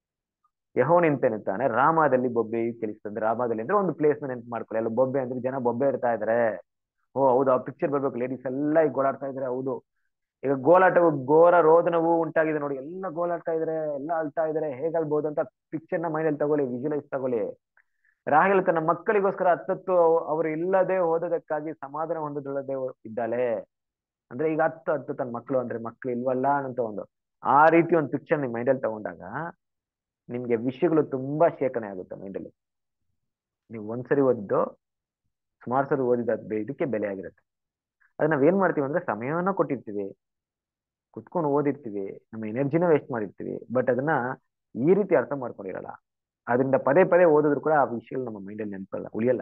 ಯಹೋ ನಿಂತೆನ್ನುತ್ತಾನೆ ರಾಮದಲ್ಲಿ ಬೊಬ್ಬೆ ಚಲಿಸ್ತಂದ್ರೆ ರಾಮದಲ್ಲಿ ಅಂದ್ರೆ ಒಂದು ಪ್ಲೇಸ್ ನ ನೆನ್ಪು ಮಾಡ್ಕೊಳ್ಳಿ ಅಲ್ಲಿ ಬೊಬ್ಬೆ ಅಂದ್ರೆ ಜನ ಬೊಬ್ಬೆ ಇಡ್ತಾ ಇದಾರೆ ಓ ಹೌದು ಆ ಪಿಕ್ಚರ್ ಬರ್ಬೇಕು ಲೇಡೀಸ್ ಎಲ್ಲ ಈಗ ಗೋಳಾಡ್ತಾ ಇದಾರೆ ಹೌದು ಈಗ ಗೋಲಾಟವು ಘೋರ ರೋದನವು ಉಂಟಾಗಿದೆ ನೋಡಿ ಎಲ್ಲ ಗೋಲಾಡ್ತಾ ಇದಾರೆ ಎಲ್ಲ ಅಳ್ತಾ ಇದಾರೆ ಹೇಗಾಗ್ಬೋದು ಅಂತ ಪಿಕ್ಚರ್ ನ ಮೈಂಡಲ್ಲಿ ತಗೊಳ್ಳಿ ವಿಜುವಲೈಸ್ ತಗೊಳ್ಳಿ ರಾಹೇಲ್ ತನ್ನ ಮಕ್ಕಳಿಗೋಸ್ಕರ ಹತ್ತತ್ತು ಅವರು ಇಲ್ಲದೆ ಹೋದದಕ್ಕಾಗಿ ಸಮಾಧಾನ ಹೊಂದದೊಳ್ಳದೆ ಇದ್ದಾಳೆ ಅಂದ್ರೆ ಈಗ ಹತ್ತು ಹತ್ತು ತನ್ನ ಮಕ್ಕಳು ಅಂದ್ರೆ ಮಕ್ಳು ಇಲ್ವಲ್ಲ ಅಂತ ಒಂದು ಆ ರೀತಿ ಒಂದು ಪಿಕ್ಚರ್ ನಿಮ್ ಮೈಂಡಲ್ಲಿ ತಗೊಂಡಾಗ ನಿಮ್ಗೆ ವಿಷಯಗಳು ತುಂಬಾ ಶೇಖರಣೆ ಆಗುತ್ತೆ ಮೈಂಡಲ್ಲಿ ನೀವು ಒಂದ್ಸರಿ ಓದಿದ್ದು ಸುಮಾರು ಸರಿ ಓದಿದ ಇದಕ್ಕೆ ಬೆಲೆ ಆಗಿರುತ್ತೆ ಅದ್ ನಾವ್ ಏನ್ ಮಾಡ್ತೀವಿ ಅಂದ್ರೆ ಸಮಯವನ್ನ ಕೊಟ್ಟಿರ್ತೀವಿ ಕುತ್ಕೊಂಡು ಓದಿರ್ತೀವಿ ನಮ್ಮ ಎನರ್ಜಿನ ವೇಸ್ಟ್ ಮಾಡಿರ್ತೀವಿ ಬಟ್ ಅದನ್ನ ಈ ರೀತಿ ಅರ್ಥ ಮಾಡ್ಕೊಂಡಿರಲ್ಲ ಅದರಿಂದ ಪದೇ ಪದೇ ಓದಿದ್ರು ಕೂಡ ಆ ವಿಷಯಗಳು ನಮ್ಮ ಮೈಂಡಲ್ಲಿ ನೆನಪಲ್ಲ ಉಳಿಯಲ್ಲ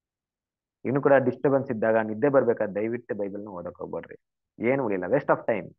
ಇನ್ನು ಕೂಡ ಡಿಸ್ಟರ್ಬೆನ್ಸ್ ಇದ್ದಾಗ ನಿದ್ದೆ ಬರ್ಬೇಕಾದ್ರೆ ದಯವಿಟ್ಟು ಬೈಬಲ್ನ ಓದಕ್ ಹೋಗ್ಬೇಡ್ರಿ ಏನು ಉಳಿಯಲ್ಲ ವೇಸ್ಟ್ ಆಫ್ ಟೈಮ್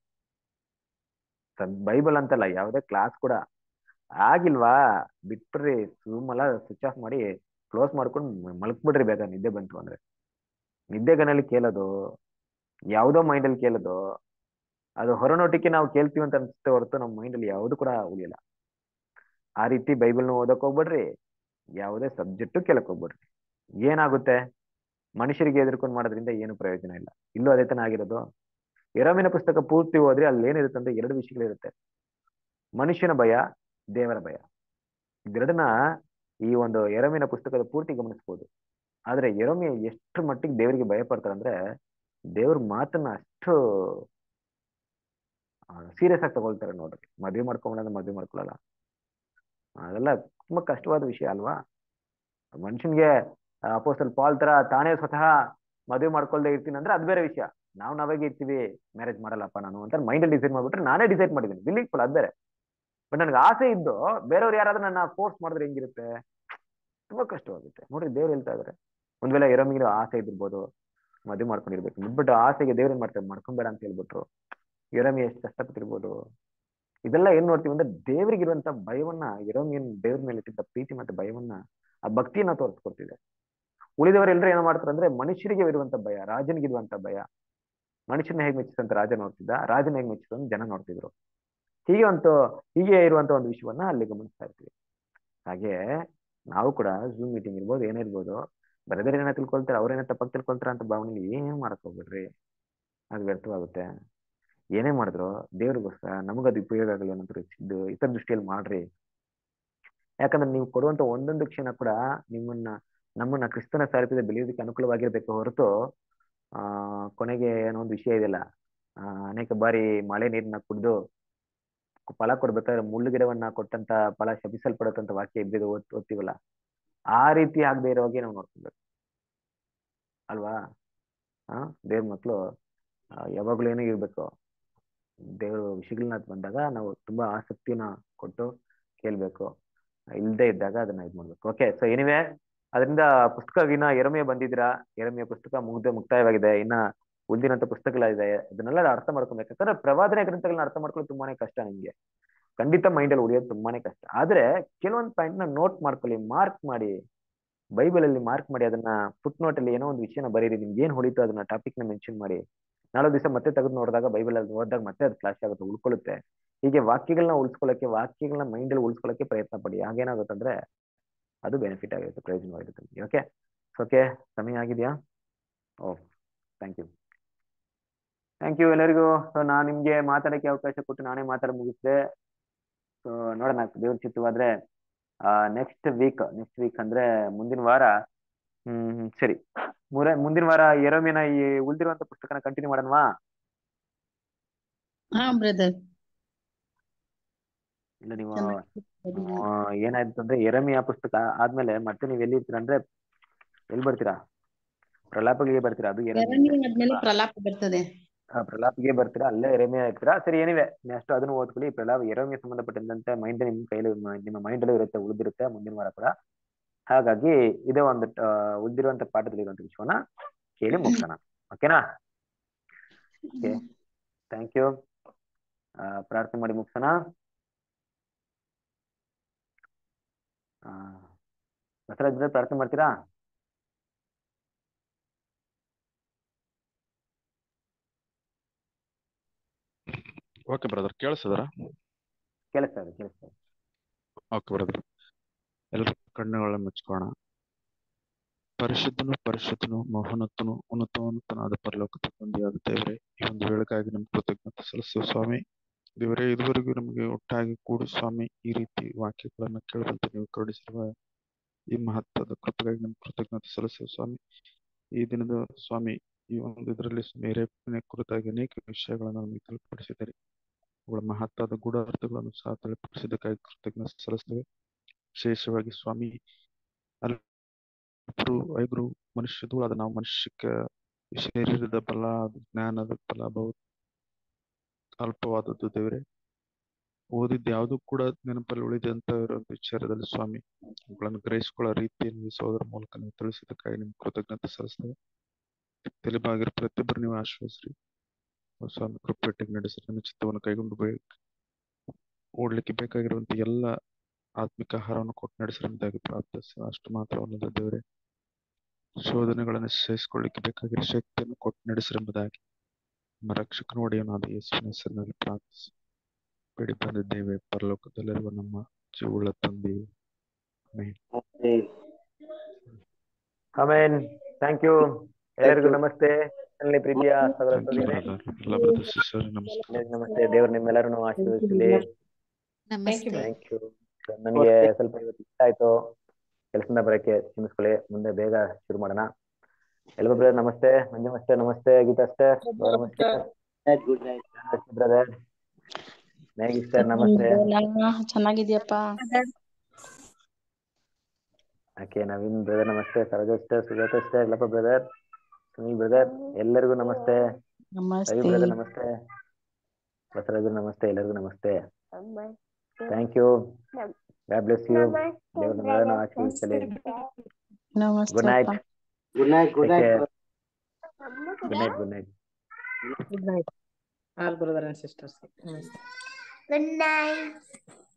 ಬೈಬಲ್ ಅಂತಲ್ಲ ಯಾವುದೇ ಕ್ಲಾಸ್ ಕೂಡ ಆಗಿಲ್ವಾ ಬಿಟ್ಬಿಡ್ರಿ ಸುಮ್ಮಲ್ಲ ಸ್ವಿಚ್ ಆಫ್ ಮಾಡಿ ಕ್ಲೋಸ್ ಮಾಡ್ಕೊಂಡು ಮಲ್ಕ್ಬಿಡ್ರಿ ಬೇಗ ನಿದ್ದೆ ಬಂತು ಅಂದ್ರೆ ನಿದ್ದೆಗನಲ್ಲಿ ಕೇಳೋದು ಯಾವುದೋ ಮೈಂಡಲ್ಲಿ ಕೇಳೋದು ಅದು ಹೊರನೋಟಕ್ಕೆ ನಾವು ಕೇಳ್ತೀವಿ ಅಂತ ಅನ್ಸುತ್ತೆ ಹೊರತು ನಮ್ಮ ಮೈಂಡಲ್ಲಿ ಯಾವುದು ಕೂಡ ಉಳಿಯಲ್ಲ ಆ ರೀತಿ ಬೈಬಲ್ನ ಓದಕ್ ಹೋಗ್ಬೇಡ್ರಿ ಯಾವುದೇ ಸಬ್ಜೆಕ್ಟು ಕೇಳಕ್ ಹೋಗ್ಬೇಡ್ರಿ ಏನಾಗುತ್ತೆ ಮನುಷ್ಯರಿಗೆ ಎದುರ್ಕೊಂಡು ಮಾಡೋದ್ರಿಂದ ಏನು ಪ್ರಯೋಜನ ಇಲ್ಲ ಇಲ್ಲೂ ಅದೇ ತನ ಆಗಿರೋದು ಎರಮಿನ ಪುಸ್ತಕ ಪೂರ್ತಿ ಹೋದ್ರೆ ಅಲ್ಲಿ ಏನಿರುತ್ತೆ ಅಂದ್ರೆ ಎರಡು ವಿಷಯಗಳಿರುತ್ತೆ ಮನುಷ್ಯನ ಭಯ ದೇವರ ಭಯ ಇದೆರಡನ್ನ ಈ ಒಂದು ಎರಮಿನ ಪುಸ್ತಕದ ಪೂರ್ತಿ ಗಮನಿಸ್ಬೋದು ಆದ್ರೆ ಎರಮಿಯ ಎಷ್ಟು ಮಟ್ಟಿಗೆ ದೇವರಿಗೆ ಭಯ ಪಡ್ತಾರೆ ಅಂದ್ರೆ ದೇವ್ರ ಮಾತನ್ನ ಅಷ್ಟು ಸೀರಿಯಸ್ ಆಗಿ ತಗೊಳ್ತಾರೆ ನೋಡ್ರಿ ಮದ್ವೆ ಮಾಡ್ಕೊಂಡ್ರೆ ಮದ್ವೆ ಮಾಡ್ಕೊಳ್ಳಲ್ಲ ಅದೆಲ್ಲ ತುಂಬಾ ಕಷ್ಟವಾದ ವಿಷಯ ಅಲ್ವಾ ಮನುಷ್ಯನ್ಗೆ ಅಪೋಸ್ಟಲ್ ಪಾಲ್ ತರ ತಾನೇ ಸ್ವತಃ ಮದುವೆ ಮಾಡ್ಕೊಳ್ದೆ ಇರ್ತೀನಿ ಅಂದ್ರೆ ಅದ್ ಬೇರೆ ವಿಷಯ ನಾವು ನಾವಾಗೆ ಇರ್ತೀವಿ ಮ್ಯಾರೇಜ್ ಮಾಡಲ್ಲಪ್ಪ ನಾನು ಅಂತ ಮೈಂಡಲ್ಲಿ ಡಿಸೈಡ್ ಮಾಡ್ಬಿಟ್ರೆ ನಾನೇ ಡಿಸೈಡ್ ಮಾಡಿದ್ದೀನಿ ಬಿಲ್ಲಿಂಗ್ ಫುಲ್ ಅದ್ ಬೇರೆ ಬಟ್ ನನಗೆ ಆಸೆ ಇದ್ದು ಬೇರೆಯವ್ರು ಯಾರಾದ್ರೂ ನನ್ನ ಫೋರ್ಸ್ ಮಾಡಿದ್ರೆ ಹೆಂಗಿರುತ್ತೆ ತುಂಬಾ ಕಷ್ಟವಾಗುತ್ತೆ ನೋಡ್ರಿ ದೇವ್ರು ಹೇಳ್ತಾ ಇದಾರೆ ಒಂದ್ ವೇಳೆ ಇರೋಮಿಗೆ ಆಸೆ ಇದ್ದಿರ್ಬೋದು ಮದುವೆ ಮಾಡ್ಕೊಂಡಿರ್ಬೇಕು ಬಟ್ ಆಸೆಗೆ ದೇವ್ರ ಏನ್ ಮಾಡ್ತಾರೆ ಮಾಡ್ಕೊಂಬೇಡ ಅಂತ ಹೇಳ್ಬಿಟ್ರು ಇರಮಿ ಎಷ್ಟು ಕಷ್ಟಪಟ್ಟಿರ್ಬೋದು ಇದೆಲ್ಲ ಏನ್ ನೋಡ್ತೀವಿ ಅಂದ್ರೆ ದೇವರಿಗಿರುವಂತ ಭಯವನ್ನ ಇರೋಮಿ ಏನ್ ದೇವ್ರ ಮೇಲೆ ಇಟ್ಟಿದ್ದ ಪ್ರೀತಿ ಮತ್ತೆ ಭಯವನ್ನ ಆ ಭಕ್ತಿಯನ್ನ ತೋರಿಸ್ಕೊಡ್ತಿದೆ ಉಳಿದವರೆಲ್ಲರೂ ಏನ್ ಮಾಡ್ತಾರೆ ಅಂದ್ರೆ ಮನುಷ್ಯರಿಗೆ ಇರುವಂತ ಭಯ ರಾಜನಿಗಿರುವಂತ ಭಯ ಮನುಷ್ಯನ ಹೇಗೆ ಮೆಚ್ಚಿಸಂತ ರಾಜ ನೋಡ್ತಿದ್ದ ರಾಜನ ಹೇಗೆ ಮೆಚ್ಚಿಸಂತ ಜನ ನೋಡ್ತಿದ್ರು ಹೀಗೆ ಒಂದು ಹೀಗೆ ಇರುವಂತ ಒಂದು ವಿಷಯವನ್ನ ಅಲ್ಲಿ ಗಮನಿಸ್ತಾ ಇರ್ತೀವಿ ಹಾಗೆ ನಾವು ಕೂಡ ಝೂಮ್ ಮೀಟಿಂಗ್ ಇರ್ಬೋದು ಏನೇ ಇರ್ಬೋದು ಬರದೇ ಏನೋ ತಿಳ್ಕೊಳ್ತಾರೆ ಅವ್ರೇನೋ ತಪ್ಪಾಗಿ ತಿಳ್ಕೊಳ್ತಾರ ಅಂತ ಭಾವನೆಲಿ ಏನ್ ಮಾಡಕ್ ಹೋಗ್ಬಿಡ್ರಿ ಅದು ವ್ಯರ್ಥವಾಗುತ್ತೆ ಏನೇ ಮಾಡಿದ್ರು ದೇವ್ರಿಗೋಸ್ಕರ ನಮಗದು ಉಪಯೋಗ ಆಗಲ್ಲ ಅನ್ನೋ ಇದು ಇತರ ದೃಷ್ಟಿಯಲ್ಲಿ ಮಾಡ್ರಿ ಯಾಕಂದ್ರೆ ನೀವು ಕೊಡುವಂತ ಒಂದೊಂದು ಕ್ಷಣ ಕೂಡ ನಿಮ್ಮನ್ನ ನಮ್ಮನ್ನ ಕ್ರಿಸ್ತನ ಸಾರಥ್ಯದ ಬೆಳೆಯೋದಕ್ಕೆ ಅನುಕೂಲವಾಗಿರ್ಬೇಕು ಹೊರತು ಆ ಕೊನೆಗೆ ಏನೋ ಒಂದು ವಿಷಯ ಇದೆಯಲ್ಲ ಆ ಅನೇಕ ಬಾರಿ ಮಳೆ ನೀರನ್ನ ಕುಡಿದು ಫಲ ಕೊಡ್ಬೇಕಾದ್ರೆ ಮುಳ್ಳು ಗಿಡವನ್ನ ಕೊಟ್ಟಂತ ಫಲ ಶಪಿಸಲ್ಪಡತ್ತಂತ ವಾಕ್ಯ ಇದ್ದಿದ್ದು ಓದ್ ಓದ್ತೀವಲ್ಲ ಆ ರೀತಿ ಆಗದೆ ಇರೋ ಹಾಗೆ ನಾವು ನೋಡ್ಕೊಬೇಕು ಅಲ್ವಾ ಆ ದೇವ್ರ ಮಕ್ಳು ಯಾವಾಗ್ಲೂ ಏನೋ ಇರ್ಬೇಕು ದೇವ್ರ ವಿಷಯಗಳನ್ನ ಬಂದಾಗ ನಾವು ತುಂಬಾ ಆಸಕ್ತಿನ ಕೊಟ್ಟು ಕೇಳ್ಬೇಕು ಇಲ್ದೇ ಇದ್ದಾಗ ಅದನ್ನ ಇದು ಮಾಡ್ಬೇಕು ಓಕೆ ಸೊ ಎನಿವೆ ಅದರಿಂದ ಪುಸ್ತಕಗಿನ ಎರಮೆಯ ಬಂದಿದ್ದೀರಾ ಎರಮೆಯ ಪುಸ್ತಕ ಮುಗ್ದ ಮುಕ್ತಾಯವಾಗಿದೆ ಇನ್ನ ಉಳಿದಿರೋಂಥ ಪುಸ್ತಕಗಳಿದೆ ಇದನ್ನೆಲ್ಲ ಅರ್ಥ ಮಾಡ್ಕೊಬೇಕು ಯಾಕಂದ್ರೆ ಪ್ರವಾದನೆ ಗ್ರಂಥಗಳನ್ನ ಅರ್ಥ ಮಾಡ್ಕೊಳ್ಳೋದು ತುಂಬಾನೇ ಕಷ್ಟ ನಿಮ್ಗೆ ಖಂಡಿತ ಮೈಂಡ್ ಅಲ್ಲಿ ಉಳಿಯೋದು ತುಂಬಾನೇ ಕಷ್ಟ ಆದ್ರೆ ಕೆಲವೊಂದು ಪಾಯಿಂಟ್ ನ ನೋಟ್ ಮಾಡ್ಕೊಳ್ಳಿ ಮಾರ್ಕ್ ಮಾಡಿ ಬೈಬಲ್ ಅಲ್ಲಿ ಮಾರ್ಕ್ ಮಾಡಿ ಅದನ್ನ ಫುಟ್ ನೋಟ್ ಅಲ್ಲಿ ಏನೋ ಒಂದು ವಿಷಯನ ಬರೀರಿ ನಿಮ್ಗೆ ಏನ್ ಹೊಳಿತು ಅದನ್ನ ಟಾಪಿಕ್ ನ ಮೆನ್ಷನ್ ಮಾಡಿ ನಾಳೆ ದಿವಸ ಮತ್ತೆ ತೆಗೆದು ನೋಡಿದಾಗ ಬೈಬಲ್ ಅಲ್ಲಿ ಓದಿದಾಗ ಮತ್ತೆ ಅದು ಫ್ಲಾಶ್ ಆಗುತ್ತೆ ಉಳ್ಕೊಳ್ಳುತ್ತೆ ಹೀಗೆ ವಾಕ್ಯಗಳನ್ನ ಉಳಿಸ್ಕೊಳ್ಳಕ್ಕೆ ವಾಕ್ಯಗಳನ್ನ ಮೈಂಡ್ ಅಲ್ಲಿ ಉಳಿಸ್ಕೊಳ್ಳಕ್ಕೆ ಪ್ರಯತ್ನ ಪಡಿ ಹಾಗೇನಾಗುತ್ತಂದ್ರೆ ಅದು ಬೆನಿಫಿಟ್ ಆಗಿರುತ್ತೆ ಪ್ರಯೋಜನವಾಗಿರುತ್ತೆ ನಿಮಗೆ ಓಕೆ ಓಕೆ ಸಮಯ ಆಗಿದೆಯಾ oh thank you thank you ಎಲ್ಲರಿಗೂ ಸೊ ನಾನು ನಿಮ್ಗೆ ಮಾತಾಡಕ್ಕೆ ಅವಕಾಶ ಕೊಟ್ಟು ನಾನೇ ಮಾತಾಡ ಮುಗಿಸಿದೆ ಸೊ ನೋಡೋಣ ದೇವ್ರ ಚಿತ್ತವಾದ್ರೆ ನೆಕ್ಸ್ಟ್ ವೀಕ್ ನೆಕ್ಸ್ಟ್ ವೀಕ್ ಅಂದ್ರೆ ಮುಂದಿನ ವಾರ ಹ್ಮ್ ಸರಿ ಮೂರ ಮುಂದಿನ ವಾರ ಎರಮಿನ ಈ ಉಳಿದಿರುವಂತ ಪುಸ್ತಕನ ಕಂಟಿನ್ಯೂ ಮಾಡೋಣವಾ ಹಾ ಬ್ರದರ್ ಇಲ್ಲ ನೀವು ಆ, ಏನಾಯ್ತು ಅಂದ್ರೆ ಎರಮಿಯ ಪುಸ್ತಕ ಆದ್ಮೇಲೆ ಮತ್ತೆ ನೀವು ಎಲ್ಲಿ ಇರ್ತೀರಾ ಅಂದ್ರೆ ಎಲ್ಲಿ ಬರ್ತೀರಾ ಪ್ರಲಾಪಗಳಿಗೆ ಬರ್ತೀರಾ ಅದು ಎರಮಿ ಎರಡನೇ ಆದ್ಮೇಲೆ ಪ್ರಲಾಪ ಬರ್ತದೆ ಆ, ಪ್ರಲಾಪಿಗೆ ಬರ್ತೀರಾ ಅಲ್ಲೇ ಎರಮಿಯ ಇರ್ತೀರಾ ಸರಿ ಏನಿವೆ ನೆಕ್ಸ್ಟ್ ಅದನ್ನು ಓದ್ಕೊಳ್ಳಿ ಪ್ರಲಾಪ ಎರಮಿಗೆ ಸಂಬಂಧಪಟ್ಟಂತೆ ಮೈಂಡ್ ನಿಮ್ ಕೈಲಿ ಮ- ನಿಮ್ಮ ಮೈಂಡ್ ಅಲ್ಲೂ ಇರುತ್ತೆ ಉಳಿದಿರುತ್ತೆ ಮುಂದಿನ ವಾರ ಕೂಡ ಹಾಗಾಗಿ ಇದೇ ಒಂದು ಉಳಿದಿರುವಂತ ಪಾಠದಲ್ಲಿ ಇರುವಂತ ವಿಷಯವನ್ನ ಕೇಳಿ ಮುಗಿಸೋಣ ಓಕೆನಾ ಓಕೆ ಥ್ಯಾಂಕ್ ಯು ಪ್ರಾರ್ಥನೆ ಮಾಡಿ ಮುಗಿಸೋಣ ಆ, ಬಸವರಾಜ್ ಇದ್ರೆ ಪ್ರಾರ್ಥನೆ ಮಾಡ್ತೀರಾ ಓಕೆ ಬ್ರದರ್ ಕೇಳಿಸಿದ್ರ ಕೇಳಿಸ್ತಾ ಇದೆ ಕೇಳಿಸ್ತಾ ಇದೆ ಓಕೆ ಬ್ರದರ್ ಎಲ್ಲರ ಕಣ್ಣುಗಳನ್ನ ಮುಚ್ಕೋಣ ಪರಿಶುದ್ಧನು ಪರಿಶುದ್ಧನು ಮಹೋನ್ನತನು ಉನ್ನತೋನ್ನತನಾದ ಪರಲೋಕದ ತಂದೆಯಾದ ದೇವರೇ ಈ ಒಂದು ವೇಳೆಗಾಗಿ ನಮ್ಮ ಕೃತಜ್ಞತೆ ಸಲ್ಲಿಸುವ ಸ್ವಾಮಿ ದೇವರೇ ಇದುವರೆಗೂ ನಮಗೆ ಒಟ್ಟಾಗಿ ಕೂಡು ಸ್ವಾಮಿ ಈ ರೀತಿ ವಾಕ್ಯಗಳನ್ನು ಕೇಳುವಂತೆ ನೀವು ಕರುಣಿಸಿರುವ ಈ ಮಹತ್ವದ ಕೃಪೆಗಾಗಿ ನಮ್ಮ ಕೃತಜ್ಞತೆ ಸಲ್ಲಿಸುವ ಸ್ವಾಮಿ ಈ ದಿನದ ಸ್ವಾಮಿ ಈ ಒಂದು ಇದರಲ್ಲಿ ಮೇರೆಪಿನ ಕುರಿತಾಗಿ ಅನೇಕ ವಿಷಯಗಳನ್ನು ನಮಗೆ ತಿಳಿಪಡಿಸಿದ್ದಾರೆ ಅವುಗಳ ಮಹತ್ವದ ಗೂಢಾರ್ಥಗಳನ್ನು ಸಹ ತಿಳಿಪಡಿಸಿದ್ದಕ್ಕಾಗಿ ಕೃತಜ್ಞತೆ ಸಲ್ಲಿಸ್ತೇವೆ ವಿಶೇಷವಾಗಿ ಸ್ವಾಮಿ ಅಲ್ಪರು ಐಗುರು ಮನುಷ್ಯದು ಅದು ನಾವು ಮನುಷ್ಯಕ್ಕೆ ಶರೀರದ ಬಲ ಅದು ಜ್ಞಾನದ ಬಲ ಬಹು ಅಲ್ಪವಾದದ್ದು ದೇವರೇ ಓದಿದ್ದು ಯಾವುದು ಕೂಡ ನೆನಪಲ್ಲಿ ಉಳಿದಂತ ಇರುವಂತ ವಿಚಾರದಲ್ಲಿ ಸ್ವಾಮಿ ಅವುಗಳನ್ನು ಗ್ರಹಿಸಿಕೊಳ್ಳೋ ರೀತಿಯನ್ನು ಈ ಸೋದರ ಮೂಲಕ ನೀವು ತಿಳಿಸಿದ್ದಕ್ಕಾಗಿ ನಿಮ್ಗೆ ಕೃತಜ್ಞತೆ ಸಲ್ಲಿಸ್ತೇವೆ ತಲೆಬಾಗಿರೋ ಪ್ರತಿಯೊಬ್ಬರು ನೀವು ಆಶ್ವಾಸ್ರಿ ಸ್ವಾಮಿ ಕೃಪೆಟ್ಟಿಗೆ ನಡೆಸಿ ನನ್ನ ಚಿತ್ತವನ್ನು ಕೈಗೊಂಡು ಬೇ ಓಡ್ಲಿಕ್ಕೆ ಬೇಕಾಗಿರುವಂತ ಎಲ್ಲ ಆತ್ಮಿಕ ಆಹಾರವನ್ನು ಕೊಟ್ಟು ನಡೆಸಿರುವುದಾಗಿ ಪ್ರಾರ್ಥಿಸ ಅಷ್ಟು ಮಾತ್ರವಲ್ಲದ ದೇವರೇ ಶೋಧನೆಗಳನ್ನು ಸಹಿಸಿಕೊಳ್ಳಿಕ್ಕೆ ಬೇಕಾಗಿರೋ ಶಕ್ತಿಯನ್ನು ಕೊಟ್ಟು ನಡೆಸಿರುವುದಾಗಿ ನಮ್ಮ ರಕ್ಷಕನ ಒಡೆಯನಾದ ಯೇಸುವಿನ ಹೆಸರಿನಲ್ಲಿ ಪ್ರಾರ್ಥಿಸಿ ಬೇಡಿ ಬಂದಿದ್ದೇವೆ ಪರಲೋಕದಲ್ಲಿರುವ ನಮ್ಮ ಜೀವಳ ತಂದೆಯು ಆಮೆನ್. ಆಮೇನ್ ಥ್ಯಾಂಕ್ ಯು ಎಲ್ಲರಿಗೂ ನಮಸ್ತೆ ಅಲ್ಲಿ ಪ್ರೀತಿಯ ಸಹೋದರ Thank you, ಸಹೋದರಿಯರೇ. brother. ಎಲ್ಲ ಬ್ರದರ್ ಸಿಸ್ಟರ್ ನಮಸ್ಕಾರ ಎಲ್ಲರಿಗೂ ನಮಸ್ತೆ ದೇವರು ನಿಮ್ಮೆಲ್ಲರನ್ನು ಆಶೀರ್ವದಿಸಲಿ ನಮಸ್ತೆ ಥ್ಯಾಂಕ್ ಯು ನನಗೆ ಸ್ವಲ್ಪ ಇವತ್ತು ಇಷ್ಟ ಆಯ್ತು ಕೆಲಸದಿಂದ ಬರೋಕ್ಕೆ ಕ್ಷಮಿಸ್ಕೊಳ್ಳಿ ಮುಂದೆ ಬೇಗ ಶುರು ಮಾಡೋಣ ಎಲ್ಲ ಬ್ರದರ್ ನಮಸ್ತೆ ಮಂಜು ನಮಸ್ತೆ ನಮಸ್ತೆ ಗೀತಾ ಅಷ್ಟೇ ನಮಸ್ತೆ ಗುಡ್ ನೈಟ್ ಬ್ರದರ್ ಮೇಘಿ ಸರ್ ನಮಸ್ತೆ ಚೆನ್ನಾಗಿದ್ಯಪ್ಪ ಓಕೆ ನವೀನ್ ಬ್ರದರ್ ನಮಸ್ತೆ ಸರೋಜ ಅಷ್ಟೇ ಸುಜಾತ ಅಷ್ಟೇ ಎಲ್ಲಪ್ಪ ಬ್ರದರ್ ಸುನೀಲ್ ಬ್ರದರ್ ಎಲ್ಲರಿಗೂ ನಮಸ್ತೆ ರವಿ ನಮಸ್ತೆ ಬ್ರದರ್ ನಮಸ್ತೆ ಬಸವರಾಜು ನಮಸ್ತೆ ಎಲ್ಲರಿಗೂ ನಮಸ್ತೆ thank you god bless you ದೇವರು ನಿಮ್ಮೆಲ್ಲರನ್ನು ಆಶೀರ್ವದಿಸಲಿ ನಮಸ್ತೆ ಗುಡ್ ನೈಟ್ ಅಪ್ಪ. Good night good night good night good night Good night, all brothers and sisters. Namaste. Good night.